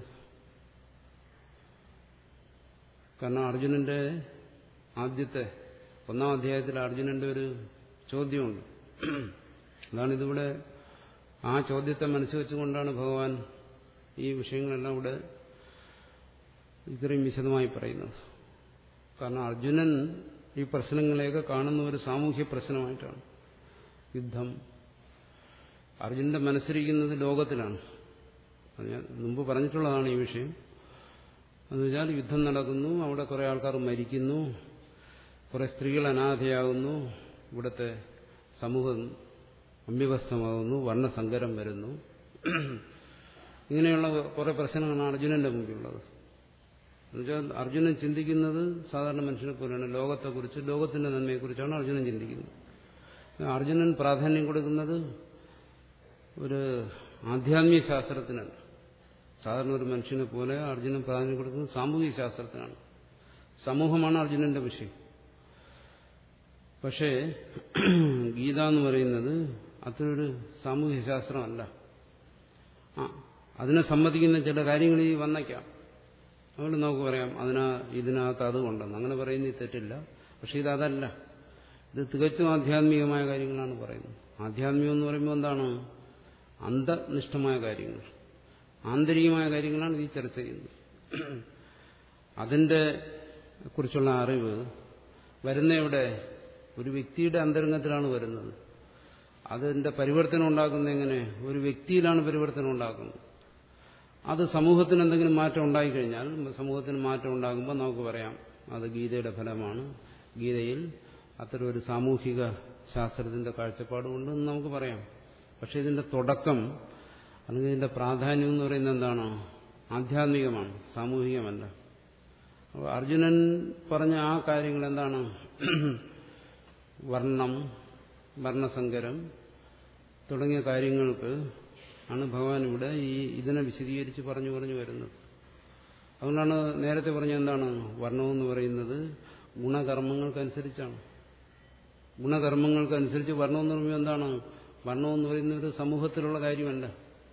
കാരണം അർജുനന്റെ ആദ്യത്തെ ഒന്നാം അധ്യായത്തിൽ അർജുനന്റെ ഒരു ചോദ്യമുണ്ട് അതാണ് ഇതിവിടെ ആ ചോദ്യത്തെ മനസ്സിൽ വെച്ചുകൊണ്ടാണ് ഭഗവാൻ ഈ വിഷയങ്ങളെല്ലാം ഇവിടെ ഇത്രയും വിശദമായി പറയുന്നത് കാരണം അർജുനൻ ഈ പ്രശ്നങ്ങളെയൊക്കെ കാണുന്ന ഒരു സാമൂഹ്യ പ്രശ്നമായിട്ടാണ് യുദ്ധം അർജുനന്റെ മനസ്സിരിക്കുന്നത് ലോകത്തിലാണ് അത് ഞാൻ മുമ്പ് പറഞ്ഞിട്ടുള്ളതാണ് ഈ വിഷയം എന്ന് വെച്ചാൽ യുദ്ധം നടക്കുന്നു അവിടെ കുറെ ആൾക്കാർ മരിക്കുന്നു കുറെ സ്ത്രീകൾ അനാഥയാകുന്നു ഇവിടുത്തെ സമൂഹം അമ്യവസ്ഥമാകുന്നു വർണ്ണസങ്കരം വരുന്നു ഇങ്ങനെയുള്ള കുറെ പ്രശ്നങ്ങളാണ് അർജുനന്റെ മുമ്പിലുള്ളത് എന്നുവെച്ചാൽ അർജുനൻ ചിന്തിക്കുന്നത് സാധാരണ മനുഷ്യനെ പോലെയാണ് ലോകത്തെക്കുറിച്ച് ലോകത്തിന്റെ നന്മയെക്കുറിച്ചാണ് അർജുനൻ ചിന്തിക്കുന്നത് അർജുനൻ പ്രാധാന്യം കൊടുക്കുന്നത് ഒരു ആധ്യാത്മിക ശാസ്ത്രത്തിനല്ല സാധാരണ ഒരു മനുഷ്യനെ പോലെ അർജുനൻ പ്രാധാന്യം കൊടുക്കുന്നത് സാമൂഹിക ശാസ്ത്രത്തിനാണ് സമൂഹമാണ് അർജുനന്റെ വിഷയം പക്ഷേ ഗീത എന്ന് പറയുന്നത് അത്രയൊരു സാമൂഹ്യ ശാസ്ത്രമല്ല ആ അതിനെ സമ്മതിക്കുന്ന ചില കാര്യങ്ങൾ ഈ വന്നേക്കാം അതുകൊണ്ട് നമുക്ക് പറയാം അതിനാ ഇതിനകത്ത് അതുകൊണ്ടെന്ന് അങ്ങനെ പറയുന്നത് തെറ്റില്ല പക്ഷെ ഇതല്ല ഇത് തികച്ചും ആധ്യാത്മികമായ കാര്യങ്ങളാണ് പറയുന്നത് ആധ്യാത്മികം എന്ന് പറയുമ്പോൾ എന്താണ് അന്തനിഷ്ഠമായ കാര്യങ്ങൾ ആന്തരികമായ കാര്യങ്ങളാണ് ഈ ചർച്ച ചെയ്യുന്നത് അതിൻ്റെ കുറിച്ചുള്ള അറിവ് വരുന്ന ഇവിടെ ഒരു വ്യക്തിയുടെ അന്തരംഗത്തിലാണ് വരുന്നത് അതിൻ്റെ പരിവർത്തനം ഉണ്ടാക്കുന്നത് എങ്ങനെ ഒരു വ്യക്തിയിലാണ് പരിവർത്തനം ഉണ്ടാക്കുന്നത് അത് സമൂഹത്തിന് എന്തെങ്കിലും മാറ്റം ഉണ്ടായിക്കഴിഞ്ഞാൽ സമൂഹത്തിന് മാറ്റം ഉണ്ടാകുമ്പോൾ നമുക്ക് പറയാം അത് ഗീതയുടെ ഫലമാണ് ഗീതയിൽ അത്തരം ഒരു സാമൂഹിക ശാസ്ത്രത്തിന്റെ കാഴ്ചപ്പാടുകൊണ്ടെന്ന് നമുക്ക് പറയാം പക്ഷെ ഇതിന്റെ തുടക്കം അല്ലെങ്കിൽ ഇതിന്റെ പ്രാധാന്യം എന്ന് പറയുന്നത് എന്താണ് ആധ്യാത്മികമാണ് സാമൂഹികമല്ല അപ്പോൾ അർജുനൻ പറഞ്ഞ ആ കാര്യങ്ങൾ എന്താണ് വർണ്ണം വർണ്ണസങ്കരം തുടങ്ങിയ കാര്യങ്ങൾക്ക് ആണ് ഭഗവാൻ ഇവിടെ ഈ ഇതിനെ വിശദീകരിച്ച് പറഞ്ഞു പറഞ്ഞു വരുന്നത് അതുകൊണ്ടാണ് നേരത്തെ പറഞ്ഞ എന്താണ് വർണ്ണമെന്ന് പറയുന്നത് ഗുണകർമ്മങ്ങൾക്കനുസരിച്ചാണ് ഗുണകർമ്മങ്ങൾക്കനുസരിച്ച് വർണ്ണം എന്ന് പറയുമ്പോൾ എന്താണ് വർണ്ണം എന്ന് പറയുന്ന ഒരു സമൂഹത്തിലുള്ള കാര്യമല്ല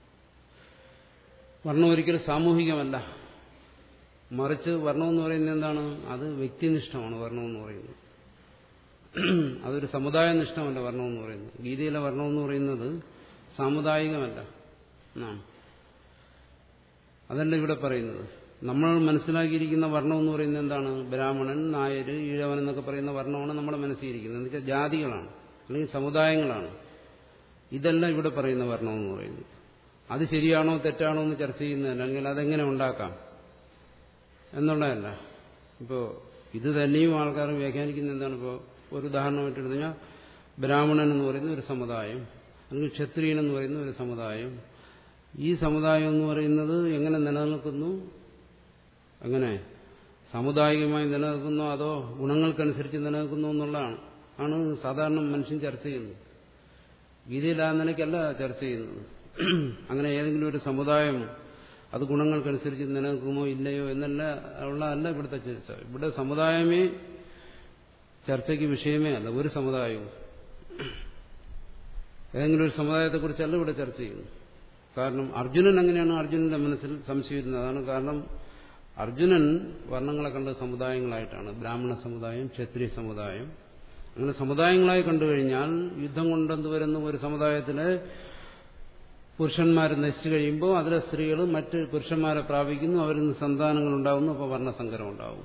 വർണ്ണം ഒരിക്കലും സാമൂഹികമല്ല മറിച്ച് വർണ്ണം എന്ന് പറയുന്നത് എന്താണ് അത് വ്യക്തിനിഷ്ഠമാണ് വർണ്ണം എന്ന് പറയുന്നത് അതൊരു സമുദായ നിഷ്ഠമല്ല വർണ്ണം എന്ന് പറയുന്നത് ഗീതയിലെ വർണ്ണം എന്ന് പറയുന്നത് സാമുദായികമല്ല എന്നാണ് അതല്ല ഇവിടെ പറയുന്നത് നമ്മൾ മനസ്സിലാക്കിയിരിക്കുന്ന വർണ്ണം എന്ന് പറയുന്നത് എന്താണ് ബ്രാഹ്മണൻ നായർ ഈഴവൻ എന്നൊക്കെ പറയുന്ന വർണ്ണമാണ് നമ്മുടെ മനസ്സിലിരിക്കുന്നത് എന്ന് വെച്ചാൽ ജാതികളാണ് അല്ലെങ്കിൽ സമുദായങ്ങളാണ് ഇതല്ല ഇവിടെ പറയുന്ന വർണ്ണം എന്ന് പറയുന്നത് അത് ശരിയാണോ തെറ്റാണോ എന്ന് ചർച്ച ചെയ്യുന്നതല്ല അല്ലെങ്കിൽ അതെങ്ങനെ ഉണ്ടാക്കാം എന്നുള്ളതല്ല ഇപ്പോൾ ഇത് തന്നെയും ആൾക്കാർ വ്യാഖ്യാനിക്കുന്ന എന്താണ് ഇപ്പോൾ ഒരു ഉദാഹരണമായിട്ട് എടുത്തു കഴിഞ്ഞാൽ ബ്രാഹ്മണൻ എന്ന് പറയുന്ന ഒരു സമുദായം അല്ലെങ്കിൽ ക്ഷത്രിയൻ എന്ന് പറയുന്ന ഒരു സമുദായം ഈ സമുദായം എന്ന് പറയുന്നത് എങ്ങനെ നിലനിൽക്കുന്നു എങ്ങനെ സാമുദായികമായി നിലനിൽക്കുന്നോ അതോ ഗുണങ്ങൾക്കനുസരിച്ച് നിലനിൽക്കുന്നു എന്നുള്ളതാണ് ആണ് സാധാരണ മനുഷ്യൻ ചർച്ച ചെയ്യുന്നത് ഗീതയിൽ ആ നിലയ്ക്കല്ല ചർച്ച ചെയ്യുന്നത് അങ്ങനെ ഏതെങ്കിലും ഒരു സമുദായം അത് ഗുണങ്ങൾക്കനുസരിച്ച് നിലനിൽക്കുമോ ഇല്ലയോ എന്നല്ല ഉള്ളതല്ല ഇവിടുത്തെ ചർച്ച ഇവിടെ സമുദായമേ ചർച്ചയ്ക്ക് വിഷയമേ അല്ല ഒരു സമുദായവും ഏതെങ്കിലും ഒരു സമുദായത്തെക്കുറിച്ചല്ല ഇവിടെ ചർച്ച ചെയ്യുന്നു കാരണം അർജുനൻ അങ്ങനെയാണ് അർജുനന്റെ മനസ്സിൽ സംശയിക്കുന്നത് അതാണ് കാരണം അർജുനൻ വർണ്ണങ്ങളെ കണ്ട സമുദായങ്ങളായിട്ടാണ് ബ്രാഹ്മണ സമുദായം ക്ഷത്രിയ സമുദായം അങ്ങനെ സമുദായങ്ങളായി കണ്ടുകഴിഞ്ഞാൽ യുദ്ധം കൊണ്ടെന്ന് വരുന്ന ഒരു സമുദായത്തിലെ പുരുഷന്മാർ നശിച്ചു കഴിയുമ്പോൾ അതിലെ സ്ത്രീകൾ മറ്റ് പുരുഷന്മാരെ പ്രാപിക്കുന്നു അവരിൽ നിന്ന് സന്താനങ്ങൾ ഉണ്ടാകുന്നു അപ്പോൾ വർണ്ണസങ്കരം ഉണ്ടാവും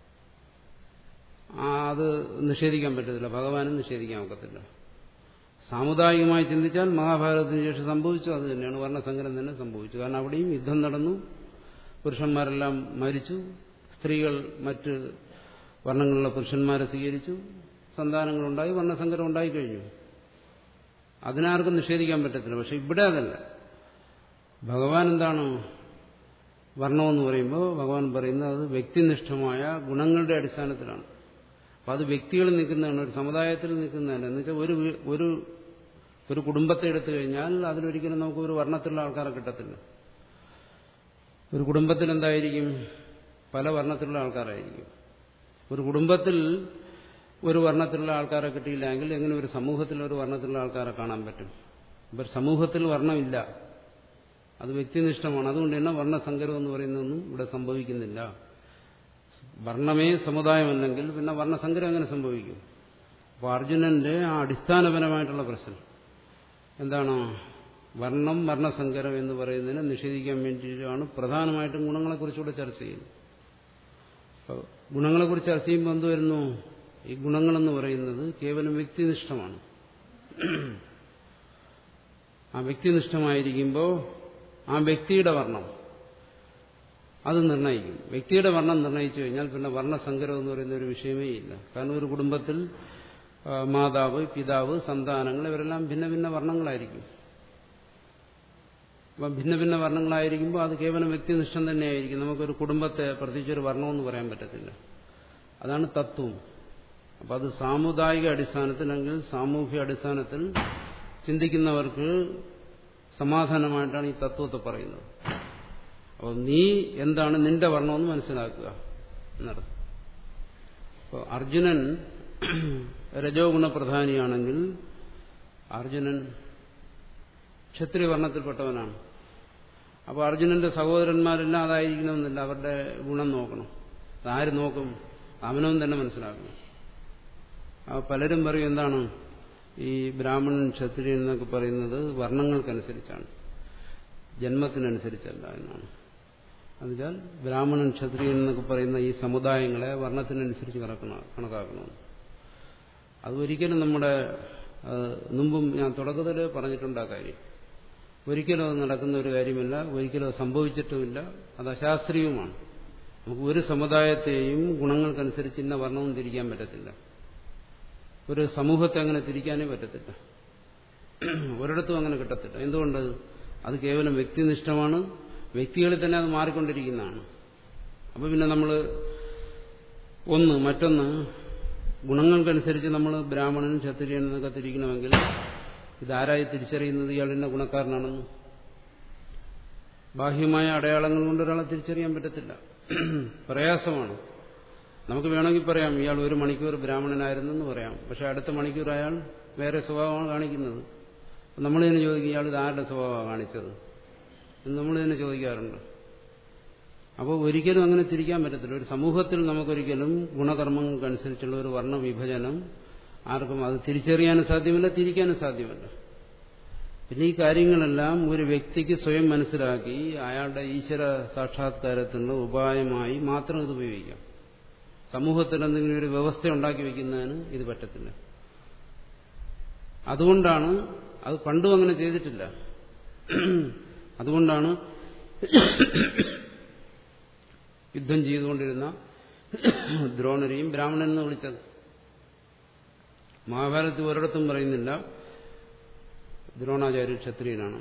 അത് നിഷേധിക്കാൻ പറ്റത്തില്ല ഭഗവാനും നിഷേധിക്കാൻ ഒക്കത്തില്ല സാമുദായികമായി ചിന്തിച്ചാൽ മഹാഭാരതത്തിന് ശേഷം സംഭവിച്ചു അത് തന്നെയാണ് വർണ്ണസങ്കരം തന്നെ സംഭവിച്ചു കാരണം അവിടെയും യുദ്ധം നടന്നു പുരുഷന്മാരെല്ലാം മരിച്ചു സ്ത്രീകൾ മറ്റ് വർണ്ണങ്ങളിലുള്ള പുരുഷന്മാരെ സ്വീകരിച്ചു സന്താനങ്ങളുണ്ടായി വർണ്ണസങ്കരം ഉണ്ടായിക്കഴിഞ്ഞു അതിനാർക്കും നിഷേധിക്കാൻ പറ്റത്തില്ല പക്ഷെ ഇവിടെ അതല്ല ഭഗവാൻ എന്താണ് വർണ്ണമെന്ന് പറയുമ്പോൾ ഭഗവാൻ പറയുന്നത് അത് വ്യക്തിനിഷ്ഠമായ ഗുണങ്ങളുടെ അടിസ്ഥാനത്തിലാണ് അപ്പം അത് വ്യക്തികൾ നിൽക്കുന്നതാണ് ഒരു സമുദായത്തിൽ നിൽക്കുന്നതല്ല എന്ന് വെച്ചാൽ ഒരു ഒരു ഒരു കുടുംബത്തെ എടുത്തു കഴിഞ്ഞാൽ അതിലൊരിക്കലും നമുക്ക് ഒരു വർണ്ണത്തിലുള്ള ആൾക്കാരെ കിട്ടത്തില്ല ഒരു കുടുംബത്തിൽ എന്തായിരിക്കും പല വർണ്ണത്തിലുള്ള ആൾക്കാരായിരിക്കും ഒരു കുടുംബത്തിൽ ഒരു വർണ്ണത്തിലുള്ള ആൾക്കാരെ കിട്ടിയില്ലെങ്കിൽ എങ്ങനെ ഒരു സമൂഹത്തിൽ ഒരു വർണ്ണത്തിലുള്ള ആൾക്കാരെ കാണാൻ പറ്റും ഇപ്പം സമൂഹത്തിൽ വർണ്ണമില്ല അത് വ്യക്തിനിഷ്ഠമാണ് അതുകൊണ്ട് തന്നെ വർണ്ണസങ്കരം എന്ന് പറയുന്നതൊന്നും ഇവിടെ സംഭവിക്കുന്നില്ല വർണ്ണമേ സമുദായമല്ലെങ്കിൽ പിന്നെ വർണ്ണസങ്കരം എങ്ങനെ സംഭവിക്കും അപ്പോൾ അർജുനന്റെ ആ അടിസ്ഥാനപരമായിട്ടുള്ള പ്രശ്നം എന്താണ് വർണ്ണം വർണ്ണസങ്കരം എന്ന് പറയുന്നതിനെ നിഷേധിക്കാൻ വേണ്ടിയിട്ടാണ് പ്രധാനമായിട്ടും ഗുണങ്ങളെക്കുറിച്ചുകൂടെ ചർച്ച ചെയ്യുന്നത് ഗുണങ്ങളെക്കുറിച്ച് ചർച്ച ചെയ്യുമ്പോൾ എന്ത് വരുന്നു ഈ ഗുണങ്ങളെന്ന് പറയുന്നത് കേവലം വ്യക്തിനിഷ്ഠമാണ് ആ വ്യക്തിനിഷ്ഠമായിരിക്കുമ്പോൾ ആ വ്യക്തിയുടെ വർണ്ണം അത് നിർണ്ണയിക്കും വ്യക്തിയുടെ വർണ്ണം നിർണ്ണയിച്ചു കഴിഞ്ഞാൽ പിന്നെ വർണ്ണസങ്കരം എന്ന് പറയുന്ന ഒരു വിഷയമേ ഇല്ല കാരണം ഒരു കുടുംബത്തിൽ മാതാവ് പിതാവ് സന്താനങ്ങൾ ഇവരെല്ലാം ഭിന്ന ഭിന്ന വർണ്ണങ്ങളായിരിക്കും അപ്പം ഭിന്ന ഭിന്ന വർണ്ണങ്ങളായിരിക്കുമ്പോൾ അത് കേവലം വ്യക്തിനിഷ്ഠം തന്നെയായിരിക്കും നമുക്കൊരു കുടുംബത്തെ പ്രത്യേകിച്ചൊരു വർണ്ണമെന്ന് പറയാൻ പറ്റത്തില്ല അതാണ് തത്വം അപ്പം അത് സാമുദായിക അടിസ്ഥാനത്തിൽ അല്ലെങ്കിൽ സാമൂഹ്യ അടിസ്ഥാനത്തിൽ ചിന്തിക്കുന്നവർക്ക് സമാധാനമായിട്ടാണ് ഈ തത്വത്തെ പറയുന്നത് അപ്പോൾ നീ എന്താണ് നിന്റെ വർണ്ണമെന്ന് മനസ്സിലാക്കുക എന്നർത്ഥം അപ്പോൾ അർജുനൻ രജോ ഗുണപ്രധാനിയാണെങ്കിൽ അർജുനൻ ക്ഷത്രിയ വർണ്ണത്തിൽപ്പെട്ടവനാണ് അപ്പോൾ അർജുനന്റെ സഹോദരന്മാരെല്ലാം അതായിരിക്കണമെന്നില്ല അവരുടെ ഗുണം നോക്കണം ആര് നോക്കും അവനവൻ തന്നെ മനസ്സിലാക്കണം അപ്പോൾ പലരും പറയും എന്താണ് ഈ ബ്രാഹ്മണൻ ക്ഷത്രിയൻ എന്നൊക്കെ പറയുന്നത് വർണ്ണങ്ങൾക്കനുസരിച്ചാണ് ജന്മത്തിനനുസരിച്ചല്ല എന്നാണ് എന്നുവെച്ചാൽ ബ്രാഹ്മണൻ ക്ഷത്രിയൻ എന്നൊക്കെ പറയുന്ന ഈ സമുദായങ്ങളെ വർണ്ണത്തിനനുസരിച്ച് കണക്കണം കണക്കാക്കണമെന്ന് അത് ഒരിക്കലും നമ്മുടെ മുമ്പും ഞാൻ തുടക്കത്തിൽ പറഞ്ഞിട്ടുണ്ട് ആ കാര്യം ഒരിക്കലും അത് നടക്കുന്ന ഒരു കാര്യമല്ല ഒരിക്കലും അത് സംഭവിച്ചിട്ടുമില്ല അത് അശാസ്ത്രീയവുമാണ് നമുക്ക് ഒരു സമുദായത്തെയും ഗുണങ്ങൾക്കനുസരിച്ച് ഇന്ന വർണ്ണവും തിരിക്കാൻ പറ്റത്തില്ല ഒരു സമൂഹത്തെ അങ്ങനെ തിരിക്കാനേ പറ്റത്തില്ല ഒരിടത്തും അങ്ങനെ കിട്ടത്തില്ല എന്തുകൊണ്ട് അത് കേവലം വ്യക്തിനിഷ്ഠമാണ് വ്യക്തികളിൽ തന്നെ അത് മാറിക്കൊണ്ടിരിക്കുന്നതാണ് അപ്പോൾ പിന്നെ നമ്മൾ ഒന്ന് മറ്റൊന്ന് ഗുണങ്ങൾക്കനുസരിച്ച് നമ്മൾ ബ്രാഹ്മണൻ ക്ഷത്രിയൻ എന്നൊക്കെ തിരിക്കണമെങ്കിൽ ഇതാരായി തിരിച്ചറിയുന്നത് ഇയാളിന്റെ ഗുണക്കാരനാണെന്ന് ബാഹ്യമായ അടയാളങ്ങൾ കൊണ്ട് ഒരാളെ തിരിച്ചറിയാൻ പറ്റത്തില്ല പ്രയാസമാണ് നമുക്ക് വേണമെങ്കിൽ പറയാം ഇയാൾ ഒരു മണിക്കൂർ ബ്രാഹ്മണനായിരുന്നെന്ന് പറയാം പക്ഷെ അടുത്ത മണിക്കൂർ അയാൾ വേറെ സ്വഭാവമാണ് കാണിക്കുന്നത് നമ്മൾ തന്നെ ചോദിക്കും ഇയാൾ ഇത് ആരുടെ സ്വഭാവമാണ് കാണിച്ചത് എന്ന് നമ്മൾ തന്നെ ചോദിക്കാറുണ്ട് അപ്പോൾ ഒരിക്കലും അങ്ങനെ തിരിക്കാൻ പറ്റത്തില്ല ഒരു സമൂഹത്തിൽ നമുക്കൊരിക്കലും ഗുണകർമ്മങ്ങൾക്കനുസരിച്ചുള്ള ഒരു വർണ്ണവിഭജനം ആർക്കും അത് തിരിച്ചറിയാനും സാധ്യമല്ല തിരിക്കാനും സാധ്യമല്ല പിന്നെ ഈ കാര്യങ്ങളെല്ലാം ഒരു വ്യക്തിക്ക് സ്വയം മനസ്സിലാക്കി അയാളുടെ ഈശ്വര സാക്ഷാത്കാരത്തിനുള്ള ഉപായമായി മാത്രം ഇത് ഉപയോഗിക്കാം സമൂഹത്തിൽ എന്തെങ്കിലും ഒരു വ്യവസ്ഥ ഉണ്ടാക്കി വെക്കുന്നതിന് ഇത് പറ്റത്തില്ല അതുകൊണ്ടാണ് അത് പണ്ടും അങ്ങനെ ചെയ്തിട്ടില്ല അതുകൊണ്ടാണ് യുദ്ധം ചെയ്തുകൊണ്ടിരുന്ന ദ്രോണരെയും ബ്രാഹ്മണൻ എന്ന് വിളിച്ചത് മഹാഭാരതത്തിൽ ഒരിടത്തും പറയുന്നില്ല ദ്രോണാചാര്യ ക്ഷത്രിയനാണ്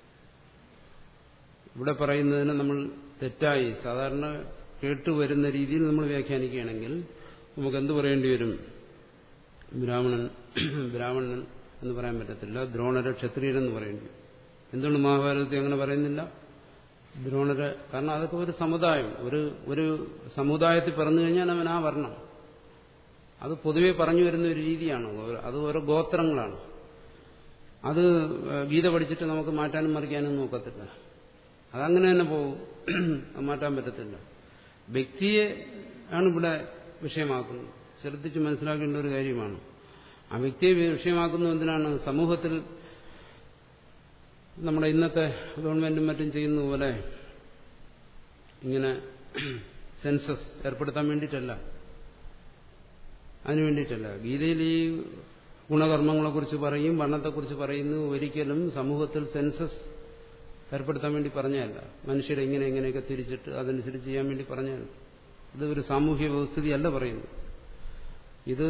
ഇവിടെ പറയുന്നതിന് നമ്മൾ തെറ്റായി സാധാരണ കേട്ടുവരുന്ന രീതിയിൽ നമ്മൾ വ്യാഖ്യാനിക്കുകയാണെങ്കിൽ നമുക്ക് എന്ത് പറയേണ്ടി വരും ബ്രാഹ്മണൻ ബ്രാഹ്മണൻ എന്ന് പറയാൻ പറ്റത്തില്ല ദ്രോണര ക്ഷത്രിയനെന്ന് പറയേണ്ടി വരും എന്തുകൊണ്ട് മഹാഭാരതത്തിൽ അങ്ങനെ പറയുന്നില്ല ദ്രോണര കാരണം അതൊക്കെ ഒരു സമുദായം ഒരു ഒരു സമുദായത്തിൽ പറഞ്ഞു കഴിഞ്ഞാൽ അവൻ ആ വർണ്ണം അത് പൊതുവെ പറഞ്ഞു വരുന്ന ഒരു രീതിയാണ് അത് ഓരോ ഗോത്രങ്ങളാണ് അത് ഗീത പഠിച്ചിട്ട് നമുക്ക് മാറ്റാനും മറിക്കാനും നോക്കത്തില്ല അതങ്ങനെ തന്നെ പോകും അത് മാറ്റാൻ പറ്റത്തില്ല വ്യക്തിയെ ആണ് ഇവിടെ വിഷയമാക്കുന്നത് ശ്രദ്ധിച്ച് മനസ്സിലാക്കേണ്ട ഒരു കാര്യമാണ് ആ വ്യക്തിയെ വിഷയമാക്കുന്നത് എന്തിനാണ് സമൂഹത്തിൽ നമ്മുടെ ഇന്നത്തെ ഗവൺമെന്റും മറ്റും ചെയ്യുന്ന പോലെ ഇങ്ങനെ സെൻസസ് ഏർപ്പെടുത്താൻ വേണ്ടിയിട്ടല്ല അതിനു വേണ്ടിയിട്ടല്ല ഗീതയിൽ ഈ ഗുണകർമ്മങ്ങളെക്കുറിച്ച് പറയും വർണ്ണത്തെക്കുറിച്ച് പറയുന്നു ഒരിക്കലും സമൂഹത്തിൽ സെൻസസ് ഏർപ്പെടുത്താൻ വേണ്ടി പറഞ്ഞതല്ല മനുഷ്യരെ ഇങ്ങനെ ഇങ്ങനെയൊക്കെ തിരിച്ചിട്ട് അതനുസരിച്ച് ചെയ്യാൻ വേണ്ടി പറഞ്ഞതല്ല ഇത് ഒരു സാമൂഹ്യ വ്യവസ്ഥിതിയല്ല പറയുന്നു ഇത്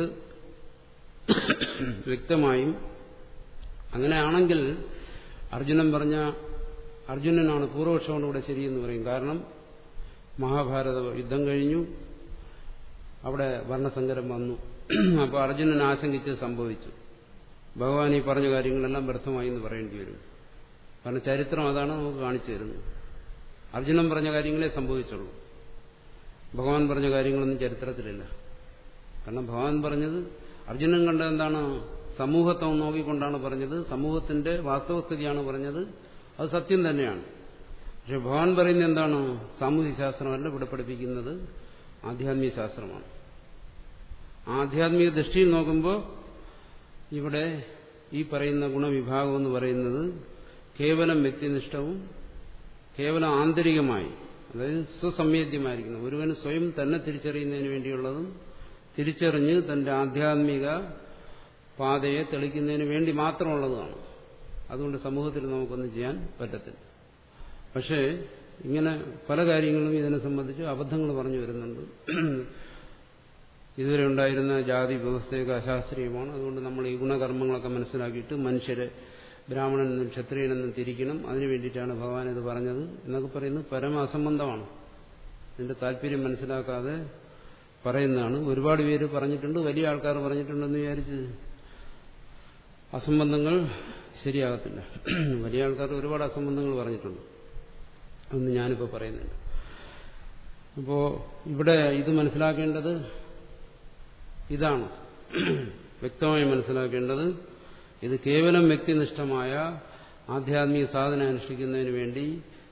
വ്യക്തമായും അങ്ങനെയാണെങ്കിൽ അർജുനൻ പറഞ്ഞ അർജുനനാണ് പൂർവപക്ഷോടുകൂടെ ശരിയെന്ന് പറയും കാരണം മഹാഭാരത യുദ്ധം കഴിഞ്ഞു അവിടെ വർണ്ണസങ്കരം വന്നു അപ്പോൾ അർജുനൻ ആശങ്കിച്ച് സംഭവിച്ചു ഭഗവാൻ ഈ പറഞ്ഞ കാര്യങ്ങളെല്ലാം വ്യർത്ഥമായി എന്ന് പറയേണ്ടി വരും കാരണം ചരിത്രം അതാണ് നമുക്ക് കാണിച്ചു തരുന്നത് അർജുനൻ പറഞ്ഞ കാര്യങ്ങളെ സംഭവിച്ചുള്ളൂ ഭഗവാൻ പറഞ്ഞ കാര്യങ്ങളൊന്നും ചരിത്രത്തിലില്ല കാരണം ഭഗവാൻ പറഞ്ഞത് അർജുനൻ കണ്ട എന്താണ് സമൂഹത്തെ നോക്കിക്കൊണ്ടാണ് പറഞ്ഞത് സമൂഹത്തിന്റെ വാസ്തവസ്ഥിതിയാണ് പറഞ്ഞത് അത് സത്യം തന്നെയാണ് പക്ഷെ ഭഗവാൻ പറയുന്നത് എന്താണ് സാമൂഹ്യ ശാസ്ത്രമല്ല ഇവിടെ പഠിപ്പിക്കുന്നത് ആധ്യാത്മിക ശാസ്ത്രമാണ് ആധ്യാത്മിക ദൃഷ്ടിയിൽ നോക്കുമ്പോൾ ഇവിടെ ഈ പറയുന്ന ഗുണവിഭാഗം എന്ന് പറയുന്നത് കേവലം വ്യക്തിനിഷ്ഠവും കേവലം ആന്തരികമായി അതായത് സ്വസംവേദ്യമായിരിക്കുന്നു ഒരുവന് സ്വയം തന്നെ തിരിച്ചറിയുന്നതിന് വേണ്ടിയുള്ളതും തിരിച്ചറിഞ്ഞ് തന്റെ ആധ്യാത്മിക പാതയെ തെളിക്കുന്നതിന് വേണ്ടി മാത്രമുള്ളതുമാണ് അതുകൊണ്ട് സമൂഹത്തിൽ നമുക്കൊന്നും ചെയ്യാൻ പറ്റത്തില്ല പക്ഷേ ഇങ്ങനെ പല കാര്യങ്ങളും ഇതിനെ സംബന്ധിച്ച് അബദ്ധങ്ങൾ പറഞ്ഞു വരുന്നുണ്ട് ഇതുവരെ ഉണ്ടായിരുന്ന ജാതി വ്യവസ്ഥയൊക്കെ അശാസ്ത്രീയമാണ് അതുകൊണ്ട് നമ്മൾ ഈ ഗുണകർമ്മങ്ങളൊക്കെ മനസ്സിലാക്കിയിട്ട് മനുഷ്യരെ ബ്രാഹ്മണനെന്നും ക്ഷത്രിയനെന്നും തിരിക്കണം അതിനു വേണ്ടിയിട്ടാണ് ഭഗവാൻ ഇത് പറഞ്ഞത് എന്നൊക്കെ പറയുന്നത് പരമ അസംബന്ധമാണ് ഇതിന്റെ താല്പര്യം മനസ്സിലാക്കാതെ പറയുന്നതാണ് ഒരുപാട് പേര് പറഞ്ഞിട്ടുണ്ട് വലിയ ആൾക്കാർ പറഞ്ഞിട്ടുണ്ടെന്ന് വിചാരിച്ച് അസംബന്ധങ്ങൾ ശരിയാകത്തില്ല വലിയ ആൾക്കാർ ഒരുപാട് അസംബന്ധങ്ങൾ പറഞ്ഞിട്ടുണ്ട് അതൊന്നും ഞാനിപ്പോൾ പറയുന്നുണ്ട് അപ്പോൾ ഇവിടെ ഇത് മനസ്സിലാക്കേണ്ടത് ഇതാണ് വ്യക്തമായി മനസ്സിലാക്കേണ്ടത് ഇത് കേവലം വ്യക്തിനിഷ്ഠമായ ആധ്യാത്മിക സാധന അനുഷ്ഠിക്കുന്നതിന് വേണ്ടി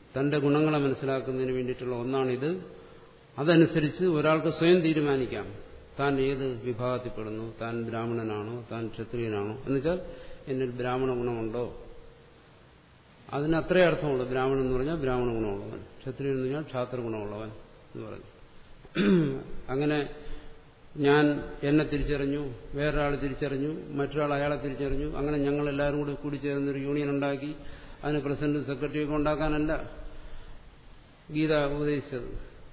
തന്റെ ഗുണങ്ങളെ മനസ്സിലാക്കുന്നതിന് വേണ്ടിയിട്ടുള്ള ഒന്നാണിത് അതനുസരിച്ച് ഒരാൾക്ക് സ്വയം തീരുമാനിക്കാം താൻ ഏത് വിഭാഗത്തിൽപ്പെടുന്നു താൻ ബ്രാഹ്മണനാണോ താൻ ക്ഷത്രിയനാണോ എന്നുവെച്ചാൽ എന്നിൽ ബ്രാഹ്മണ ഗുണമുണ്ടോ അതിന് അത്രേ അർത്ഥമുള്ളൂ ബ്രാഹ്മണൻ എന്ന് പറഞ്ഞാൽ ബ്രാഹ്മണ ഗുണമുള്ളവൻ ക്ഷത്രിയൻ എന്ന് പറഞ്ഞാൽ ക്ഷാത്ര ഗുണമുള്ളവൻ എന്ന് പറഞ്ഞു അങ്ങനെ ഞാൻ എന്നെ തിരിച്ചറിഞ്ഞു വേറൊരാൾ തിരിച്ചറിഞ്ഞു മറ്റൊരാൾ അയാളെ തിരിച്ചറിഞ്ഞു അങ്ങനെ ഞങ്ങൾ എല്ലാവരും കൂടി കൂടിച്ചേർന്നൊരു യൂണിയൻ ഉണ്ടാക്കി അതിന് പ്രസിഡന്റ് സെക്രട്ടറിയൊക്കെ ഉണ്ടാക്കാനല്ല ഗീത ഉപദേശിച്ചത്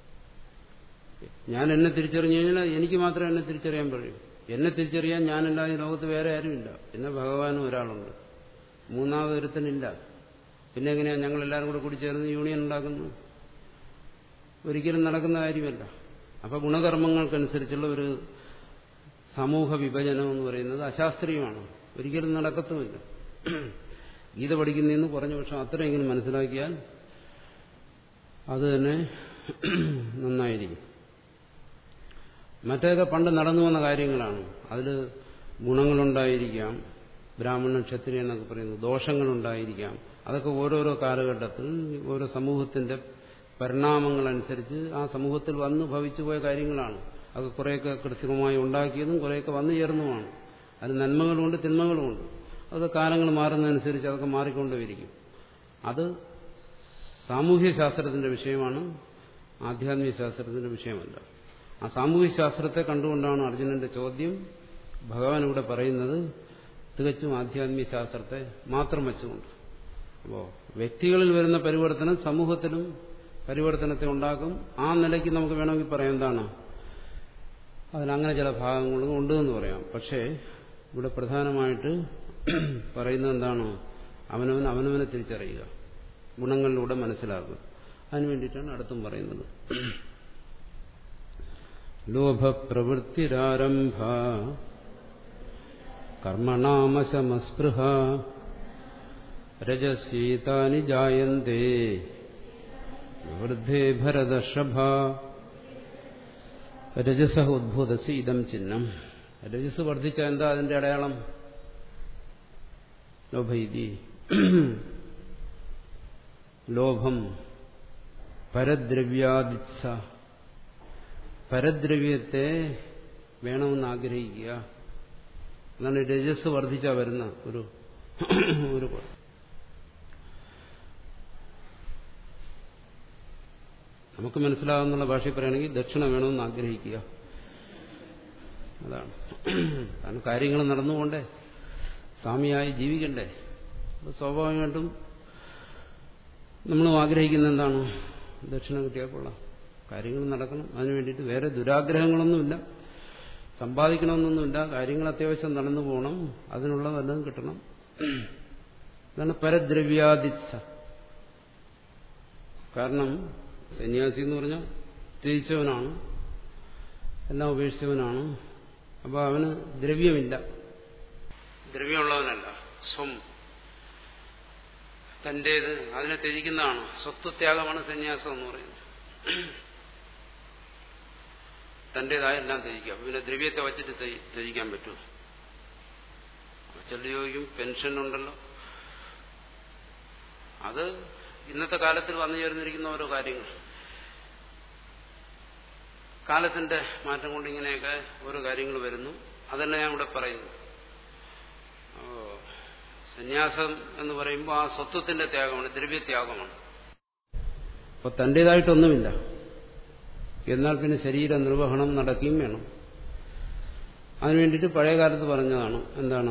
ഞാൻ എന്നെ തിരിച്ചറിഞ്ഞു കഴിഞ്ഞാൽ എനിക്ക് മാത്രമേ എന്നെ തിരിച്ചറിയാൻ കഴിയൂ എന്നെ തിരിച്ചറിയാൻ ഞാനല്ലാതെ ഈ ലോകത്ത് വേറെ ആരുമില്ല പിന്നെ ഭഗവാനും ഒരാളുണ്ട് മൂന്നാമതൊരുത്തനില്ല പിന്നെ എങ്ങനെയാണ് ഞങ്ങൾ എല്ലാവരും കൂടെ കൂടി ചേർന്ന് യൂണിയൻ ഉണ്ടാക്കുന്നത് ഒരിക്കലും നടക്കുന്ന കാര്യമല്ല അപ്പൊ ഗുണകർമ്മങ്ങൾക്കനുസരിച്ചുള്ള ഒരു സമൂഹ വിഭജനം എന്ന് പറയുന്നത് അശാസ്ത്രീയമാണ് ഒരിക്കലും നടക്കത്തുമില്ല ഗീത പഠിക്കുന്നതെന്ന് കുറഞ്ഞ പക്ഷം അത്രയെങ്കിലും മനസ്സിലാക്കിയാൽ അത് തന്നെ നന്നായിരിക്കും മറ്റേതൊക്കെ പണ്ട് നടന്നു വന്ന കാര്യങ്ങളാണ് അതിൽ ഗുണങ്ങളുണ്ടായിരിക്കാം ബ്രാഹ്മണ ക്ഷത്രിയ എന്നൊക്കെ പറയുന്നത് ദോഷങ്ങളുണ്ടായിരിക്കാം അതൊക്കെ ഓരോരോ കാലഘട്ടത്തിൽ ഓരോ സമൂഹത്തിന്റെ പരിണാമങ്ങളനുസരിച്ച് ആ സമൂഹത്തിൽ വന്നു ഭവിച്ചു പോയ കാര്യങ്ങളാണ് അത് കുറേയൊക്കെ കൃത്രിമമായി ഉണ്ടാക്കിയതും കുറേയൊക്കെ വന്നു ചേർന്നുമാണ് അതിന് നന്മകളുമുണ്ട് തിന്മകളുമുണ്ട് അതൊക്കെ കാലങ്ങൾ മാറുന്നതനുസരിച്ച് അതൊക്കെ മാറിക്കൊണ്ടേയിരിക്കും അത് സാമൂഹ്യ ശാസ്ത്രത്തിന്റെ വിഷയമാണ് ആധ്യാത്മിക ശാസ്ത്രത്തിന്റെ വിഷയമല്ല ആ സാമൂഹ്യ ശാസ്ത്രത്തെ കണ്ടുകൊണ്ടാണ് അർജുനന്റെ ചോദ്യം ഭഗവാൻ ഇവിടെ പറയുന്നത് തികച്ചും ആധ്യാത്മിക ശാസ്ത്രത്തെ മാത്രം വെച്ചുകൊണ്ട് അപ്പോൾ വ്യക്തികളിൽ വരുന്ന പരിവർത്തനം സമൂഹത്തിലും പരിവർത്തനത്തെ ഉണ്ടാക്കും ആ നിലയ്ക്ക് നമുക്ക് വേണമെങ്കിൽ പറയാം എന്താണ് അതിനങ്ങനെ ചില ഭാഗങ്ങളും ഉണ്ട് എന്ന് പറയാം പക്ഷേ ഇവിടെ പ്രധാനമായിട്ട് പറയുന്നത് എന്താണ് അവനവൻ അവനവനെ തിരിച്ചറിയുക ഗുണങ്ങളിലൂടെ മനസ്സിലാക്കുക അതിനു വേണ്ടിയിട്ടാണ് അടുത്തും പറയുന്നത് ലോഭപ്രവൃത്തിരാരംഭ കർമ്മണാമശമസ്പൃഹ രജസീതാനി ജായന്തേ വൃദ്ധേ ഭരതർഷഭ രജസ ഉദ്ഭൂതസി ഇതം ചിഹ്നം രജസ് വർദ്ധിച്ച എന്താ അതിന്റെ അടയാളം ലോഭയിതി ലോഭം പരദ്രവ്യാദിത്സ പരദ്രവ്യത്തെ വേണമെന്ന് ആഗ്രഹിക്കുക അതാണ് രജസ് വർദ്ധിച്ച വരുന്ന ഒരു ഒരു നമുക്ക് മനസ്സിലാകുന്നുള്ള ഭാഷയിൽ പറയുകയാണെങ്കിൽ ദക്ഷിണ വേണമെന്ന് ആഗ്രഹിക്കുക അതാണ് കാരണം കാര്യങ്ങൾ നടന്നുകൊണ്ടേ സ്വാമിയായി ജീവിക്കണ്ടേ അപ്പോൾ സ്വാഭാവികമായിട്ടും നമ്മളും ആഗ്രഹിക്കുന്ന എന്താണ് ദക്ഷിണ കിട്ടിയാൽ കൊള്ളാം കാര്യങ്ങൾ നടക്കണം അതിനു വേണ്ടിയിട്ട് വേറെ ദുരാഗ്രഹങ്ങളൊന്നുമില്ല സമ്പാദിക്കണമെന്നൊന്നുമില്ല കാര്യങ്ങൾ അത്യാവശ്യം നടന്നു പോകണം അതിനുള്ള വല്ലതും കിട്ടണം അതാണ് പരദ്രവ്യാദിച്ഛ കാരണം സന്യാസി എന്ന് പറഞ്ഞാൽ ത്യജിച്ചവനാണ് എല്ലാം ഉപേക്ഷിച്ചവനാണ് അപ്പോൾ അവന് ദ്രവ്യമില്ല ദ്രവ്യമുള്ളവനല്ല സ്വം തന്റേത് അതിനെ ത്യജിക്കുന്നതാണ് സ്വത്വത്യാഗമാണ് സന്യാസം എന്ന് പറയുന്നത് തന്റേതായ എല്ലാം ത്യജിക്കാം പിന്നെ ദ്രവ്യത്തെ വച്ചിട്ട് ത്യജിക്കാൻ പറ്റുമോ ചില ചോദിക്കും പെൻഷൻ ഉണ്ടല്ലോ അത് ഇന്നത്തെ കാലത്തിൽ വന്നു ചേർന്നിരിക്കുന്ന ഓരോ കാര്യങ്ങൾ കാലത്തിന്റെ മാറ്റം കൊണ്ട് ഇങ്ങനെയൊക്കെ ഓരോ കാര്യങ്ങൾ വരുന്നു അതല്ല ഞാൻ ഇവിടെ പറയുന്നു സന്യാസം എന്ന് പറയുമ്പോൾ ആ സ്വത്വത്തിന്റെ ത്യാഗമാണ് ദ്രവ്യത്യാഗമാണ് അപ്പൊ തന്റേതായിട്ടൊന്നുമില്ല എന്നാൽ പിന്നെ ശരീര നിർവഹണം നടക്കുകയും വേണം അതിനു വേണ്ടിയിട്ട് പഴയ കാലത്ത് പറഞ്ഞതാണ് എന്താണ്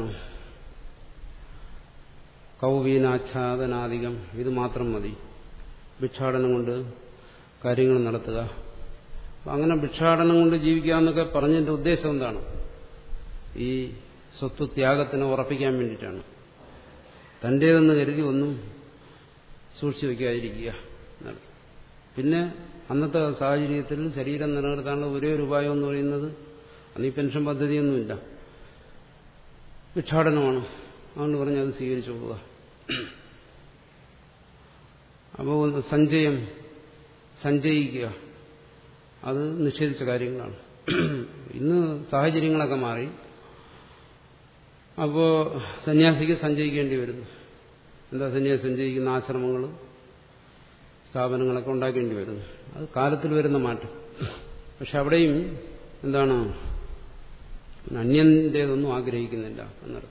കൗവീനാച്ഛാദനാദികം ഇത് മാത്രം മതി ഭിക്ഷാടനം കൊണ്ട് കാര്യങ്ങൾ നടത്തുക അങ്ങനെ ഭിക്ഷാടനം കൊണ്ട് ജീവിക്കാമെന്നൊക്കെ പറഞ്ഞതിന്റെ ഉദ്ദേശം എന്താണ് ഈ സ്വത്വത്യാഗത്തിനെ ഉറപ്പിക്കാൻ വേണ്ടിയിട്ടാണ് തന്റേതെന്ന് കരുതി ഒന്നും സൂക്ഷിച്ചു വയ്ക്കാതിരിക്കുക പിന്നെ അന്നത്തെ സാഹചര്യത്തിൽ ശരീരം നിലനിർത്താനുള്ള ഒരേ ഒരു ഉപായം എന്ന് പറയുന്നത് അന്ന് ഈ പെൻഷൻ പദ്ധതിയൊന്നുമില്ല ഭിക്ഷാടനമാണ് അതുകൊണ്ട് പറഞ്ഞ് അത് സ്വീകരിച്ചു പോവുക അപ്പോൾ സഞ്ചയം സഞ്ചയിക്കുക അത് നിഷേധിച്ച കാര്യങ്ങളാണ് ഇന്ന് സാഹചര്യങ്ങളൊക്കെ മാറി അപ്പോൾ സന്യാസിക്ക് സഞ്ചയിക്കേണ്ടി വരുന്നു എന്താ സന്യാസി സഞ്ചയിക്കുന്ന ആശ്രമങ്ങൾ സ്ഥാപനങ്ങളൊക്കെ ഉണ്ടാക്കേണ്ടി വരുന്നു അത് കാലത്തിൽ വരുന്ന മാറ്റം പക്ഷെ അവിടെയും എന്താണ് അന്യന്റേതൊന്നും ആഗ്രഹിക്കുന്നില്ല എന്നർത്ഥം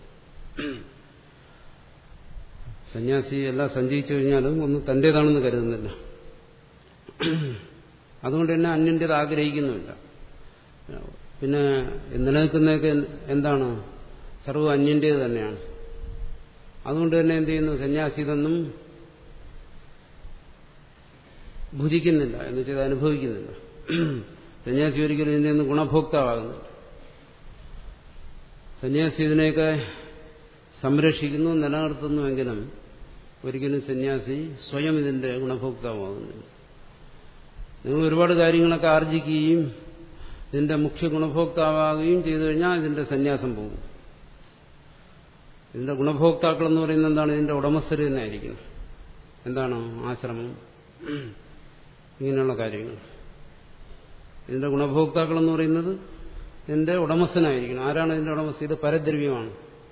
സന്യാസി എല്ലാം സഞ്ചയിച്ചു കഴിഞ്ഞാലും ഒന്നും തന്റേതാണെന്ന് കരുതുന്നില്ല അതുകൊണ്ട് തന്നെ അന്യന്റേത് ആഗ്രഹിക്കുന്നുമില്ല പിന്നെ നിലനിൽക്കുന്നതൊക്കെ എന്താണ് സർവ്വ അന്യന്റേത് തന്നെയാണ് അതുകൊണ്ട് തന്നെ എന്ത് ചെയ്യുന്നു സന്യാസി ഇതൊന്നും ഭുജിക്കുന്നില്ല എന്ന് വെച്ചാൽ അനുഭവിക്കുന്നില്ല സന്യാസി ഒരിക്കലും ഇതിന്റെ ഒന്നും ഗുണഭോക്താവാകുന്നില്ല സന്യാസി ഇതിനെയൊക്കെ സംരക്ഷിക്കുന്നു നിലനിർത്തുന്നുവെങ്കിലും ഒരിക്കലും സന്യാസി സ്വയം ഇതിന്റെ ഗുണഭോക്താവാകുന്നില്ല നിങ്ങൾ ഒരുപാട് കാര്യങ്ങളൊക്കെ ആർജിക്കുകയും ഇതിന്റെ മുഖ്യ ഗുണഭോക്താവുകയും ചെയ്തു കഴിഞ്ഞാൽ ഇതിന്റെ സന്യാസം പോകും ഇതിന്റെ ഗുണഭോക്താക്കൾ എന്ന് പറയുന്നത് എന്താണ് ഇതിന്റെ ഉടമസ്ഥര് തന്നെ ആയിരിക്കണം എന്താണ് ആശ്രമം ഇങ്ങനെയുള്ള കാര്യങ്ങൾ ഇതിന്റെ ഗുണഭോക്താക്കൾ എന്ന് പറയുന്നത് ഇതിന്റെ ഉടമസ്ഥനായിരിക്കണം ആരാണ് ഇതിന്റെ ഉടമസ്ഥ ഇത് പരദ്രവ്യമാണ്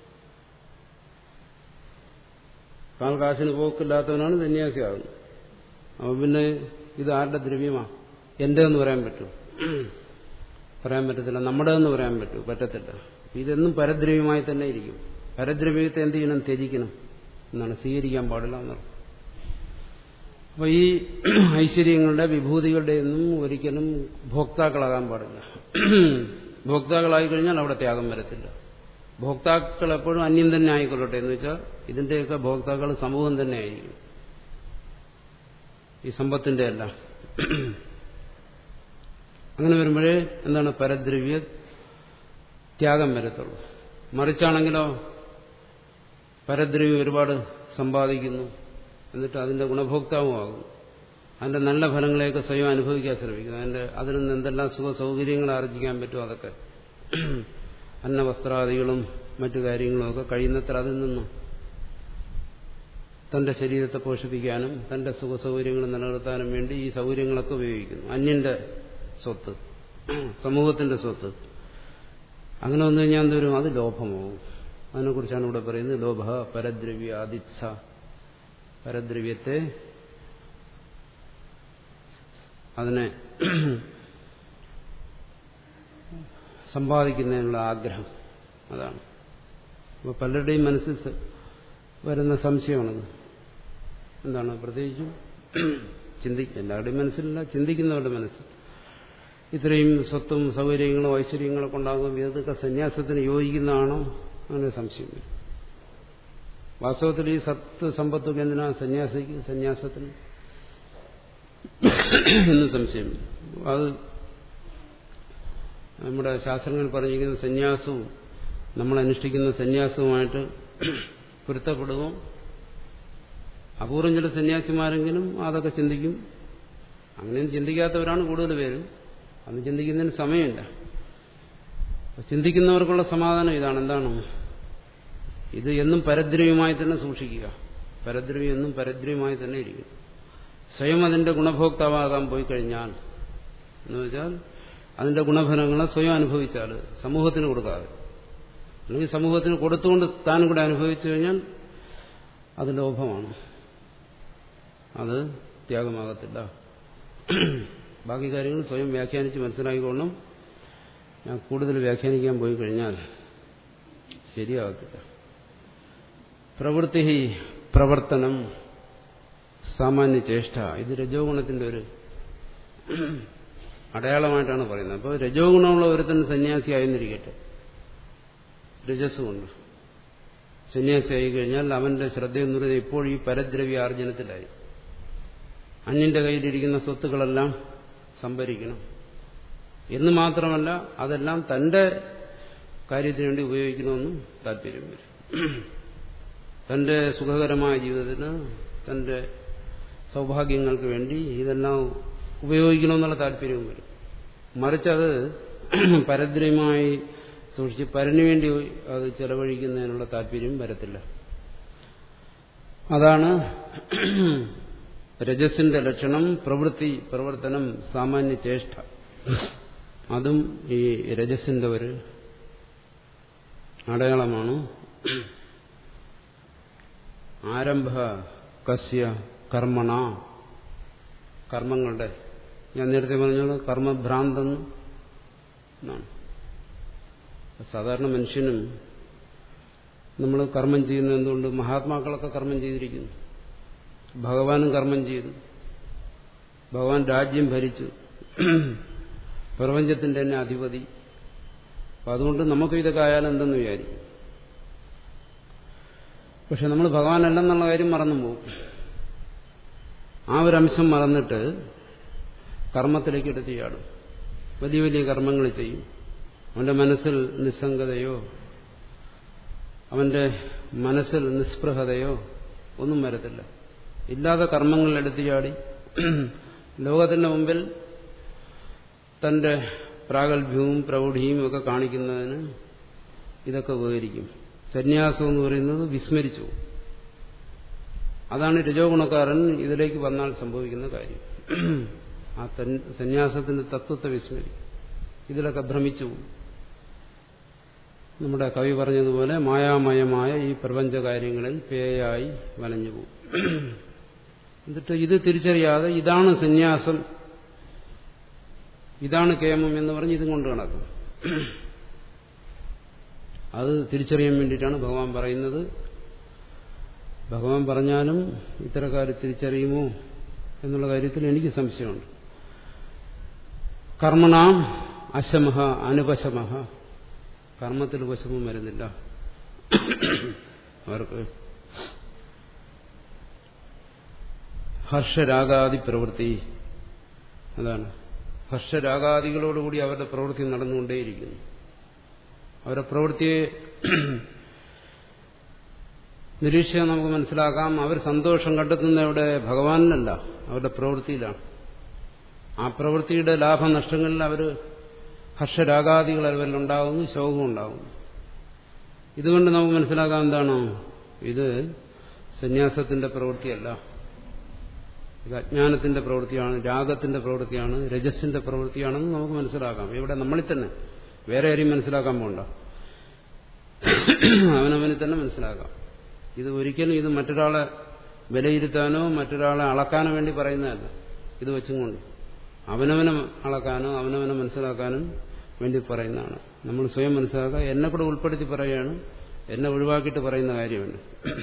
കാൽ കാശിന് പോക്കില്ലാത്തവനാണ് സന്യാസിയാകുന്നത് അപ്പൊ പിന്നെ ഇത് ആരുടെ ദ്രവ്യമാ എന്റെ എന്ന് പറയാൻ പറ്റൂ പറയാൻ പറ്റത്തില്ല നമ്മുടെ എന്ന് പറയാൻ പറ്റൂ പറ്റത്തില്ല ഇതെന്നും പരദ്രവ്യമായി തന്നെ ഇരിക്കും പരദ്രവ്യത്തെ എന്ത് ചെയ്യണം ത്യജിക്കണം എന്നാണ് സ്വീകരിക്കാൻ പാടില്ല എന്നർത്ഥം അപ്പൊ ഈ ഐശ്വര്യങ്ങളുടെ വിഭൂതികളുടെ ഒന്നും ഒരിക്കലും ഭോക്താക്കളാകാൻ പാടില്ല ഭോക്താക്കളായി കഴിഞ്ഞാൽ അവിടെ ത്യാഗം വരത്തില്ല ഭോക്താക്കൾ എപ്പോഴും അന്യം തന്നെ ആയിക്കൊള്ളട്ടെ എന്ന് വെച്ചാൽ ഇതിന്റെയൊക്കെ ഭോക്താക്കൾ സമൂഹം തന്നെ ആയിരിക്കും ഈ സമ്പത്തിന്റെ അല്ല അങ്ങനെ വരുമ്പോഴേ എന്താണ് പരദ്രവ്യ ത്യാഗം വരത്തുള്ളൂ മറിച്ചാണെങ്കിലോ പരദ്രവ്യം ഒരുപാട് സമ്പാദിക്കുന്നു എന്നിട്ട് അതിന്റെ ഗുണഭോക്താവുമാകുന്നു അതിന്റെ നല്ല ഫലങ്ങളെയൊക്കെ സ്വയം അനുഭവിക്കാൻ ശ്രമിക്കുന്നു അതിന്റെ അതിൽ നിന്ന് എന്തെല്ലാം സുഖ സൗകര്യങ്ങൾ ആർജിക്കാൻ പറ്റുമോ അതൊക്കെ അന്നവസ്ത്രാദികളും മറ്റു കാര്യങ്ങളും ഒക്കെ കഴിയുന്നത്ര അതിൽ നിന്നും തന്റെ ശരീരത്തെ പോഷിപ്പിക്കാനും തന്റെ സുഖ സൗകര്യങ്ങൾ നിലനിർത്താനും വേണ്ടി ഈ സൗകര്യങ്ങളൊക്കെ ഉപയോഗിക്കുന്നു അന്യന്റെ സ്വത്ത് സമൂഹത്തിന്റെ സ്വത്ത് അങ്ങനെ വന്നു കഴിഞ്ഞാൽ എന്തോരും അത് ലോഭമാവും അതിനെക്കുറിച്ചാണ് ഇവിടെ പറയുന്നത് ലോഭ പരദ്രവ്യ ആദിച്ഛ പരദ്രവ്യത്തെ അതിനെ സമ്പാദിക്കുന്നതിനുള്ള ആഗ്രഹം അതാണ് അപ്പോൾ പലരുടെയും മനസ്സിൽ വരുന്ന സംശയമാണത് എന്താണ് പ്രത്യേകിച്ചും ചിന്തി എല്ലാവരുടെയും മനസ്സിലല്ല ചിന്തിക്കുന്നവരുടെ മനസ്സിൽ ഇത്രയും സ്വത്തും സൗകര്യങ്ങളും ഐശ്വര്യങ്ങളൊക്കെ ഉണ്ടാകുമ്പോൾ ഇതൊക്കെ സന്യാസത്തിന് യോജിക്കുന്നതാണോ അങ്ങനെ സംശയം വരും വാസ്തവത്തിൽ ഈ സത്ത് സമ്പത്തൊക്കെ എന്തിനാ സന്യാസിക്ക് സന്യാസത്തിന് എന്ന് സംശയം അത് നമ്മുടെ ശാസ്ത്രങ്ങൾ പറഞ്ഞിരിക്കുന്ന സന്യാസവും നമ്മൾ അനുഷ്ഠിക്കുന്ന സന്യാസവുമായിട്ട് പൊരുത്തപ്പെടുമോ അപൂർവം ചില സന്യാസിമാരെങ്കിലും അതൊക്കെ ചിന്തിക്കും അങ്ങനെയും ചിന്തിക്കാത്തവരാണ് കൂടുതൽ പേര് അന്ന് ചിന്തിക്കുന്നതിന് സമയമില്ല ചിന്തിക്കുന്നവർക്കുള്ള സമാധാനം ഇതാണ് എന്താണ് ഇത് എന്നും പരദ്രവ്യമായി തന്നെ സൂക്ഷിക്കുക പരദ്രവ്യം എന്നും പരദ്രവ്യമായി തന്നെ ഇരിക്കും സ്വയം അതിന്റെ ഗുണഭോക്താവാകാൻ പോയി കഴിഞ്ഞാൽ എന്ന് വെച്ചാൽ അതിന്റെ ഗുണഫലങ്ങളെ സ്വയം അനുഭവിച്ചാൽ സമൂഹത്തിന് കൊടുക്കാതെ അല്ലെങ്കിൽ സമൂഹത്തിന് കൊടുത്തുകൊണ്ട് താൻ കൂടെ അനുഭവിച്ചു കഴിഞ്ഞാൽ അത് ലോഭമാണ് അത് ത്യാഗമാകത്തില്ല ബാക്കി കാര്യങ്ങൾ സ്വയം വ്യാഖ്യാനിച്ച് മനസ്സിലാക്കിക്കൊള്ളണം ഞാൻ കൂടുതൽ വ്യാഖ്യാനിക്കാൻ പോയി കഴിഞ്ഞാൽ ശരിയാകത്തില്ല പ്രവൃത്തി പ്രവർത്തനം സാമാന്യ ചേഷ്ട ഇത് രജോ ഗുണത്തിന്റെ ഒരു അടയാളമായിട്ടാണ് പറയുന്നത് അപ്പോൾ രജോ ഗുണമുള്ള ഒരുത്തൻ സന്യാസിയായിരുന്നിരിക്കട്ടെ രജസ് കൊണ്ട് സന്യാസിയായി കഴിഞ്ഞാൽ അവന്റെ ശ്രദ്ധയെന്ന് പറയുന്നത് ഇപ്പോൾ ഈ പരദ്രവ്യാർജനത്തിലായി അന്യന്റെ കയ്യിലിരിക്കുന്ന സ്വത്തുക്കളെല്ലാം സംഭരിക്കണം എന്ന് മാത്രമല്ല അതെല്ലാം തന്റെ കാര്യത്തിന് വേണ്ടി ഉപയോഗിക്കണമെന്നും താല്പര്യം വരും തന്റെ സുഖകരമായ ജീവിതത്തിന് തന്റെ സൗഭാഗ്യങ്ങൾക്ക് വേണ്ടി ഇതെല്ലാം ഉപയോഗിക്കണമെന്നുള്ള താല്പര്യവും വരും മറിച്ചത് പരദ്രമായി സൂക്ഷിച്ച് പരന് വേണ്ടി അത് ചെലവഴിക്കുന്നതിനുള്ള താല്പര്യം വരത്തില്ല അതാണ് രജസിന്റെ ലക്ഷണം പ്രവൃത്തി പ്രവർത്തനം സാമാന്യ ചേഷ്ട അതും ഈ രജസിന്റെ ഒരു അടയാളമാണ് ആരംഭ കസ്യ കർമ്മണ കർമ്മങ്ങളുടെ ഞാൻ നേരത്തെ പറഞ്ഞോളൂ കർമ്മഭ്രാന്തെന്ന് എന്നാണ് സാധാരണ മനുഷ്യനും നമ്മൾ കർമ്മം ചെയ്യുന്നത് എന്തുകൊണ്ട് മഹാത്മാക്കളൊക്കെ കർമ്മം ചെയ്തിരിക്കുന്നു ഭഗവാനും കർമ്മം ചെയ്തു ഭഗവാൻ രാജ്യം ഭരിച്ചു പ്രപഞ്ചത്തിന്റെ തന്നെ അധിപതി അപ്പം അതുകൊണ്ട് നമുക്ക് ഇതൊക്കെ ആയാലും എന്തെന്ന് വിചാരിക്കും പക്ഷെ നമ്മൾ ഭഗവാനല്ലെന്നുള്ള കാര്യം മറന്നു പോകും ആ ഒരു അംശം മറന്നിട്ട് കർമ്മത്തിലേക്ക് എടുത്ത് ചാടും വലിയ വലിയ കർമ്മങ്ങൾ ചെയ്യും അവന്റെ മനസ്സിൽ നിസ്സംഗതയോ അവന്റെ മനസ്സിൽ നിസ്പൃഹതയോ ഒന്നും വരത്തില്ല ഇല്ലാത്ത കർമ്മങ്ങൾ എടുത്തു ചാടി ലോകത്തിന്റെ മുമ്പിൽ തന്റെ പ്രാഗൽഭ്യവും പ്രൗഢിയും ഒക്കെ കാണിക്കുന്നതിന് ഇതൊക്കെ ഉപകരിക്കും സന്യാസം എന്ന് പറയുന്നത് വിസ്മരിച്ചു അതാണ് രജോ ഗുണക്കാരൻ ഇതിലേക്ക് വന്നാൽ സംഭവിക്കുന്ന കാര്യം ആ സന്യാസത്തിന്റെ തത്വത്തെ വിസ്മരിക്കും ഇതിലൊക്കെ ഭ്രമിച്ചു നമ്മുടെ കവി പറഞ്ഞതുപോലെ മായാമയമായ ഈ പ്രപഞ്ച കാര്യങ്ങളിൽ പേയായി വലഞ്ഞു പോകും എന്നിട്ട് ഇത് തിരിച്ചറിയാതെ ഇതാണ് സന്യാസം ഇതാണ് കേമം എന്ന് പറഞ്ഞ് ഇതും കൊണ്ട് നടക്കും അത് തിരിച്ചറിയാൻ വേണ്ടിയിട്ടാണ് ഭഗവാൻ പറയുന്നത് ഭഗവാൻ പറഞ്ഞാലും ഇത്തരക്കാർ തിരിച്ചറിയുമോ എന്നുള്ള കാര്യത്തിൽ എനിക്ക് സംശയമുണ്ട് കർമ്മണാം അശമഹ അനുപശമഹ കർമ്മത്തിൽ ഉപശമം വരുന്നില്ല അവർക്ക് ഹർഷരാഗാദി പ്രവൃത്തി അതാണ് ഹർഷരാഗാദികളോടുകൂടി അവരുടെ പ്രവൃത്തി നടന്നുകൊണ്ടേയിരിക്കുന്നു അവരുടെ പ്രവൃത്തിയെ നിരീക്ഷിച്ചാൽ നമുക്ക് മനസ്സിലാക്കാം അവർ സന്തോഷം കണ്ടെത്തുന്ന ഇവിടെ ഭഗവാനിലല്ല അവരുടെ പ്രവൃത്തിയിലാണ് ആ പ്രവൃത്തിയുടെ ലാഭനഷ്ടങ്ങളിൽ അവർ ഹർഷരാഗാദികൾ അവരിലുണ്ടാകുന്നു ശോകം ഉണ്ടാകുന്നു ഇതുകൊണ്ട് നമുക്ക് മനസ്സിലാക്കാം എന്താണോ ഇത് സന്യാസത്തിന്റെ പ്രവൃത്തിയല്ല ഇത് അജ്ഞാനത്തിന്റെ പ്രവൃത്തിയാണ് രാഗത്തിന്റെ പ്രവൃത്തിയാണ് രജസിന്റെ പ്രവൃത്തിയാണെന്ന് നമുക്ക് മനസ്സിലാക്കാം ഇവിടെ നമ്മളിൽ തന്നെ വേറെ ആരെയും മനസ്സിലാക്കാൻ പോണ്ട അവനവന് തന്നെ മനസ്സിലാക്കാം ഇത് ഒരിക്കലും ഇത് മറ്റൊരാളെ വിലയിരുത്താനോ മറ്റൊരാളെ അളക്കാനോ വേണ്ടി പറയുന്നതല്ല ഇത് വെച്ചും കൊണ്ട് അവനവനെ അളക്കാനോ അവനവനെ മനസ്സിലാക്കാനും വേണ്ടി പറയുന്നതാണ് നമ്മൾ സ്വയം മനസ്സിലാക്കുക എന്നെ കൂടെ ഉൾപ്പെടുത്തി പറയുകയാണ് എന്നെ ഒഴിവാക്കിയിട്ട് പറയുന്ന കാര്യമാണ്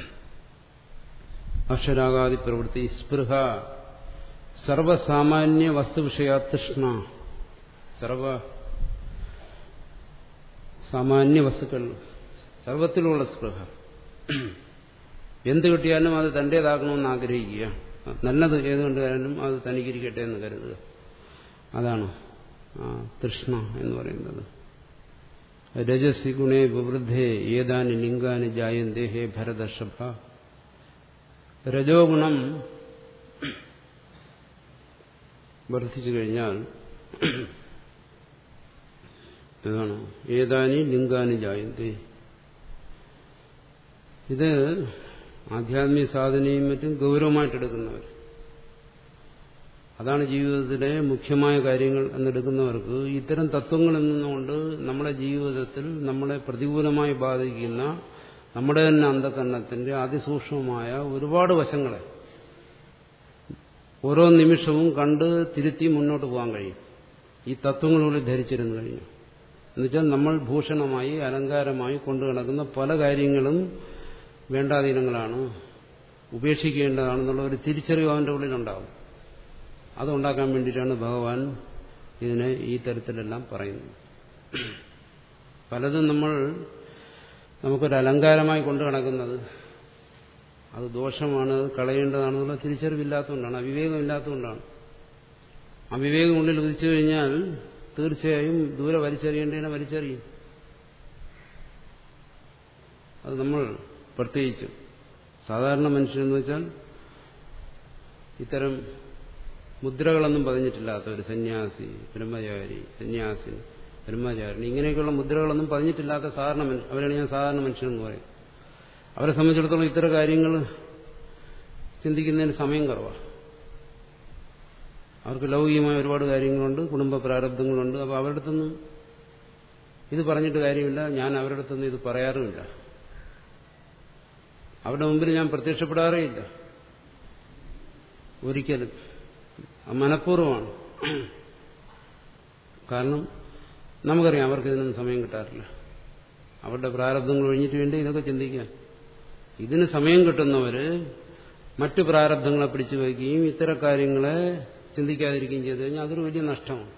അക്ഷരാഗാദി പ്രവൃത്തി സ്പൃഹ സർവസാമാന്യ വസ്തുവിഷയ തൃഷ്ണ സർവ സാമാന്യ വസ്തുക്കൾ സർവത്തിലുള്ള സ്പൃഹ എന്ത് കിട്ടിയാലും അത് തന്റേതാക്കണമെന്ന് ആഗ്രഹിക്കുക നല്ലത് ഏതുകൊണ്ടായാലും അത് തനിക്കിരിക്കട്ടെ എന്ന് കരുതുക അതാണ് തൃഷ്ണ എന്ന് പറയുന്നത് രജസി ഗുണേ വിവൃദ്ധേ ഏതാനി ലിംഗാനി ജായന്തേ ഹേ ഭരതർഷഭ രജോ ഗുണം വർദ്ധിച്ചു കഴിഞ്ഞാൽ ഏതാണ് ഏതാനി ലിംഗാനി ജായന്തേ ഇത് ആധ്യാത്മിക സാധനയും മറ്റും ഗൗരവമായിട്ടെടുക്കുന്നവർ അതാണ് ജീവിതത്തിലെ മുഖ്യമായ കാര്യങ്ങൾ എന്നെടുക്കുന്നവർക്ക് ഇത്തരം തത്വങ്ങളിൽ നിന്നുകൊണ്ട് നമ്മുടെ ജീവിതത്തിൽ നമ്മളെ പ്രതികൂലമായി ബാധിക്കുന്ന നമ്മുടെ തന്നെ അന്ധകരണത്തിന്റെ അതിസൂക്ഷ്മമായ ഒരുപാട് വശങ്ങളെ ഓരോ നിമിഷവും കണ്ട് തിരുത്തി മുന്നോട്ട് പോകാൻ കഴിയും ഈ തത്വങ്ങളുള്ളിൽ ധരിച്ചിരുന്നു കഴിഞ്ഞു എന്നുവെച്ചാൽ നമ്മൾ ഭൂഷണമായി അലങ്കാരമായി കൊണ്ടു നടക്കുന്ന പല കാര്യങ്ങളും വേണ്ടാധീനങ്ങളാണ് ഉപേക്ഷിക്കേണ്ടതാണെന്നുള്ള ഒരു തിരിച്ചറിവ് അവൻ്റെ ഉള്ളിലുണ്ടാവും അതുണ്ടാക്കാൻ വേണ്ടിയിട്ടാണ് ഭഗവാൻ ഇതിനെ ഈ തരത്തിലെല്ലാം പറയുന്നത് പലതും നമ്മൾ നമുക്കൊരു അലങ്കാരമായി കൊണ്ടു നടക്കുന്നത് അത് ദോഷമാണ് അത് കളയേണ്ടതാണെന്നുള്ള തിരിച്ചറിവില്ലാത്തതുകൊണ്ടാണ് അവിവേകമില്ലാത്തതുകൊണ്ടാണ് അവിവേകം ഉള്ളിൽ ഉദിച്ചു കഴിഞ്ഞാൽ തീർച്ചയായും ദൂരെ വലിച്ചെറിയേണ്ടതിനെ വലിച്ചെറിയും അത് നമ്മൾ പ്രത്യേകിച്ച് സാധാരണ മനുഷ്യരെന്ന് വെച്ചാൽ ഇത്തരം മുദ്രകളൊന്നും പതിഞ്ഞിട്ടില്ലാത്ത ഒരു സന്യാസി ബ്രഹ്മചാരി സന്യാസി ബ്രഹ്മചാരിണി ഇങ്ങനെയൊക്കെയുള്ള മുദ്രകളൊന്നും പതിഞ്ഞിട്ടില്ലാത്ത സാധാരണ അവരാണ് ഞാൻ സാധാരണ മനുഷ്യനെന്ന് പറയും അവരെ സംബന്ധിച്ചിടത്തോളം ഇത്തരം കാര്യങ്ങൾ ചിന്തിക്കുന്നതിന് സമയം കുറവാണ് അവർക്ക് ലൗകികമായ ഒരുപാട് കാര്യങ്ങളുണ്ട് കുടുംബ പ്രാരബ്ധങ്ങളുണ്ട് അപ്പോൾ അവരുടെ അടുത്തൊന്നും ഇത് പറഞ്ഞിട്ട് കാര്യമില്ല ഞാൻ അവരുടെ അടുത്തൊന്നും ഇത് പറയാറുമില്ല അവരുടെ മുമ്പിൽ ഞാൻ പ്രത്യക്ഷപ്പെടാറേ ഇല്ല ഒരിക്കലും അത് മനഃപൂർവ്വമാണ് കാരണം നമുക്കറിയാം അവർക്ക് ഇതിനൊന്നും സമയം കിട്ടാറില്ല അവരുടെ പ്രാരബ്ധങ്ങൾ ഒഴിഞ്ഞിട്ട് വേണ്ടി ഇതൊക്കെ ചിന്തിക്കാൻ ഇതിന് സമയം കിട്ടുന്നവര് മറ്റു പ്രാരബ്ധങ്ങളെ പിടിച്ചു വയ്ക്കുകയും ഇത്തരം കാര്യങ്ങളെ ചിന്തിക്കാതിരിക്കുകയും ചെയ്തു കഴിഞ്ഞാൽ അതൊരു വലിയ നഷ്ടമാണ്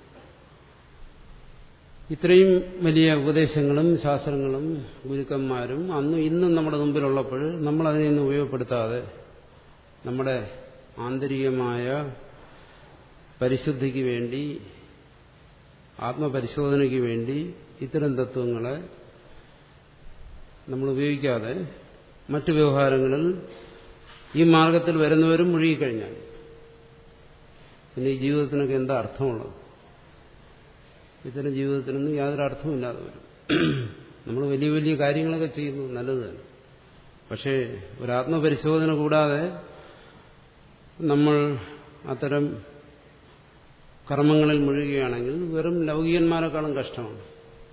ഇത്രയും വലിയ ഉപദേശങ്ങളും ശാസ്ത്രങ്ങളും ഗുരുക്കന്മാരും അന്നും ഇന്നും നമ്മുടെ മുമ്പിലുള്ളപ്പോൾ നമ്മൾ അതിനെയൊന്നും ഉപയോഗപ്പെടുത്താതെ നമ്മുടെ ആന്തരികമായ പരിശുദ്ധിക്ക് വേണ്ടി ആത്മപരിശോധനയ്ക്ക് വേണ്ടി ഇത്തരം തത്വങ്ങളെ നമ്മൾ ഉപയോഗിക്കാതെ മറ്റു വ്യവഹാരങ്ങളിൽ ഈ മാർഗത്തിൽ വരുന്നവരും മുഴുകിക്കഴിഞ്ഞാൽ പിന്നെ ഈ ജീവിതത്തിനൊക്കെ എന്താ അർത്ഥമുള്ളത് ഇത്തരം ജീവിതത്തിനൊന്നും യാതൊരു അർത്ഥമില്ലാതെ വരും നമ്മൾ വലിയ വലിയ കാര്യങ്ങളൊക്കെ ചെയ്യുന്നു നല്ലത് തന്നെ പക്ഷേ ഒരാത്മപരിശോധന കൂടാതെ നമ്മൾ അത്തരം കർമ്മങ്ങളിൽ മുഴുകുകയാണെങ്കിൽ വെറും ലൗകികന്മാരെക്കാളും കഷ്ടമാണ്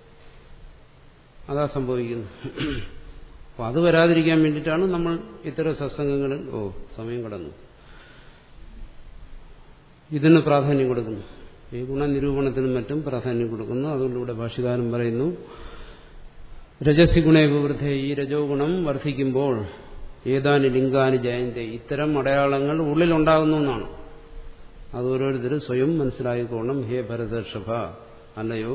അതാ സംഭവിക്കുന്നത് അപ്പോൾ അത് വരാതിരിക്കാൻ വേണ്ടിയിട്ടാണ് നമ്മൾ ഇത്തരം സത്സംഗങ്ങളിൽ ഓ സമയം കടന്നു ഇതിന് പ്രാധാന്യം കൊടുക്കുന്നു ഈ ഗുണനിരൂപണത്തിനും മറ്റും പ്രാധാന്യം കൊടുക്കുന്നു അതുകൊണ്ട് ഇവിടെ ഭാഷകാരൻ പറയുന്നു രജസി ഗുണവിവൃദ്ധ ഈ രജോ ഗുണം വർദ്ധിക്കുമ്പോൾ ഏതാനി ലിംഗാനി ജയന്തി ഇത്തരം അടയാളങ്ങൾ ഉള്ളിലുണ്ടാകുന്നു എന്നാണ് അത് ഓരോരുത്തർ സ്വയം മനസ്സിലായിക്കോണം ഹേ ഭരതർഷഭ അല്ലയോ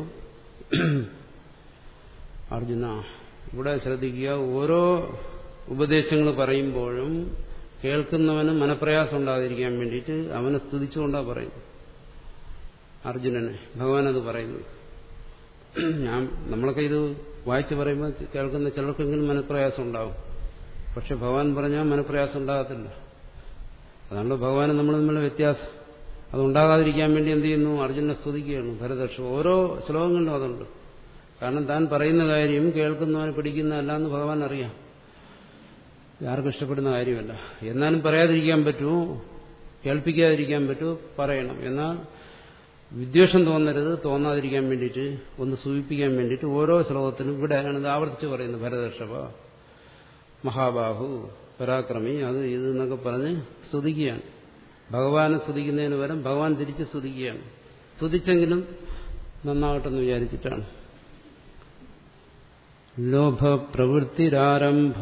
അർജുന ഇവിടെ ശ്രദ്ധിക്കുക ഓരോ ഉപദേശങ്ങൾ പറയുമ്പോഴും കേൾക്കുന്നവന് മനപ്രയാസം ഉണ്ടാകാതിരിക്കാൻ വേണ്ടിയിട്ട് അവനെ സ്തുതിച്ചുകൊണ്ടാണ് പറയുന്നത് അർജുനനെ ഭഗവാൻ അത് പറയുന്നു ഞാൻ നമ്മളൊക്കെ ഇത് വായിച്ച് പറയുമ്പോൾ കേൾക്കുന്ന ചിലർക്കെങ്കിലും മനപ്രയാസം ഉണ്ടാവും പക്ഷെ ഭഗവാൻ പറഞ്ഞാൽ മനപ്രയാസം ഉണ്ടാകത്തില്ല അതാണല്ലോ ഭഗവാന് നമ്മൾ തമ്മിലുള്ള വ്യത്യാസം അതുണ്ടാകാതിരിക്കാൻ വേണ്ടി എന്ത് ചെയ്യുന്നു അർജുനെ സ്തുതിക്കുകയാണ് ഭരതർഷ ഓരോ ശ്ലോകങ്ങളിലും അതുണ്ട് കാരണം താൻ പറയുന്ന കാര്യം കേൾക്കുന്നവന് പിടിക്കുന്നതല്ല എന്ന് ഭഗവാൻ അറിയാം ആർക്കും ഇഷ്ടപ്പെടുന്ന കാര്യമല്ല എന്നാലും പറയാതിരിക്കാൻ പറ്റുമോ കേൾപ്പിക്കാതിരിക്കാൻ പറ്റുമോ പറയണം എന്നാൽ വിദ്വേഷം തോന്നരുത് തോന്നാതിരിക്കാൻ വേണ്ടിയിട്ട് ഒന്ന് സൂചിപ്പിക്കാൻ വേണ്ടിയിട്ട് ഓരോ ശ്ലോകത്തിനും ഇവിടെ ആണ് ആവർത്തിച്ച് പറയുന്നത് ഭരതർഷഭ മഹാബാഹു പരാക്രമി അത് ഇത് എന്നൊക്കെ പറഞ്ഞ് സ്തുതിക്കുകയാണ് ഭഗവാനെ സ്തുതിക്കുന്നതിന് പകരം ഭഗവാൻ തിരിച്ച് സ്തുതിക്കുകയാണ് സ്തുതിച്ചെങ്കിലും നന്നാകട്ടെന്ന് വിചാരിച്ചിട്ടാണ് ലോഭപ്രവൃത്തിരാരംഭ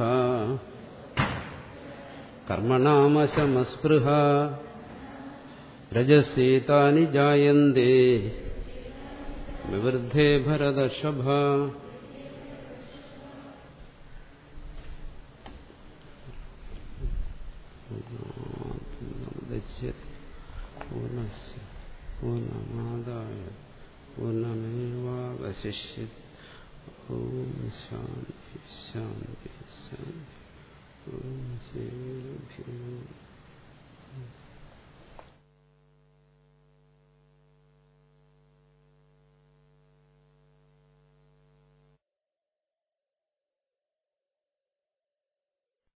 കർമ്മണാമശമസ്പൃഹ രജസേതാനി ജായന്തേ വിവൃദ്ധേ ഭരതർഷഭ പൂർണ്ണസ് പൂർണ്ണമാദായ പൂർണ്ണമേവാവശിഷ്യത് ഓം ശാന്തി ശാന്തി ശാന്തി ഓം ശ്രീ